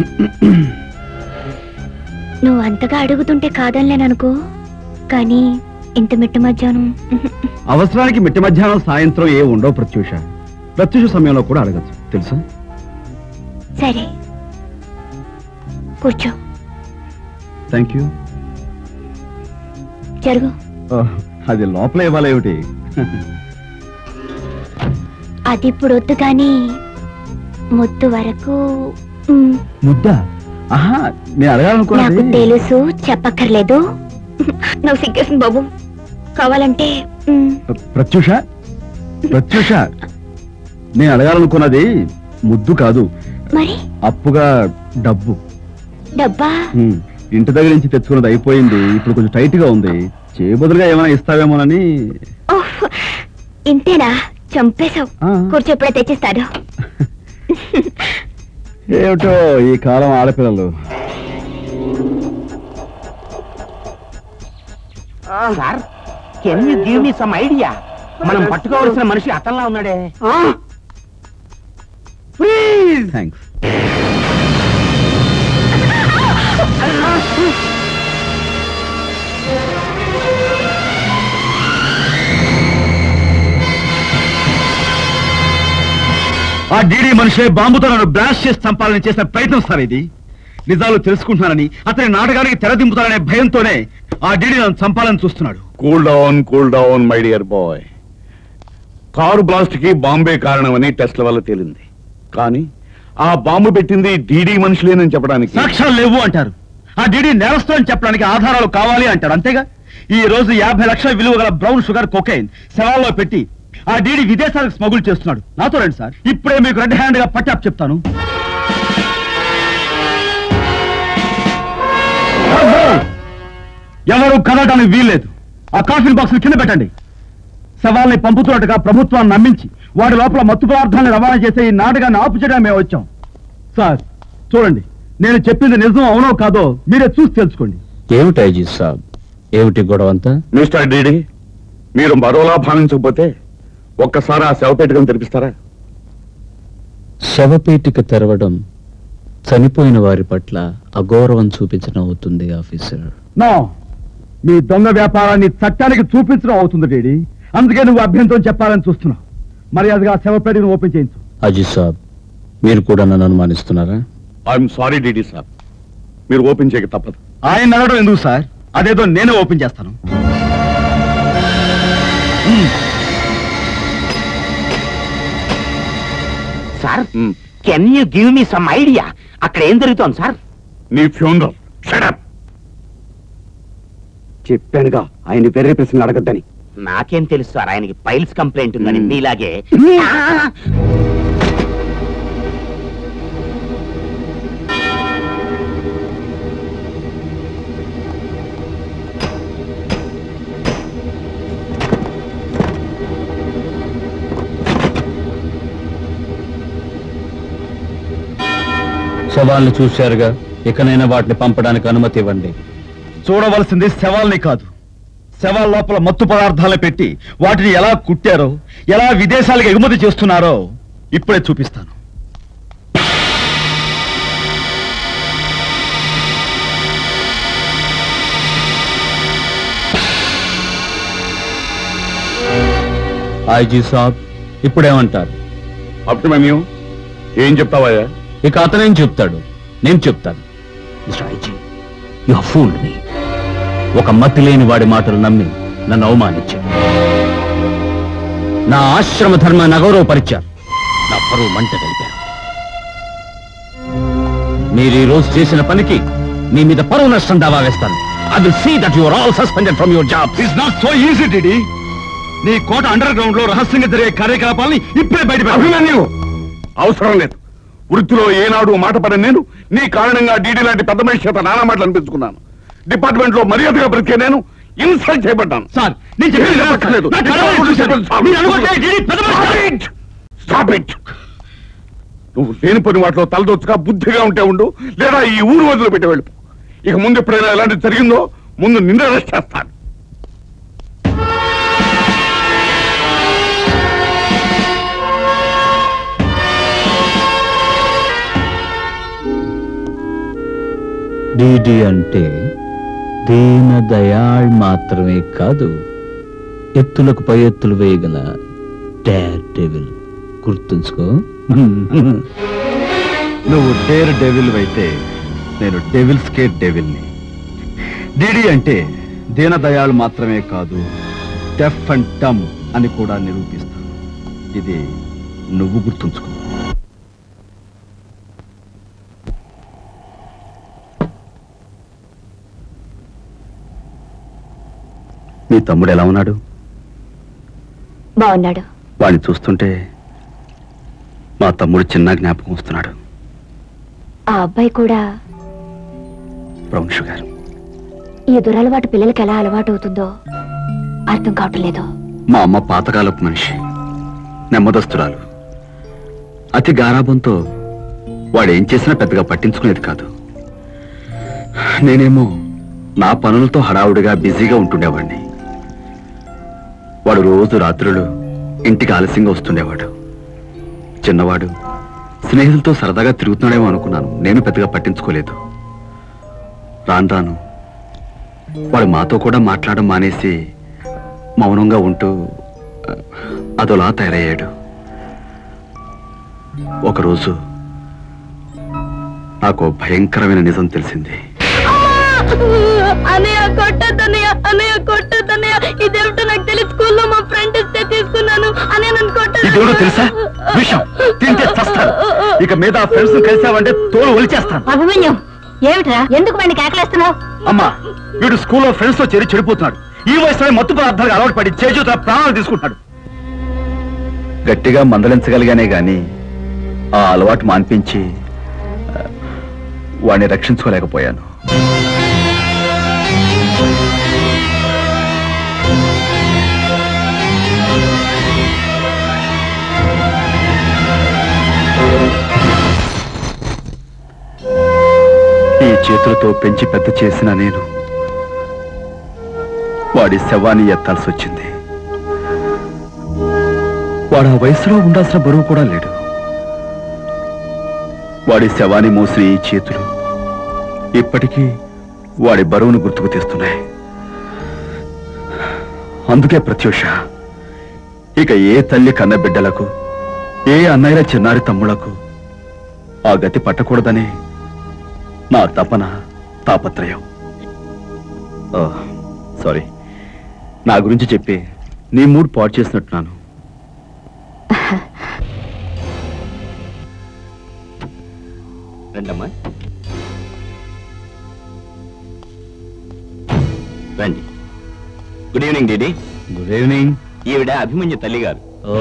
నువ్వు అంతగా అడుగుతుంటే కాదనిలేననుకో కానీ ఇంత మిట్ట మధ్యాహ్నం అవసరానికి మిట్ట మధ్యాహ్నం సాయంత్రం ఏ ఉండవు ప్రత్యూష ప్రత్యూష సమయంలో కూడా అడగచ్చు తెలుసా సరే కూర్చో థ్యాంక్ యూ జరుగు అది లోపల ఇవ్వాలి ఏమిటి అది ఇప్పుడు వద్దు కానీ ముద్దు వరకు మ్, ముద్ద ఆహా నేను నాకు అడగాలనుకున్నది తెలుసు చెప్పక్కర్లేదు నువ్వు సిగ్గేసింది బాబు కావాలంటే ప్రత్యూష ప్రత్యూష నేను అడగాలనుకున్నది ముద్దు కాదు మరి అప్పుగా డబ్బు డబ్బా హ్మ్. ఇంటి దగ్గర నుంచి తెచ్చుకున్నది అయిపోయింది ఇప్పుడు కొంచెం టైట్ గా ఉంది చేయబదులుగా ఏమైనా ఇస్తావేమోనని ఓహ్, ఇంతేనా చంపేశావు కూర్చోప్పుడే తెచ్చిస్తాను ఏమిటో ఈ కాలం ఆడపిల్లలు sir can you give me some idea మనం పట్టుకోవాల్సిన మనిషి అతనిలా ఉన్నాడే థ్యాంక్స్ ఆ డీడీ మనిషే బాంబుతో నన్ను బ్లాస్ట్ చేసి చంపాలని చేసిన ప్రయత్నం సార్ ఇది నిజాలు తెలుసుకుంటున్నానని అతని నాటకానికి తెరదింపుతారనే భయంతోనే ఆ డీడీ నన్ను చంపాలని చూస్తున్నాడు cool down cool down my dear boy car blast కి బాంబే కారణమని టెస్ట్ల వల్ల తేలింది కానీ ఆ బాంబు పెట్టింది డీడీ మనుషులేనని చెప్పడానికి సాక్ష్యాలు లేవు అంటారు ఆ డీడీ నేరస్తు అని చెప్పడానికి ఆధారాలు కావాలి అంటాడు అంతేగా ఈ రోజు యాభై లక్షల విలువ గల బ్రౌన్ షుగర్ కొకైన్ శవాల్లో పెట్టి ఆ డీడీ విదేశాలకు స్మగుల్ చేస్తున్నాడు నాతో రండి సార్ ఇప్పుడే మీకు రెడ్ హ్యాండ్ గా పట్టాప్ చెప్తాను ఎవరు కదలటానికి వీల్లేదు ఆ కాఫిన్ బాక్స్ కింద పెట్టండి శవాల్ని పంపుతున్నట్టుగా ప్రభుత్వాన్ని నమ్మించి వాడి లోపల మత్తు పదార్థాలను రవాణా చేసే ఈ నాటకాన్ని ఆపు చేయడానికి మేము వచ్చాం సార్ చూడండి నేను చెప్పింది నిజం అవునో కాదో మీరే చూసి తెలుసుకోండి ఏమిటి ఐజీ సాబ్ ఏమిటి గొడవ అంతా మిస్టర్ డీడీ మీరు మరోలా భావించకపోతే ఒక్కసారి ఆ శవపేటకం తెరిపిస్తారా శవపేటిక తెరవడం చనిపోయిన వారి పట్ల అగౌరవం చూపించడం అవుతుంది ఆఫీసర్ నో మీ దొంగ వ్యాపారాన్ని చట్టానికి చూపించడం అవుతుంది డేడీ అందుకే నువ్వు అభ్యంతరం చెప్పాలని చూస్తున్నావు మర్యాదగా శవపేటను ఓపెన్ చేయించు అజీ సాబ్ మీరు కూడా నన్ను అనుమానిస్తున్నారా ఐఎమ్ సారీ డీడీ సార్ మీరు ఓపెన్ చేయక తప్పదు ఆయన నడవడం ఎందుకు సార్ అదేదో నేనే ఓపెన్ చేస్తాను sir can you give me some idea అక్కడ ఏం జరుగుతోంది సార్ నీ ఫ్యూనరల్ చెప్పానుగా ఆయన వేరే ప్రశ్నలు అడగద్దని నాకేం తెలుసు సార్ ఆయనకి పైల్స్ కంప్లైంట్ ఉందని మీలాగే శవాల్ని చూశారుగా ఇకనైనా వాటిని పంపడానికి అనుమతి ఇవ్వండి చూడవలసింది శవాల్ని కాదు శవాల లోపల మత్తు పదార్థాలు పెట్టి వాటిని ఎలా కుట్టారో ఎలా విదేశాలకు ఎగుమతి చేస్తున్నారో ఇప్పుడే చూపిస్తాను ఐజీ సాబ్ ఇప్పుడేమంటారు అభిమన్యు ఏం చెప్తావయ్యా ఇక అతనేం చెప్తాడు నేను చెప్తాను mister IG you fooled me ఒక మతి లేని వాడి మాటలు నమ్మి నన్ను అవమానించారు నా ఆశ్రమ ధర్మాన్ని అగౌరవపరిచారు నా పరువు మంట కలిపారు మీరు ఈ రోజు చేసిన పనికి మీ మీద పరువు నష్టం దావా వేస్తాను I will see that your all suspended from your job it's not so easy DD నీ కోట అండర్ గ్రౌండ్ లో రహస్యంగా జరిగే కార్యకలాపాలని ఇప్పుడే బయట అభిమన్యు అవసరం లేదు వృత్తిలో ఏనాడు మాట పడని నేను నీ కారణంగా డీడీ లాంటి పెద్ద మనిషి చేత నానా మాటలు అనిపించుకున్నాను డిపార్ట్మెంట్ లో మర్యాదగా బ్రతికే నేను ఇన్సల్ట్ చేయబడ్డాను సార్ నేను చెప్పేది వినక్కర్లేదు. నా కళ్ళతో చూశాను. మీరు అనుకుంటే డీడీ పెద్ద మనిషి. Stop it! నువ్వు లేని పని వాటిలో తలదొచ్చుగా బుద్ధిగా ఉంటే ఉండు లేదా ఈ ఊరు వదిలిపెట్టి వెళ్ళిపో ఇక ముందు ఎప్పుడైనా ఎలాంటి జరిగిందో ముందు నిన్ను అరెస్ట్ చేస్తాను డిడి అంటే దీన దయాళ్ మాత్రమే కాదు ఎత్తులకు పై ఎత్తులు వేయగల డేర్ డెవిల్ గుర్తుంచుకో నువ్వు డేర్ డెవిల్ అయితే నేను డెవిల్ స్కేట్ డెవిల్ని డిడి అంటే దీనదయాళ్ మాత్రమే కాదు డెఫ్ అండ్ టమ్ అని కూడా నిరూపిస్తాను ఇది నువ్వు గుర్తుంచుకో మీ తమ్ముడు ఎలా ఉన్నాడు బాగున్నాడు వాడిని చూస్తుంటే మా తమ్ముడు చిన్న జ్ఞాపకం వస్తున్నాడు ఆ అబ్బాయి కూడా బ్రౌన్ షుగర్ ఈ దురలవాటు పిల్లలకి ఎలా అలవాటు అవుతుందో అర్థం కావటం లేదు మా అమ్మ పాతకాలపు మనిషి నెమ్మదస్తురాలు అతి గారాబంతో వాడు ఏం చేసినా పెద్దగా పట్టించుకునేది కాదు నేనేమో నా పనులతో హడావుడిగా బిజీగా ఉంటుండేవాడిని వాడు రోజు రాత్రులు ఇంటికి ఆలస్యంగా వస్తుండేవాడు చిన్నవాడు స్నేహితులతో సరదాగా తిరుగుతున్నాడేమో అనుకున్నాను నేను పెద్దగా పట్టించుకోలేదు రాను రాను వాడు మాతో కూడా మాట్లాడడం మానేసి మౌనంగా ఉంటూ ఆ, అదోలా తయారయ్యాడు ఒకరోజు నాకు ఓ భయంకరమైన నిజం తెలిసింది అన్నయ్య కొట్టద్దన్నయ్య అన్నయ్య కొట్టద్దన్నయ్య ఇదేమిటో నాకు తెలిసి స్కూల్లో మా ఫ్రెండ్ ఇస్తే తీసుకున్నాను అన్నయ్య నన్ను ఇదేమిటో తెలుసా విషం తింటే చస్తాను ఇక మీద ఫ్రెండ్స్ కలిసావంటే తోలు ఒలిచేస్తాను అభిమన్యం ఏమిట్రా ఎందుకు వాడిని కేకలేస్తున్నావు అమ్మా వీడు స్కూల్లో ఫ్రెండ్స్ తో చేరి చెడిపోతున్నాడు ఈ వయసులో మత్తు పదార్థాలకు అలవాటు పడి చేజూత ప్రాణాలు తీసుకుంటున్నాడు గట్టిగా మందలించగలిగానే గాని ఆ అలవాటు మాన్పించి ఆ, వాడిని రక్షించుకోలేకపోయాను ఈ చేతులతో పెంచి పెద్ద చేసిన నేను వాడి శవాన్ని ఎత్తాల్సి వచ్చింది వాడు ఆ వయసులో ఉండాల్సిన బరువు కూడా లేడు వాడి శవాన్ని మోసిన ఈ చేతులు ఇప్పటికీ వాడి బరువును గుర్తుకు తెస్తున్నాయి అందుకే ప్రత్యూష ఇక ఏ తల్లి కన్న బిడ్డలకు ఏ అన్నయ్యల చిన్నారి తమ్ముళ్లకు ఆ గతి పట్టకూడదనే నా తపన తాపత్రయం ఓ, సారీ నా గురించి చెప్పి నీ మూడ్ పాడు చేసినట్టున్నాను రండమ్మా రండి good evening DD good evening ఈవిడ అభిమన్యు తల్లి గారు ఓ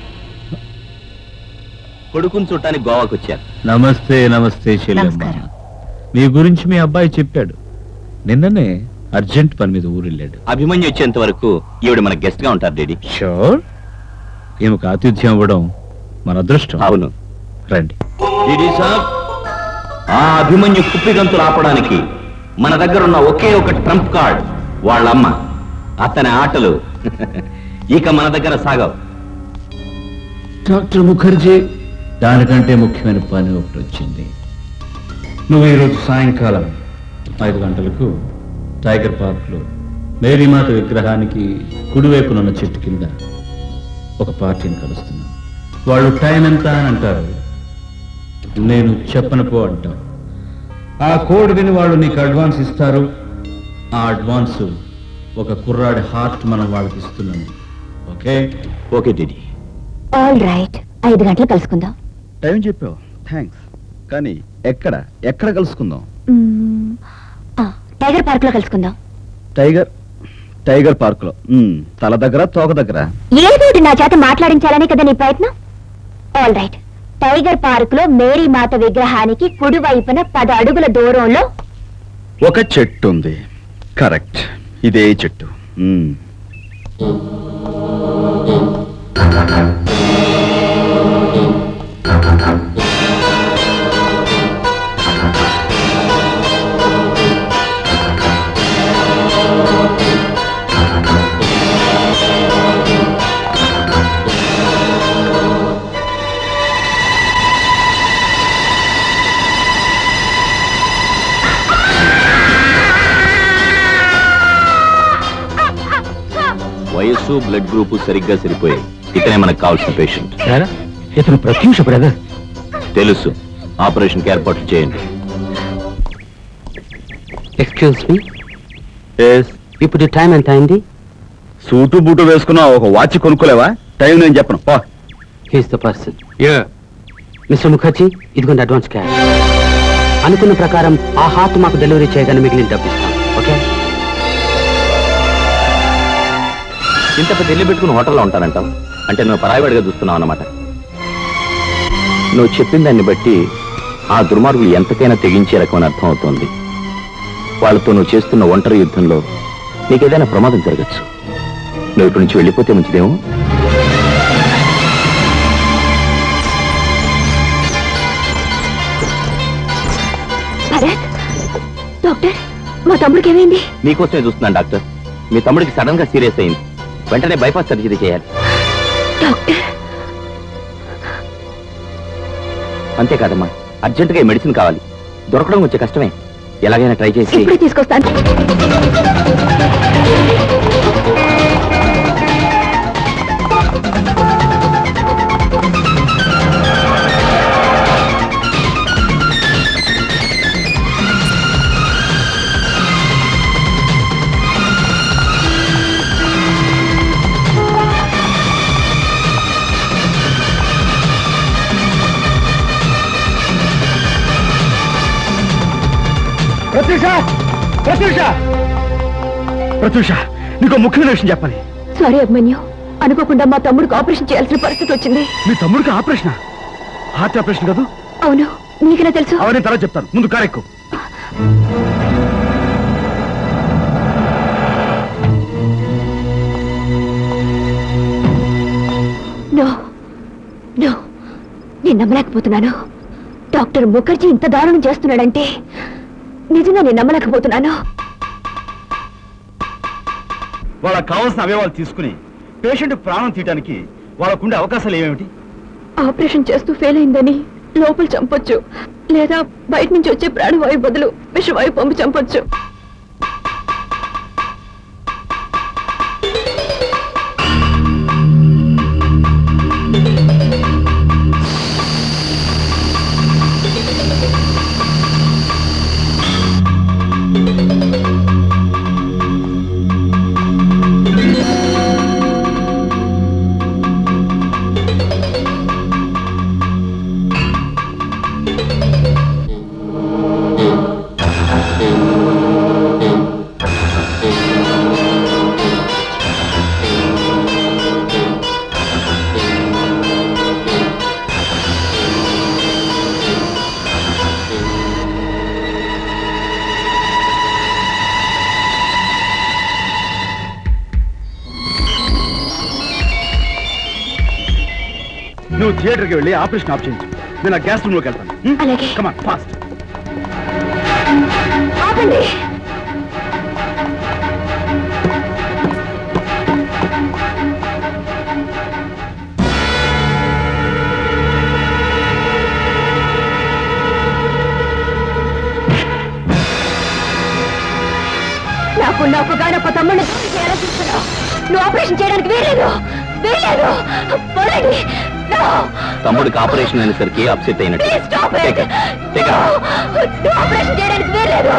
కొడుకుని చూడటానికి గోవాకు వచ్చారు నమస్తే నమస్తే చెల్లెమ్మ మీ గురించి మీ అబ్బాయి చెప్పాడు నిన్ననే అర్జెంట్ పని మీద ఊరెళ్ళాడు అభిమన్యు వచ్చేంత వరకు ఈవిడ మన గెస్ట్ గా ఉంటారు డీడీ షూర్ ఈమెకు ఆతిథ్యం ఇవ్వడం మన అదృష్టం అవును రండి డీడీ సార్ ఆ అభిమన్యు కుప్పిగంతులు ఆపడానికి మన దగ్గర ఉన్న ఒకే ఒక ట్రంప్ కార్డ్ వాళ్ళమ్మ అతని ఆటలు ఇక మన దగ్గర సాగవు డాక్టర్ ముఖర్జీ దానికంటే ముఖ్యమైన పని ఒకటి వచ్చింది నువ్వు ఈరోజు సాయంకాలం ఐదు గంటలకు టైగర్ పార్క్లో మేరీమాత విగ్రహానికి కుడివైపునున్న చెట్టు కింద ఒక పార్టీని కలుస్తున్నాను వాళ్ళు టైం ఎంత అని అంటారు నేను చెప్పను పో అంటాను ఆ కోడ్ విని వాళ్ళు నీకు అడ్వాన్స్ ఇస్తారు ఆ అడ్వాన్స్ ఒక కుర్రాడి హార్ట్ మనం వాళ్ళకి ఇస్తున్నాను okay okay DD all right ఐదు గంటలు కలుసుకుందాం టైం చెప్పావు థ్యాంక్స్ కానీ ఎక్కడ ఎక్కడ కలుసుకుందాం మ్మ్. ఆ, టైగర్ పార్క్ లో కలుసుకుందాం టైగర్ టైగర్ పార్క్ లో తల దగ్గర తోక దగ్గర ఏదోటి నా చేత మాట్లాడించాలనే కదా నీ ప్రయత్నం ఆల్ రైట్ టైగర్ పార్క్ లో మేరీ మాత విగ్రహానికి కుడివైపున పది అడుగుల దూరంలో ఒక చెట్టు ఉంది కరెక్ట్ ఇదే చెట్టు మ్మ్. వయస్సు బ్లడ్ గ్రూప్ సరిగ్గా సరిపోయాయి ఇతనే మనకు కావాల్సిన పేషెంట్ ఇతను ప్రత్యూష బ్రదర్ తెలుసు ఆపరేషన్ కి ఏర్పాట్లు చేయండి ఎక్స్క్యూజ్ మీ ఇప్పుడు టైం ఎంత అయింది సూటు బూటు వేసుకున్న ఒక వాచ్ కొనుక్కోలేవా టైం నేను చెప్పను పో he's the person mister Mukherjee ఇదిగోండి అడ్వాన్స్ క్యాష్ అనుకున్న ప్రకారం ఆ హార్ట్ మాకు డెలివరీ చేయగానే మిగిలిన డబ్బిస్తాం ఓకే ఇంత పెద్ద ఇల్లు పెట్టుకుని హోటల్లో ఉంటానంటావు అంటే నువ్వు పరాయివాడిగా చూస్తున్నావు అన్నమాట నువ్వు చెప్పిన దాన్ని బట్టి ఆ దుర్మార్గులు ఎంతకైనా తెగించే రకమని అర్థం అవుతోంది వాళ్ళతో నువ్వు చేస్తున్న ఒంటరి యుద్ధంలో నీకేదైనా ప్రమాదం జరగచ్చు నువ్వు ఇక్కడి నుంచి వెళ్ళిపోతే మంచిదేమో భరత్ డాక్టర్ మా తమ్ముడికి ఏమైంది మీకోసమే చూస్తున్నాను డాక్టర్ మీ తమ్ముడికి సడన్ గా సీరియస్ అయింది వెంటనే బైపాస్ సర్జరీ చేయాలి డాక్టర్ అంతేకాదమ్మా అర్జెంటుగా ఈ మెడిసిన్ కావాలి దొరకడం వచ్చే కష్టమే ఎలాగైనా ట్రై చేసి ఇప్పుడే తీసుకొస్తాను ప్రత్యూష ప్రత్యూష ప్రత్యూష నీకు ముఖ్యమైన విషయం చెప్పాలి సారీ అభిమన్యు అనుకోకుండా మా తమ్ముడికి ఆపరేషన్ చేయాల్సిన పరిస్థితి వచ్చింది మీ తమ్ముడికి ఆపరేషన్ హార్ట్ ఆపరేషన్ కాదు అవును నీకెలా తెలుసు అవన్నీ తర్వాత చెప్తాను ముందు కారెక్కు నో నో నేను నమ్మలేకపోతున్నాను డాక్టర్ ముఖర్జీ ఇంత దారుణం చేస్తున్నాడంటే నిజంగా నేను నమ్మలేకపోతున్నాను వాళ్ళకి కావాల్సిన అవయవాలు తీసుకుని పేషెంట్ ప్రాణం తీయడానికి వాళ్ళకుండే అవకాశాలు ఏమేమిటి ఆపరేషన్ చేస్తూ ఫెయిల్ అయిందని లోపల చంపొచ్చు లేదా బయట నుంచి వచ్చే ప్రాణవాయు బదులు విషవాయు పంపు చంపొచ్చు నువ్వు థియేటర్కి వెళ్ళి ఆపరేషన్ ఆఫ్ చేయించు నేను ఆ గ్యాస్ రూమ్ లోకి వెళ్తాను అలాగే కమాన్ ఫాస్ట్ ఆపండి నాకు నాకు గానొక్క తమ్ముడు ఎలా చూస్తున్నావు నువ్వు ఆపరేషన్ చేయడానికి వీల్లేదు వీల్లేదు వదలండి No! తమ్ముడికి ఆపరేషన్ అయినసరికి అప్సెట్ అయినట్టు Please stop it! Take it. Take it. No! నువ్వు ఆపరేషన్ చేయడానికి వీల్లేదు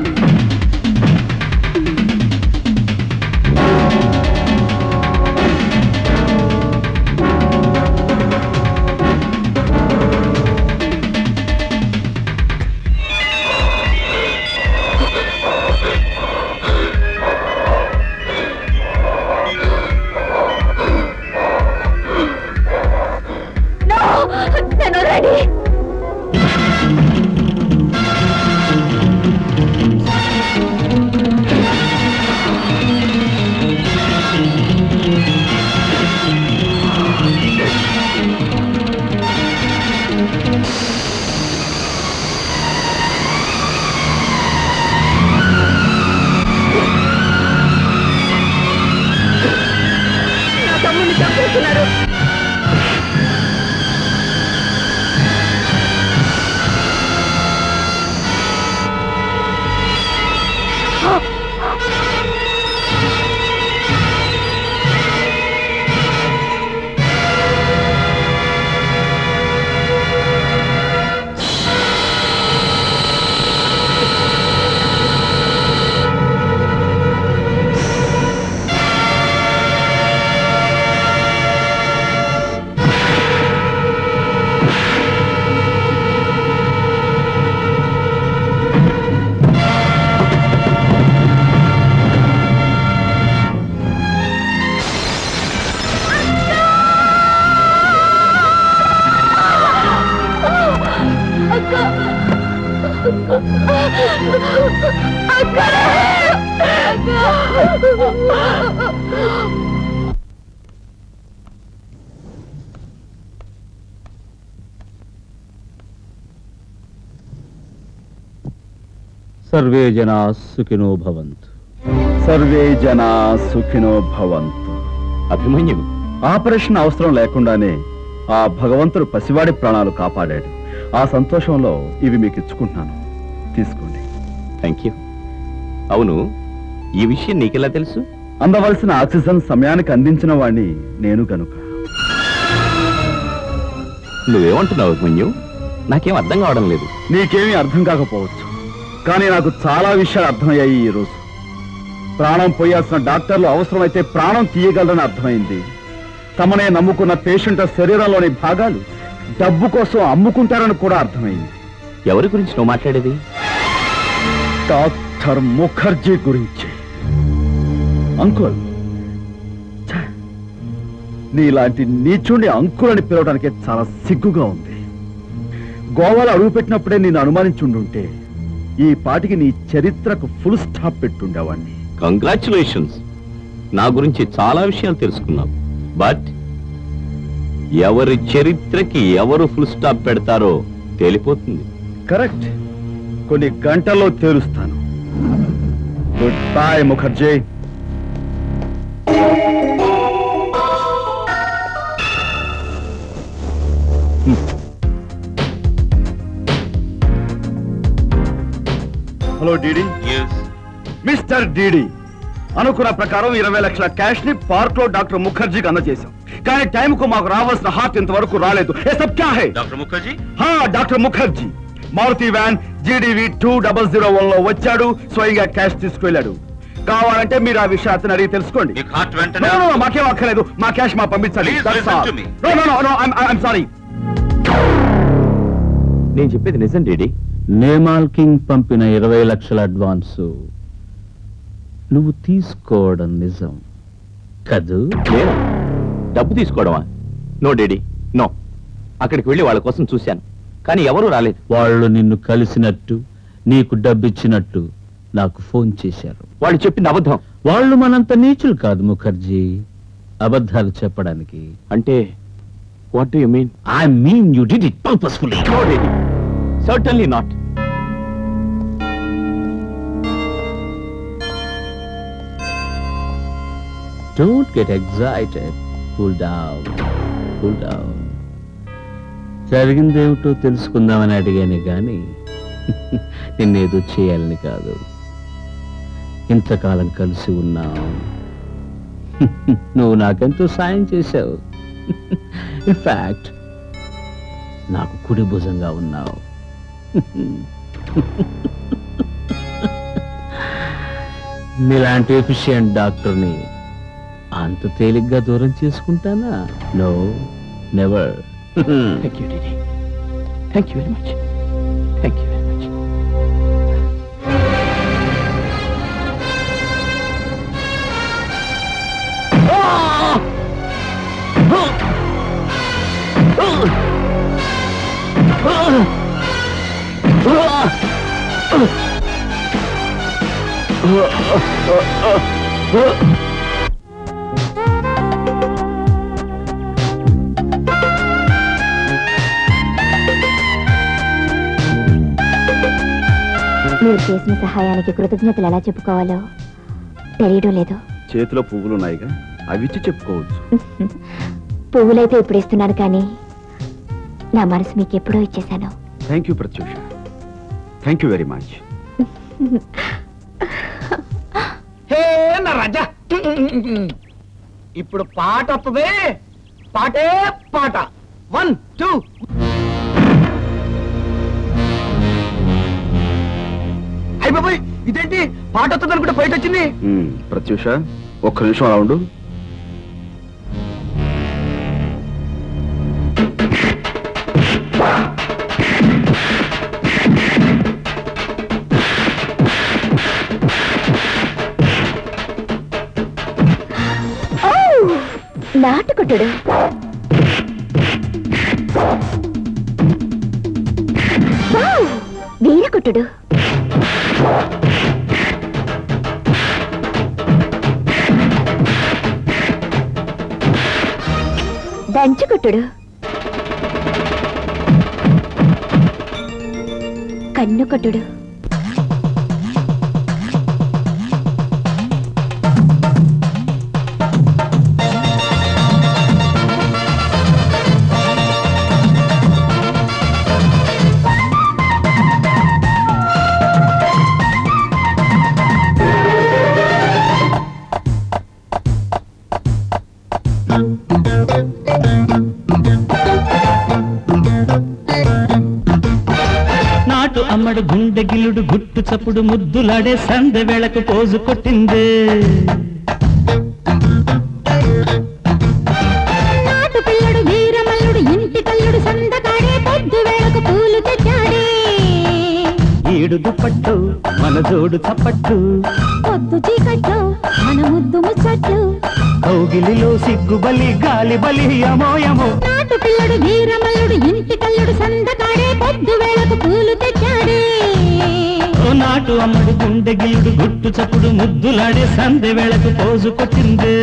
No! నన్ను వదలండి నా తమ్ముడిని చంపేస్తున్నారు సర్వే జనా సుఖినో భవంతు సర్వే జనా సుఖినో భవంతు అభిమన్యు ఆపరేషన్ అవసరం లేకుండానే ఆ భగవంతుడు పసివాడి ప్రాణాలు కాపాడాడు ఆ సంతోషంలో ఇవి మీకు ఇచ్చుకుంటున్నాను తీసుకోండి థ్యాంక్ యూ అవును ఈ విషయం నీకెలా తెలుసు అందవలసిన ఆక్సిజన్ సమయానికి అందించిన వాణ్ణి నేను గనుక నువ్వేమంటున్నావు అభిమన్యు నాకేం అర్థం కావడం లేదు నీకేమీ అర్థం కాకపోవచ్చు కానీ నాకు చాలా విషయాలు అర్థమయ్యాయి ఈ రోజు ప్రాణం పోయాల్సిన డాక్టర్లు అవసరమైతే ప్రాణం తీయగలరని అర్థమైంది తమనే నమ్ముకున్న పేషెంట్ శరీరంలోని భాగాలు డబ్బు కోసం అమ్ముకుంటారని కూడా అర్థమైంది ఎవరి గురించి నువ్వు మాట్లాడేది డాక్టర్ ముఖర్జీ గురించి అంకుల్ ఛ! నీలాంటి నీచుండి అంకుల్ అని పిలవడానికి చాలా సిగ్గుగా ఉంది గోవాలో అడుగుపెట్టినప్పుడే నేను అనుమానించుండుంటే ఈ పాటికి నీ చరిత్రకు ఫుల్ స్టాప్ పెట్టుండేవాణ్ణి కంగ్రాచులేషన్స్ నా గురించి చాలా విషయాలు తెలుసుకున్నావు బట్ ఎవరి చరిత్రకి ఎవరు ఫుల్ స్టాప్ పెడతారో తేలిపోతుంది కరెక్ట్ కొన్ని గంటల్లో తేలుస్తాను good boy Mukherjee hello DD mister DD అనుకున్న ప్రకారం ఇరవై లక్షల క్యాష్ ని పార్క్ లో డాక్టర్ ముఖర్జీకి అందజేశాం కానీ టైం కు మాకు రావాల్సిన హార్ట్ ఇంతవరకు రాలేదు ఏ సబ్ క్యా హై డాక్టర్ ముఖర్జీ హా doctor Mukherjee Maruti van GDV two double zero one లో వచ్చాడు స్వయంగా క్యాష్ తీసుకువెళ్ళాడు కావాలంటే మీరు ఆ విషయం అతను అడిగి తెలుసుకోండి హార్ట్ No, no, no, మాకేం అక్కర్లేదు మా క్యాష్ మా పంపించాలి Please That's listen all. to me. No, no, no, no, I'm- I'm sorry. నేను చెప్పేది నిజం డీడీ నేమాల్ కింగ్ పంపిన ఇరవై లక్షల అడ్వాన్సు నువ్వు తీసుకోవడం నిజం కదూ నేను డబ్బు తీసుకోవడమా నో డేడీ నో అక్కడికి వెళ్ళి వాళ్ళ కోసం చూశాను కానీ ఎవరూ రాలేదు వాళ్ళు నిన్ను కలిసినట్టు నీకు డబ్బిచ్చినట్టు నాకు ఫోన్ చేశారు వాళ్ళు చెప్పింది అబద్ధం వాళ్ళు మనంత నీచులు కాదు ముఖర్జీ అబద్ధాలు చెప్పడానికి అంటే what do you mean I mean you did it purposefully no daddy certainly not don't get excited cool down cool down జరిగిందేమిటో తెలుసుకుందామని అడిగాను కానీ నిన్నేదో చేయాలని కాదు ఇంతకాలం కలిసి ఉన్నాం నువ్వు నాకెంతో సాయం చేశావు ఇన్ఫాక్ట్ నాకు కుడి భుజంగా ఉన్నావు నీలాంటి ఎఫిషియంట్ డాక్టర్ని అంత తేలిగ్గా దూరం చేసుకుంటానా no never thank you daddy thank you very much thank you very much మీరు చేసిన సహాయానికి కృతజ్ఞతలు ఎలా చెప్పుకోవాలో తెలియడం లేదు చేతిలో పువ్వులు ఉన్నాయిగా అవిచ్చి చెప్పుకోవచ్చు పువ్వులైతే ఇప్పుడు ఇస్తున్నాను కానీ నా మనసు మీకు ఎప్పుడో ఇచ్చేశాను thank you Pratyusha thank you very much hey నా రాజా ఇప్పుడు పాట వస్తుంది పాటే పాట వన్ టూ అయ్యి బాబాయ్ ఇదేంటి పాట వస్తుంది అనుకుంటే బయట వచ్చింది ప్రత్యూష ఒక్క నిమిషం అలా ఉండు ఓ! నాటుకుట్టుడు వావ్! వీరకుట్టుడు కంచుకుట్టుడు కన్ను కొట్టుడు నాటు అమ్మడు గుండె గిల్లుడు గుట్టు చప్పుడు ముద్దులాడే సందె వేళకు పోజు కొట్టిందే నాటు పిల్లడు వీరమల్లుడు ఇంటి కల్లుడు సందకాడే పొద్దు వేళకు పూలు తెచ్చాడే ఈడు దుప్పట్టు మన జోడు చప్పట్టు పొద్దు చీకట్లో మన ముద్దు ముచ్చట్లు కౌగిలిలో సిగ్గు బలి గాలి బలి అమోయమో నాటు పిల్లడు వీరమల్లుడు ఇంటి కల్లుడు సందకాడే పొద్దు వేళకు పూలు తెచ్చాడే ఓ నాటు అమ్మడు గుండె గిల్లుడు గుట్టు చప్పుడు ముద్దులాడే సందె వేళకు పోజు కొట్టిందే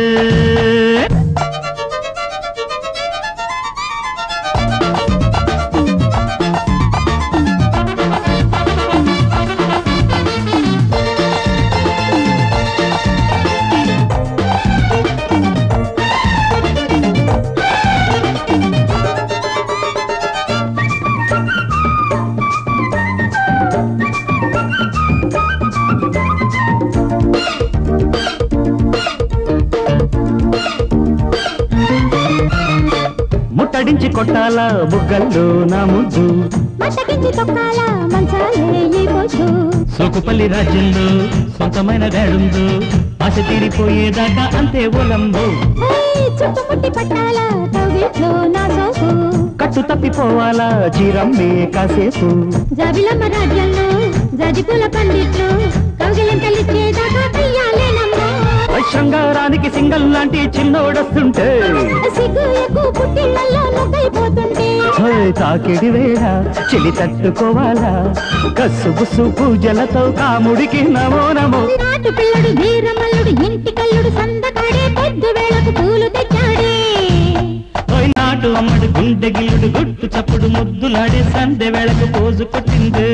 ముట్టడించి కొట్టాల బుగ్గల్లో నా ముద్దు మట్టకించి తొక్కాల మంచాలే ఈ పొద్దు సోకుపల్లి రాజ్యంలో సొంతమైన డాడుందో ఆశ తీరిపోయేదాకా అంతే ఓలంబో ఏయ్, చుట్టుముట్టి పట్టాల కవిట్లో నా సోకు కట్టు తప్పిపోవాలా చీరమ్మే కాసేపు జాబిలమ్మ రాజ్యంలో జాజిపూల పండిట్లు కౌగిలింతలిచ్చేదాకా కయ్యాలేనమ్మా శృంగారానికి సింగల్ లాంటి చిన్నోడొస్తుంటే సిగ్గు ఎక్కువ పుట్టిళ్లలో నొక్కైపోతుంటే హోయ్, తాకిడి వేళ చెలి తట్టుకోవాలా కస్సు బుస్సు పూజలతో కాముడికి నమో నమో నాటు పిల్లడు వీరమల్లుడు ఇంటి కల్లుడు సందకాడే పొద్దు వేళకు పూలు తెచ్చాడే ఓయ్ నాటు అమ్మడు గుండె గిల్లుడు గుట్టు చప్పుడు ముద్దులాడే సందె వేళకు పోజు కొట్టిందే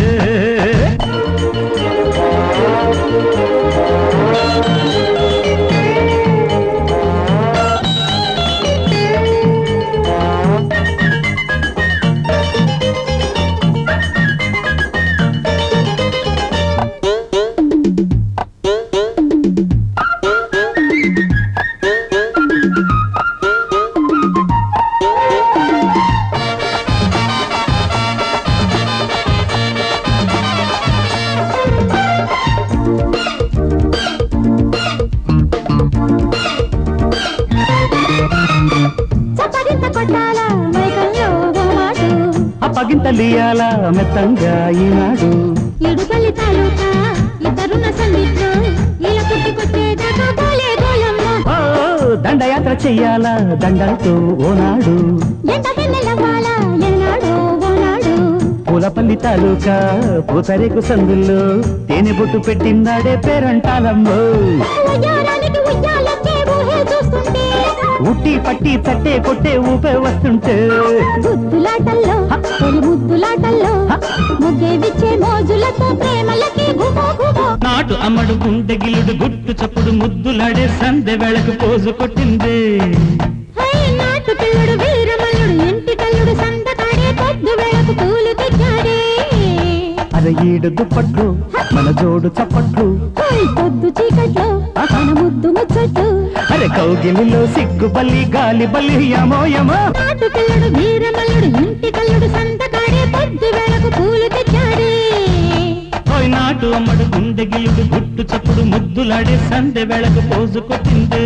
చప్పరింత కొట్టాల మైకంలో ఓ మాటు అప్పగింతలియాల మెత్తంగా ఈనాడు ఇడుపల్లి తాలూకా ఇద్దరున్న సందిట్లో ఇలా పుట్టుకొచ్చేదాకా పోలే గోయమ్మ ఓ దండయాత్ర చెయ్యాలా దండలతో ఓనాడు ఎండ వెన్నెలవ్వాలా ఎన్నాడో ఓనాడు పూలపల్లి తాలూకా పూతరేకు సందుల్లో తేనె బొట్టు పెట్టిందాడే పేరంటాలమ్మో ఉయ్యారానికి ఉయ్యాలొచ్చే ఊహే చూస్తుంటే ఉట్టి పట్టి తట్టే కొట్టే ఊపే వస్తుంటే గుద్దులాటల్లో తొలి ముద్దులాటల్లో ముగ్గే విచ్చే మోజులతో ప్రేమలకి గుమో గుమో నాటు అమ్మడు గుండె గిలుడు గుట్టు చప్పుడు ముద్దులాడే సందె వేళకు పోజు కొట్టిందే హై నాటు పిల్లుడు వీరమల్లుడు ఇంటి కల్లుడు సందకాడే పొద్దు వేళకు పూలు తెచ్చాడే అర ఈడు దుప్పట్లు మన జోడు చప్పట్లు హై పొద్దు చీకట్లో మన ముద్దు ముచ్చట్లు అరే కౌగిలిలో సిగ్గు బల్లి గాలి బల్లి యమో యమో నాటు పిల్లుడు వీరమల్లుడు ఇంటి కల్లుడు సందకాడే పొద్దు వేళకు పూలు తెచ్చాడే ఓయ్ నాటు అమ్మడు గుండె గిలుడు గుట్టు చప్పుడు ముద్దులాడే సందె వేళకు పోజు కొట్టిందే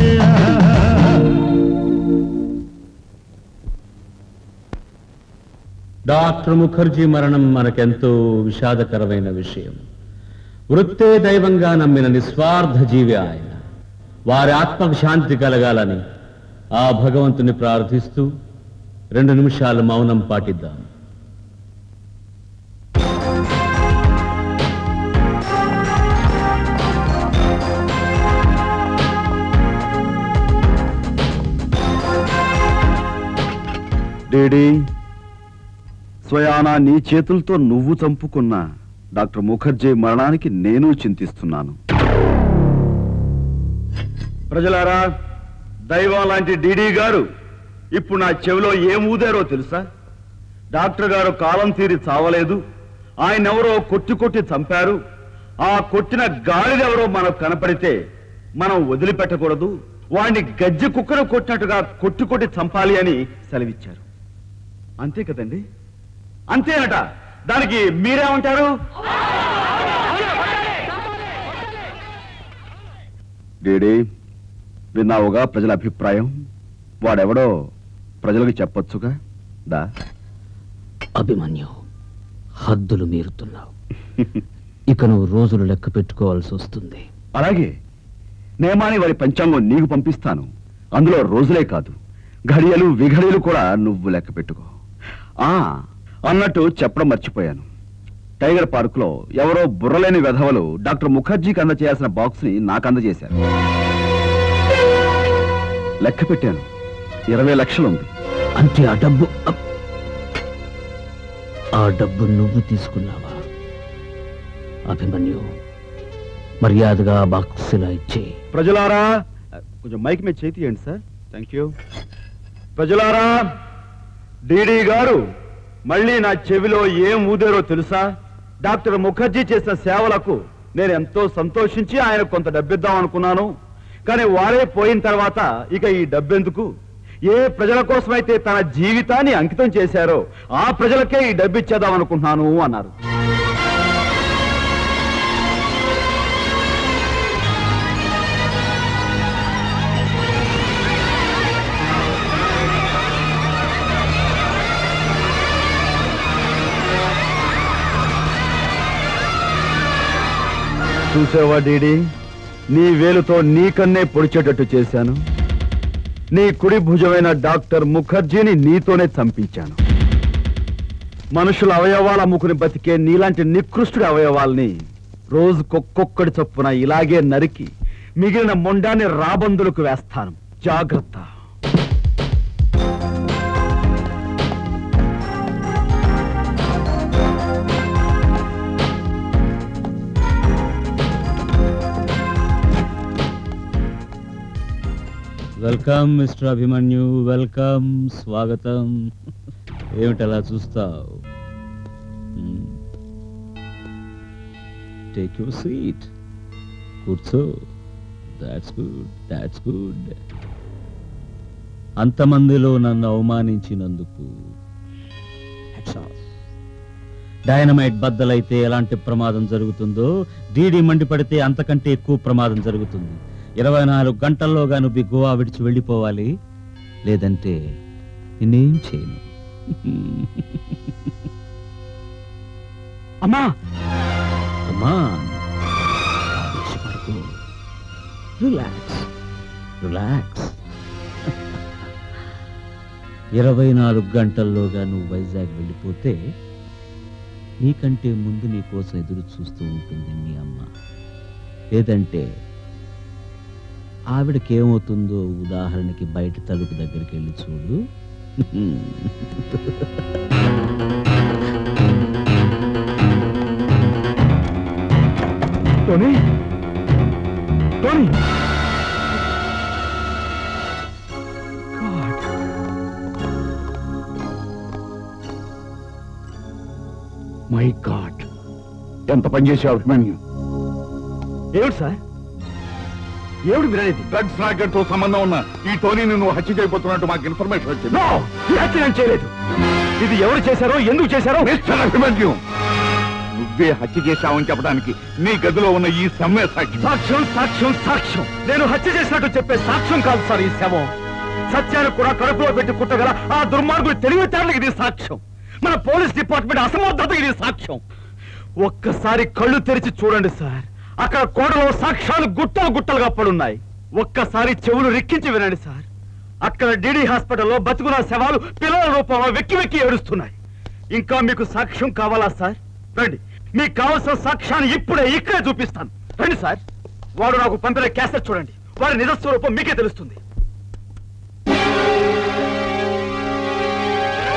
డాక్టర్ ముఖర్జీ మరణం మనకెంతో విషాదకరమైన విషయం వృత్తే దైవంగా నమ్మిన నిస్వార్థ జీవి ఆయన వారి ఆత్మకు శాంతి కలగాలని ఆ భగవంతుని ప్రార్థిస్తూ రెండు నిమిషాలు మౌనం పాటిద్దాం డేడీ స్వయానా నీ చేతులతో నువ్వు చంపుకున్న డాక్టర్ ముఖర్జీ మరణానికి నేను చింతిస్తున్నాను ప్రజలారా దైవం లాంటి డీడీ గారు ఇప్పుడు నా చెవిలో ఏం ఊదారో తెలుసా డాక్టర్ గారు కాలం తీరి చావలేదు ఆయన ఎవరో కొట్టి కొట్టి చంపారు ఆ కొట్టిన గాలిదెవరో మనకు కనపడితే మనం వదిలిపెట్టకూడదు వాడిని గజ్జి కుక్కను కొట్టినట్టుగా కొట్టి కొట్టి చంపాలి అని సెలవిచ్చారు అంతే కదండి అంతేనట దానికి మీరేమంటారు డేడీ విన్నావుగా ప్రజల అభిప్రాయం వాడెవడో ప్రజలకు చెప్పొచ్చుగా దా అభిమన్యు హద్దులు మీరుతున్నావు ఇక నువ్వు రోజులు లెక్క పెట్టుకోవాల్సి వస్తుంది అలాగే నేమాని వారి పంచాంగం నీకు పంపిస్తాను అందులో రోజులే కాదు ఘడియలు విఘడియలు కూడా నువ్వు లెక్క పెట్టుకో ఆ అన్నట్టు చెప్పడం మర్చిపోయాను టైగర్ పార్కులో ఎవరో బుర్రలేని వెధవలు డాక్టర్ ముఖర్జీకి అందజేయాల్సిన బాక్స్ ని నాకు అందజేశారు లెక్క పెట్టాను ఇరవై లక్షలుంది అంటే ఆ డబ్బు అప్- ఆ డబ్బు నువ్వు తీసుకున్నావా అభిమన్యు మర్యాదగా ఆ బాక్స్ ఇలా ఇచ్చే ప్రజలారా కొంచెం మైక్ మీద చేతి ఇవ్వండి సార్ థ్యాంక్ యూ ప్రజలారా డీడీ గారు మళ్ళీ నా చెవిలో ఏం ఊదారో తెలుసా డాక్టర్ ముఖర్జీ చేసిన సేవలకు నేను ఎంతో సంతోషించి ఆయన కొంత డబ్బిద్దాం అనుకున్నాను కానీ వారే పోయిన తర్వాత ఇక ఈ డబ్బెందుకు ఏ ప్రజల కోసమైతే తన జీవితాన్ని అంకితం చేశారో ఆ ప్రజలకే ఈ డబ్బు ఇచ్చేద్దాం అనుకుంటున్నాను అన్నారు చూసావా డీడీ నీ వేలుతో నీకన్నే పొడిచేటట్టు చేశాను నీ కుడి భుజమైన డాక్టర్ ముఖర్జీని నీతోనే చంపించాను మనుషుల అవయవాలు అమ్ముకుని బతికే నీలాంటి నికృష్టుడి అవయవాల్ని రోజుకొక్కొక్కడి చొప్పున ఇలాగే నరికి మిగిలిన మొండాన్ని రాబందులకు వేస్తాను జాగ్రత్త వెల్కమ్ మిస్టర్ అభిమన్యు వెల్కమ్ స్వాగతం ఏమిటి అలా చూస్తావు టేక్ యువర్ సీట్ కూర్చో దాట్స్ గుడ్ దాట్స్ గుడ్ అంతమందిలో నన్ను అవమానించినందుకు డైనమైట్ బద్దలైతే ఎలాంటి ప్రమాదం జరుగుతుందో డీడీ మండిపడితే అంతకంటే ఎక్కువ ప్రమాదం జరుగుతుంది ఇరవై నాలుగు గంటల్లోగా నువ్వు ఈ గోవా విడిచి వెళ్ళిపోవాలి లేదంటే నేనేం చేయను అమ్మా అమ్మా రిలాక్స్ రిలాక్స్ ఇరవై నాలుగు గంటల్లోగా నువ్వు వైజాగ్ వెళ్ళిపోతే నీకంటే ముందు నీ కోసం ఎదురు చూస్తూ ఉంటుంది మీ అమ్మ లేదంటే ఆవిడకి ఏమవుతుందో ఉదాహరణకి బయట తలుపు దగ్గరికి వెళ్ళి చూడు టోనీ టోనీ మై గాడ్ ఎంత పనిచేసావు అభిమన్యు ఏమిటి సార్ ఏమిటి మీరనేది డ్రగ్స్ రాకెట్ తో సంబంధం ఉన్న ఈ టోనీని నువ్వు హత్య చేయబోతున్నట్టు మాకు ఇన్ఫర్మేషన్ వచ్చింది నో ఈ హత్య నేను చేయలేదు ఇది ఎవరు చేశారో ఎందుకు చేశారో మిస్టర్ అభిమన్యు నువ్వే హత్య చేశావని చెప్పడానికి నీ గదిలో ఉన్న ఈ సమ్మె సాక్షి సాక్ష్యం సాక్ష్యం సాక్ష్యం నేను హత్య చేసినట్టు చెప్పే సాక్ష్యం కాదు సార్ ఈ శవం సత్యాన్ని కూడా కడుపులో పెట్టి కుట్టగల ఆ దుర్మార్గుడు తెలివితేటలకు ఇది సాక్ష్యం మన పోలీస్ డిపార్ట్మెంట్ అసమర్థత ఇది సాక్ష్యం ఒక్కసారి కళ్ళు తెరిచి చూడండి సార్ అక్కడ కోడలో సాక్ష్యాలు గుట్టలు గుట్టలుగా పడున్నాయి ఒక్కసారి చెవులు రిక్కించి వినండి సార్ అక్కడ డిడి హాస్పిటల్లో బతుకున్న శవాలు పిల్లల రూపంలో వెక్కి వెక్కి ఏడుస్తున్నాయి ఇంకా మీకు సాక్ష్యం కావాలా సార్ రండి మీకు కావాల్సిన సాక్ష్యాన్ని ఇప్పుడే ఇక్కడే చూపిస్తాను రండి సార్ వాడు నాకు పంపిన క్యాసెట్ చూడండి వారి నిజస్వరూపం మీకే తెలుస్తుంది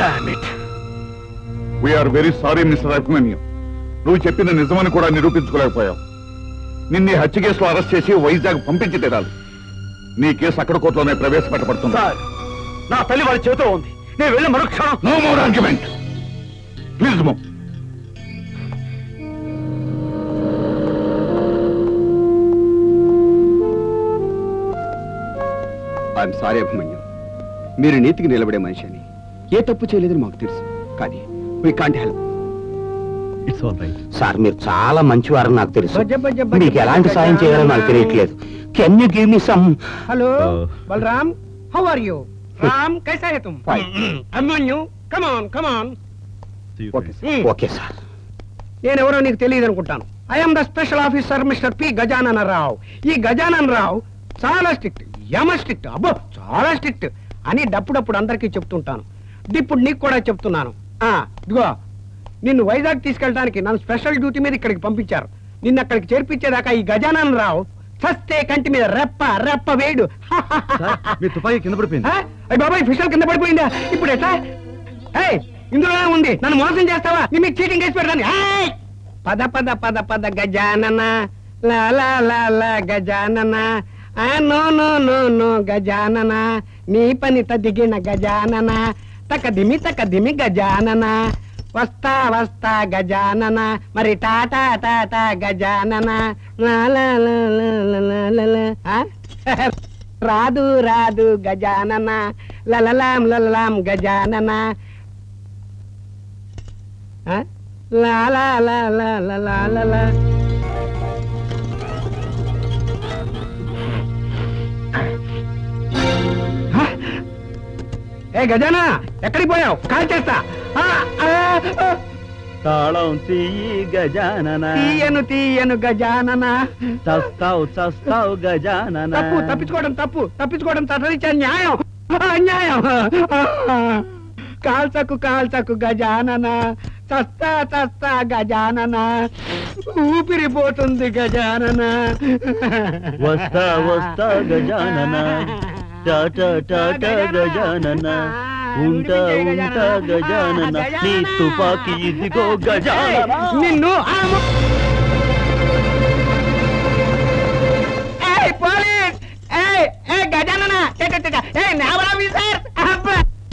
we are very sorry mister Abhimanyu నువ్వు చెప్పిన నిజమని కూడా నిరూపించుకోలేకపోయావు నిన్ను ఈ హత్య కేసులో అరెస్ట్ చేసి వైజాగ్ పంపించి తీరాలి నీ కేసు అక్కడ కోర్టులోనే ప్రవేశపెట్టబడుతుంది సార్ నా తల్లి వారి చేతిలో ఉంది నేను వెళ్ళి మరుక్షణం no more argument please move I'm sorry Abhimanyu మీరు నీతికి నిలబడే మనిషి అని ఏ తప్పు చేయలేదని మాకు తెలుసు కానీ we can't help it's all right sir మీరు చాలా మంచివారని నాకు తెలుసు బజ్జ, బజ్జ, బజ్జ, మీకు ఎలాంటి బజ్జ, సాయం చేయాలో నాకు బజ్జ. తెలియట్లేదు can you give me some hello Balram how are you Ram कैसा है तुम Abhimanyu come on come on okay sir నేను ఎవరో నీకు తెలియదు అనుకుంటాను I'm the special officer mister P Gajanana Rao ఈ గజానన రావు చాలా స్ట్రిక్ట్ యమ స్ట్రిక్ట్ అబ్బో చాలా స్ట్రిక్ట్ అని డప్పుడప్పుడు అందరికీ చెప్తుంటాను ఇప్పుడు నీకు కూడా చెప్తున్నాను ఆ ఇదిగో నిన్ను వైజాగ్ తీసుకెళ్ళడానికి నన్ను స్పెషల్ డ్యూటీ మీద ఇక్కడికి పంపించారు నిన్ను అక్కడికి చేర్పించేదాకా ఈ గజానన రావు చస్తే కంటి మీద రెప్ప రెప్ప వేడు మీ తుపాకీ కింద పడిపోయింది అయ్యి బాబాయ్ ఫిషల్ కింద పడిపోయిందా ఇప్పుడు ఎట్లా ఏయ్ ఇందులోనే ఉంది నన్ను మోసం చేస్తావా నీ మీకు చీటింగ్ చేసి పెడతాను ఏయ్! పద పద పద పద గజానన లా లా లా లా గజానన ఆ no no no no Gajanana నీ పని తదిగిన గజానన తకదిమి తకదిమి గజానన వస్తా వస్తా గజానన మరి టాటా టాటా గజానన లా లా లా లా లా లా లా లా. ఆ? రాదు రాదు గజానన లలలాం లలలాం గజానన ఆ? లా లా లా లా లా లా లా లా. ఆ? ఏ గజానా ఎక్కడికి పోయావు కాల్ చేస్తా ఆ, ఆ, ఆ. తాళం తీయి గజానన తీయను తీయను గజానన చస్తావు చస్తావు గజానన తప్పు తప్పించుకోవడం తప్పు తప్పించుకోవడం తటరిచ్చే న్యాయం అన్యాయం కాల్చకు కాల్చకు గజానన చస్తా చస్తా గజానన ఊపిరిపోతుంది గజానన వస్తా వస్తా గజానన టాటా టాటా గజానన ఉంటా ఉంటా గజానన నీ తుపాకీ ఇదిగో గజానన నిన్ను ఆ ము- ఏయ్, పోలీస్ ఏయ్, ఏయ్, గజానన ట, ట, ట, ట. ఏయ్, నావల్ ఆఫీసర్ అబ్బా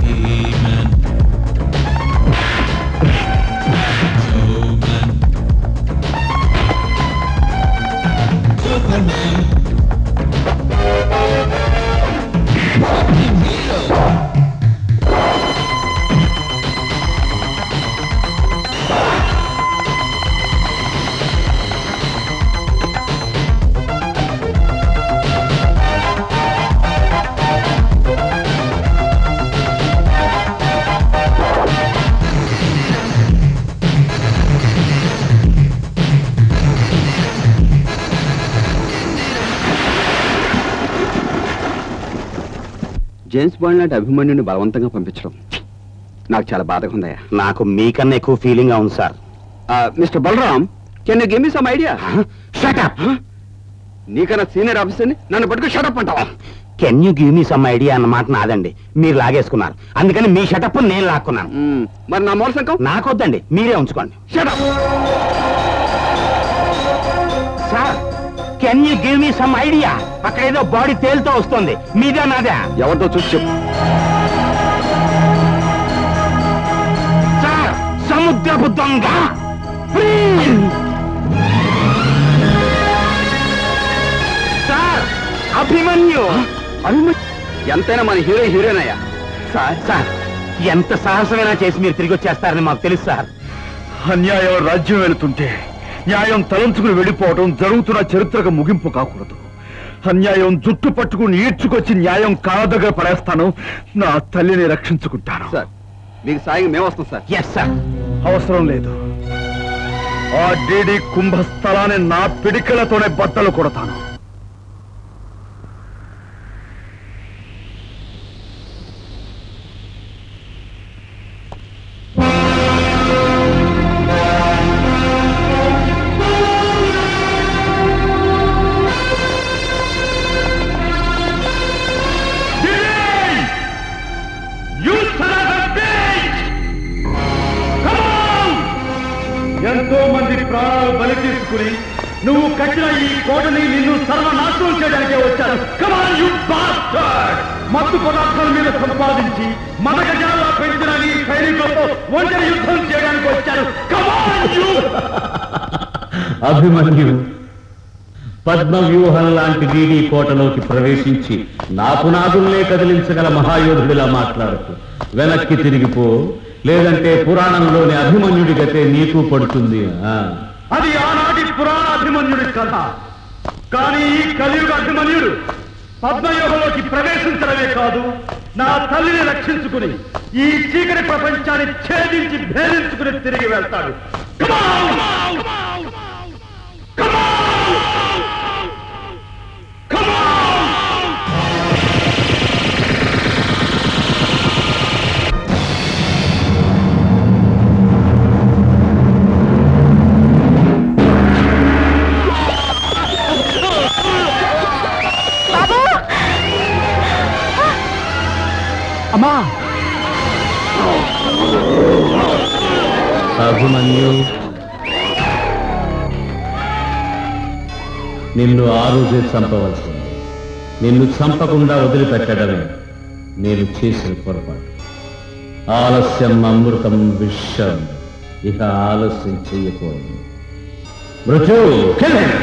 జేమ్స్ బాండ్ లాంటి అభిమన్యుని బలవంతంగా పంపించడం నాకు చాలా బాధగా ఉందయ్యా నాకు మీకన్నా ఎక్కువ ఫీలింగ్ గా ఉంది sir mister Balram can you give me some idea shut up నీకన్నా సీనియర్ ఆఫీసర్ని నన్ను పట్టుకు షటప్ అంటావా can you give me some idea అన్న మాట నాదండి మీరు లాగేసుకున్నారు అందుకని మీ షటప్ నేను లాక్కున్నాను మరి నా మోరసంకం నాకొద్దండి మీరే ఉంచుకోండి shut up sir can you give me some idea అక్కడ ఏదో బాడీ తేలుతూ వస్తుంది మీదే నాదే ఎవరితో చూసి చెప్పు సార్ సముద్రపు దొంగ సార్ అభిమన్యు అభిమన్యు ఎంతైనా మన హీరో హీరోయినయ్యా సార్ సార్ ఎంత సాహసమైనా చేసి మీరు తిరిగి వచ్చేస్తారని మాకు తెలుసు సార్ అన్యాయం రాజ్యం వెళుతుంటే న్యాయం తలంచుకుని వెళ్ళిపోవడం జరుగుతున్న చరిత్రకు ముగింపు కాకూడదు అన్యాయం జుట్టు పట్టుకుని ఈడ్చుకొచ్చి న్యాయం కాళ్ళ దగ్గర పడేస్తాను నా తల్లిని రక్షించుకుంటాను సార్ మీకు సాయం మేము వస్తాం సార్ ఎస్ సార్ అవసరం లేదు ఆ డీడీ కుంభస్థలాన్ని నా పిడికలతోనే బట్టలు కొడతాను You son of a bitch! ఎంతో మంది ప్రాణాలు బలి తీసుకుని నువ్వు కట్టిన ఈ కోటని నిన్ను సర్వనాశనం చేయడానికే వచ్చారు కమాన్ యు బాస్టర్డ్ మత్తు పదార్థాల మీద సంపాదించి మత గజాల్లో పెంచిన నీ సైనికులతో ఒంటరి యుద్ధం చేయడానికి వచ్చారు కమాన్ యు అభిమన్యు పద్మ వ్యూహం లాంటి డీడీ కోటలోకి ప్రవేశించి నా పునాదుల్నే కదిలించగల మహాయోధుడిలా మాట్లాడుతూ వెనక్కి తిరిగిపో లేదంటే పురాణంలోని అభిమన్యుడి గతే నీకు పడుతుంది ఆ అది ఆనాటి పురాణ అభిమన్యుడి కథ కానీ ఈ కలియుగ అభిమన్యుడు పద్మయోగంలోకి ప్రవేశించడమే కాదు నా తల్లిని రక్షించుకుని ఈ చీకటి ప్రపంచాన్ని ఛేదించి భేదించుకుని తిరిగి వెళ్తాడు Come on! Come on! Come on! అమ్మా అభిమన్యు నిన్ను ఆ రోజే చంపవలసింది నిన్ను చంపకుండా వదిలిపెట్టడమే నేను చేసిన పొరపాటు ఆలస్యం అమృతం విషం ఇక ఆలస్యం చెయ్యకూడదు మృత్యు kill him.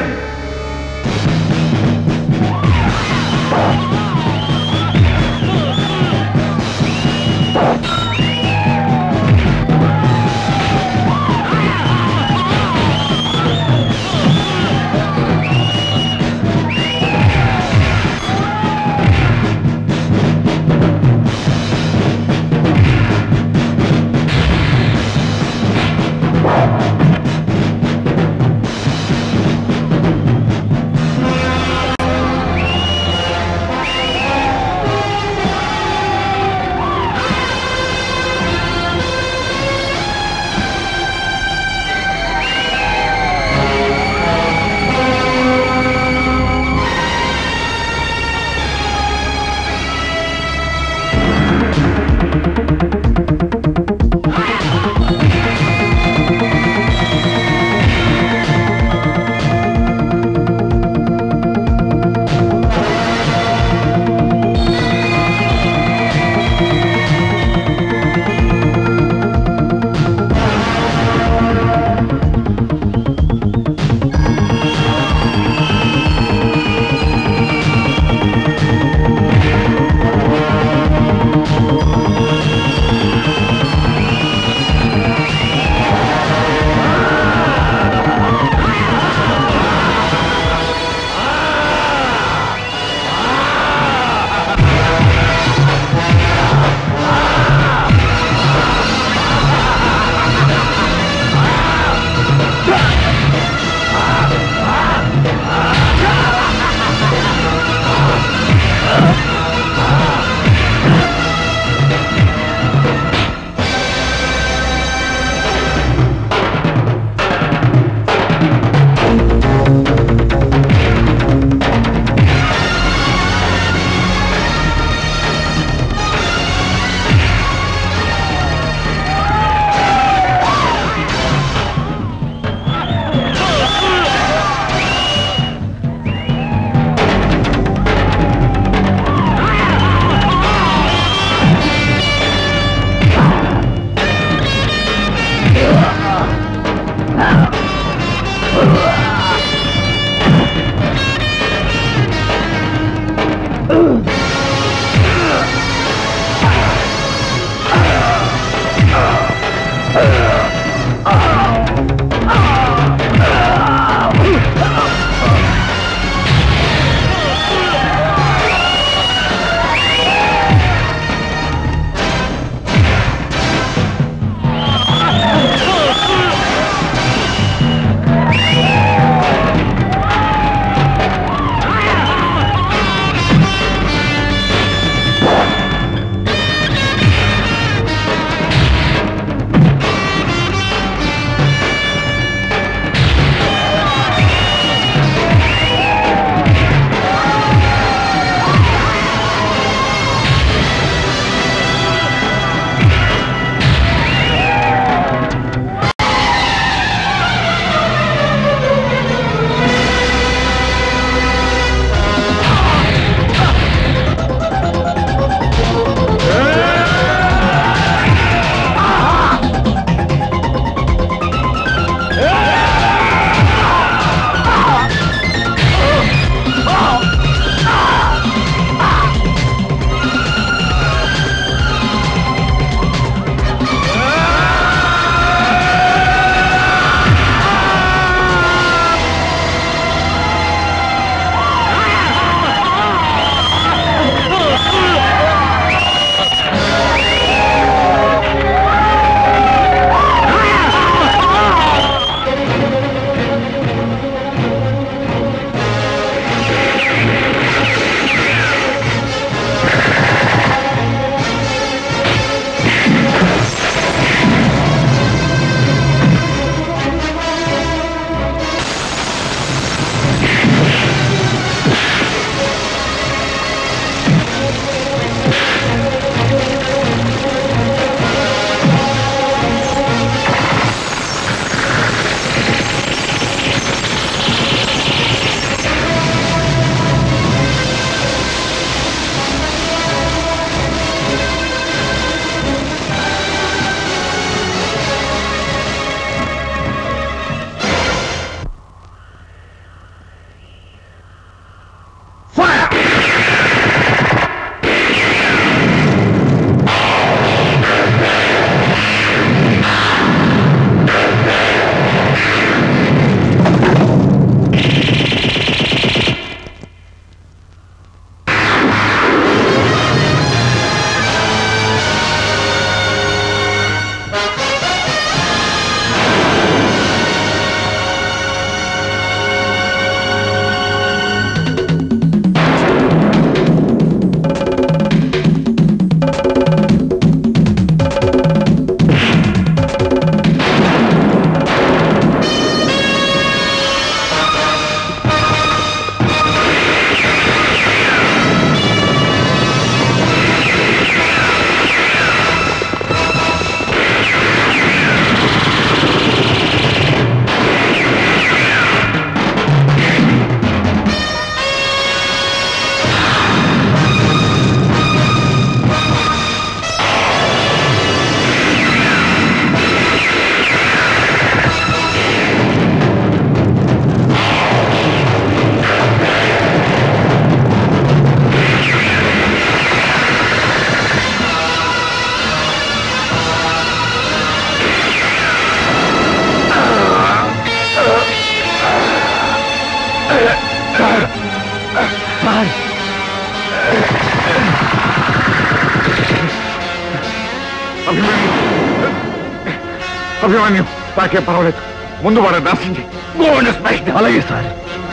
అభిమాన్యం నాకే పర్వాలేదు ముందు వాడు నాశనం చేయి. Go and smash them. అలాగే సార్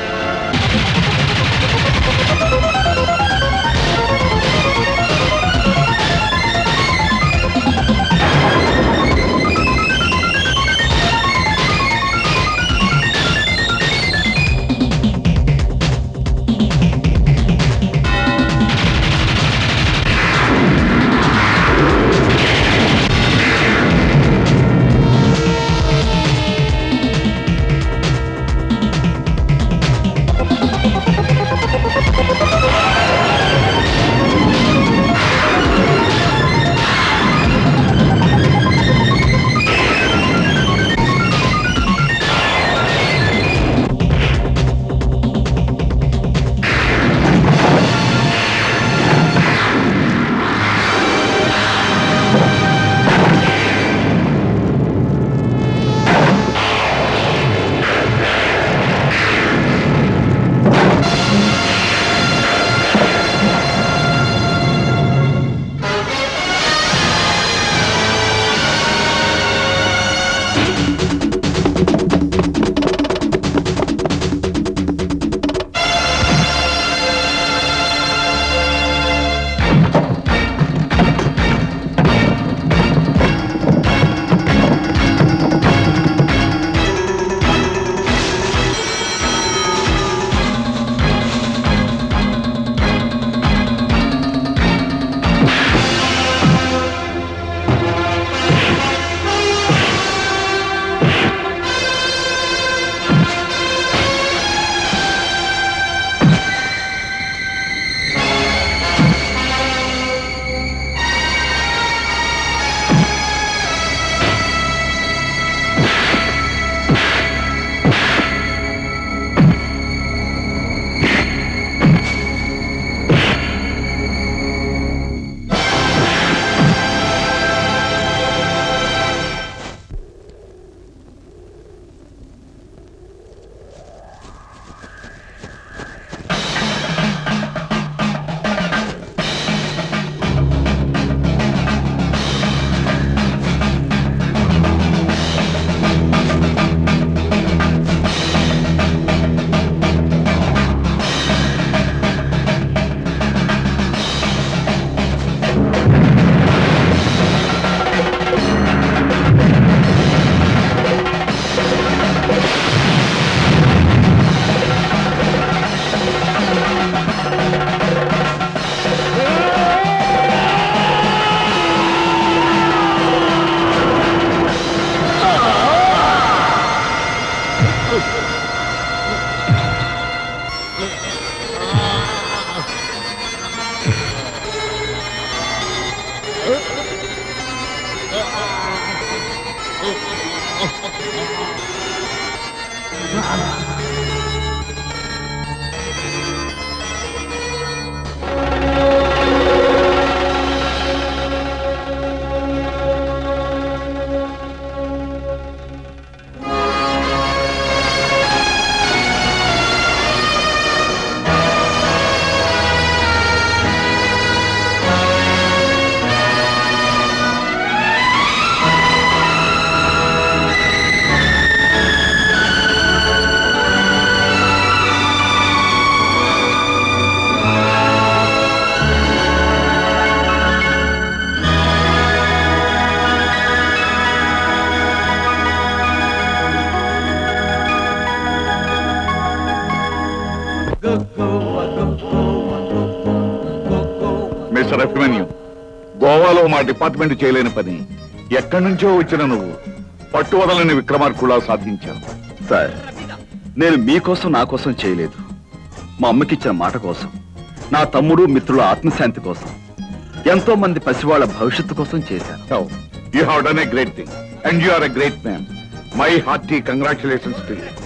మిస్టర్ అభిమన్యు గోవాలో మా డిపార్ట్మెంట్ చేయలేని పని ఎక్కడి నుంచో వచ్చిన నువ్వు పట్టు వదలని విక్రమార్కులా సాధించావు సార్ నేను మీకోసం నా కోసం చేయలేదు మా అమ్మకిచ్చిన మాట కోసం నా తమ్ముడు మిత్రుల ఆత్మశాంతి కోసం ఎంతో మంది పసివాళ్ల భవిష్యత్తు కోసం చేశాను you have done a great thing and you are a great man my hearty congratulations to you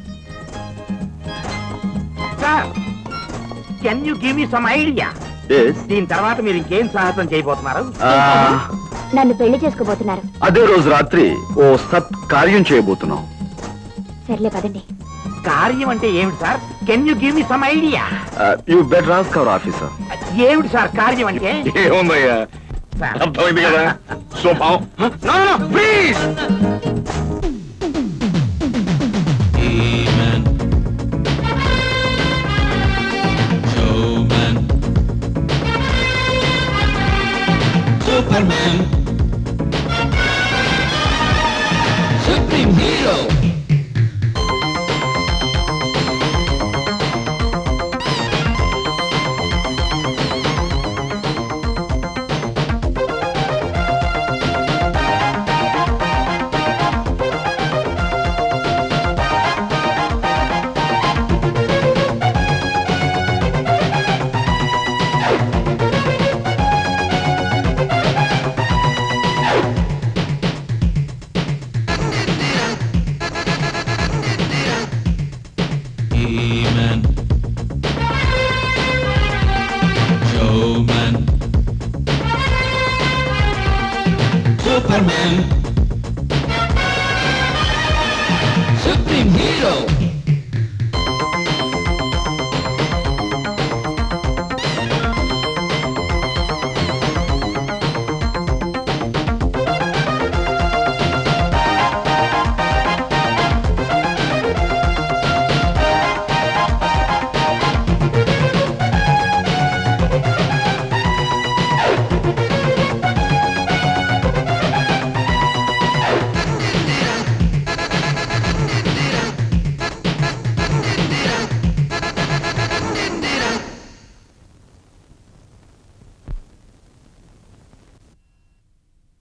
sir can you give me some idea దీని తర్వాత మీరు ఇంకేం సాహసం చేయబోతున్నారు నన్ను పెళ్లి చేసుకోబోతున్నారు అదే రోజు రాత్రి ఓ సత్ కార్యం చేయబోతున్నాం సర్లే పదండి కార్యం అంటే ఏమిటి sir can you give me some idea you better ask our officer ఏమిటి సార్ కార్యం అంటే ఏముందయ్యా అర్థమైంది కదా శుభం please Superman. Supreme Hero. He-Man. Showman. Superman. Supreme Hero.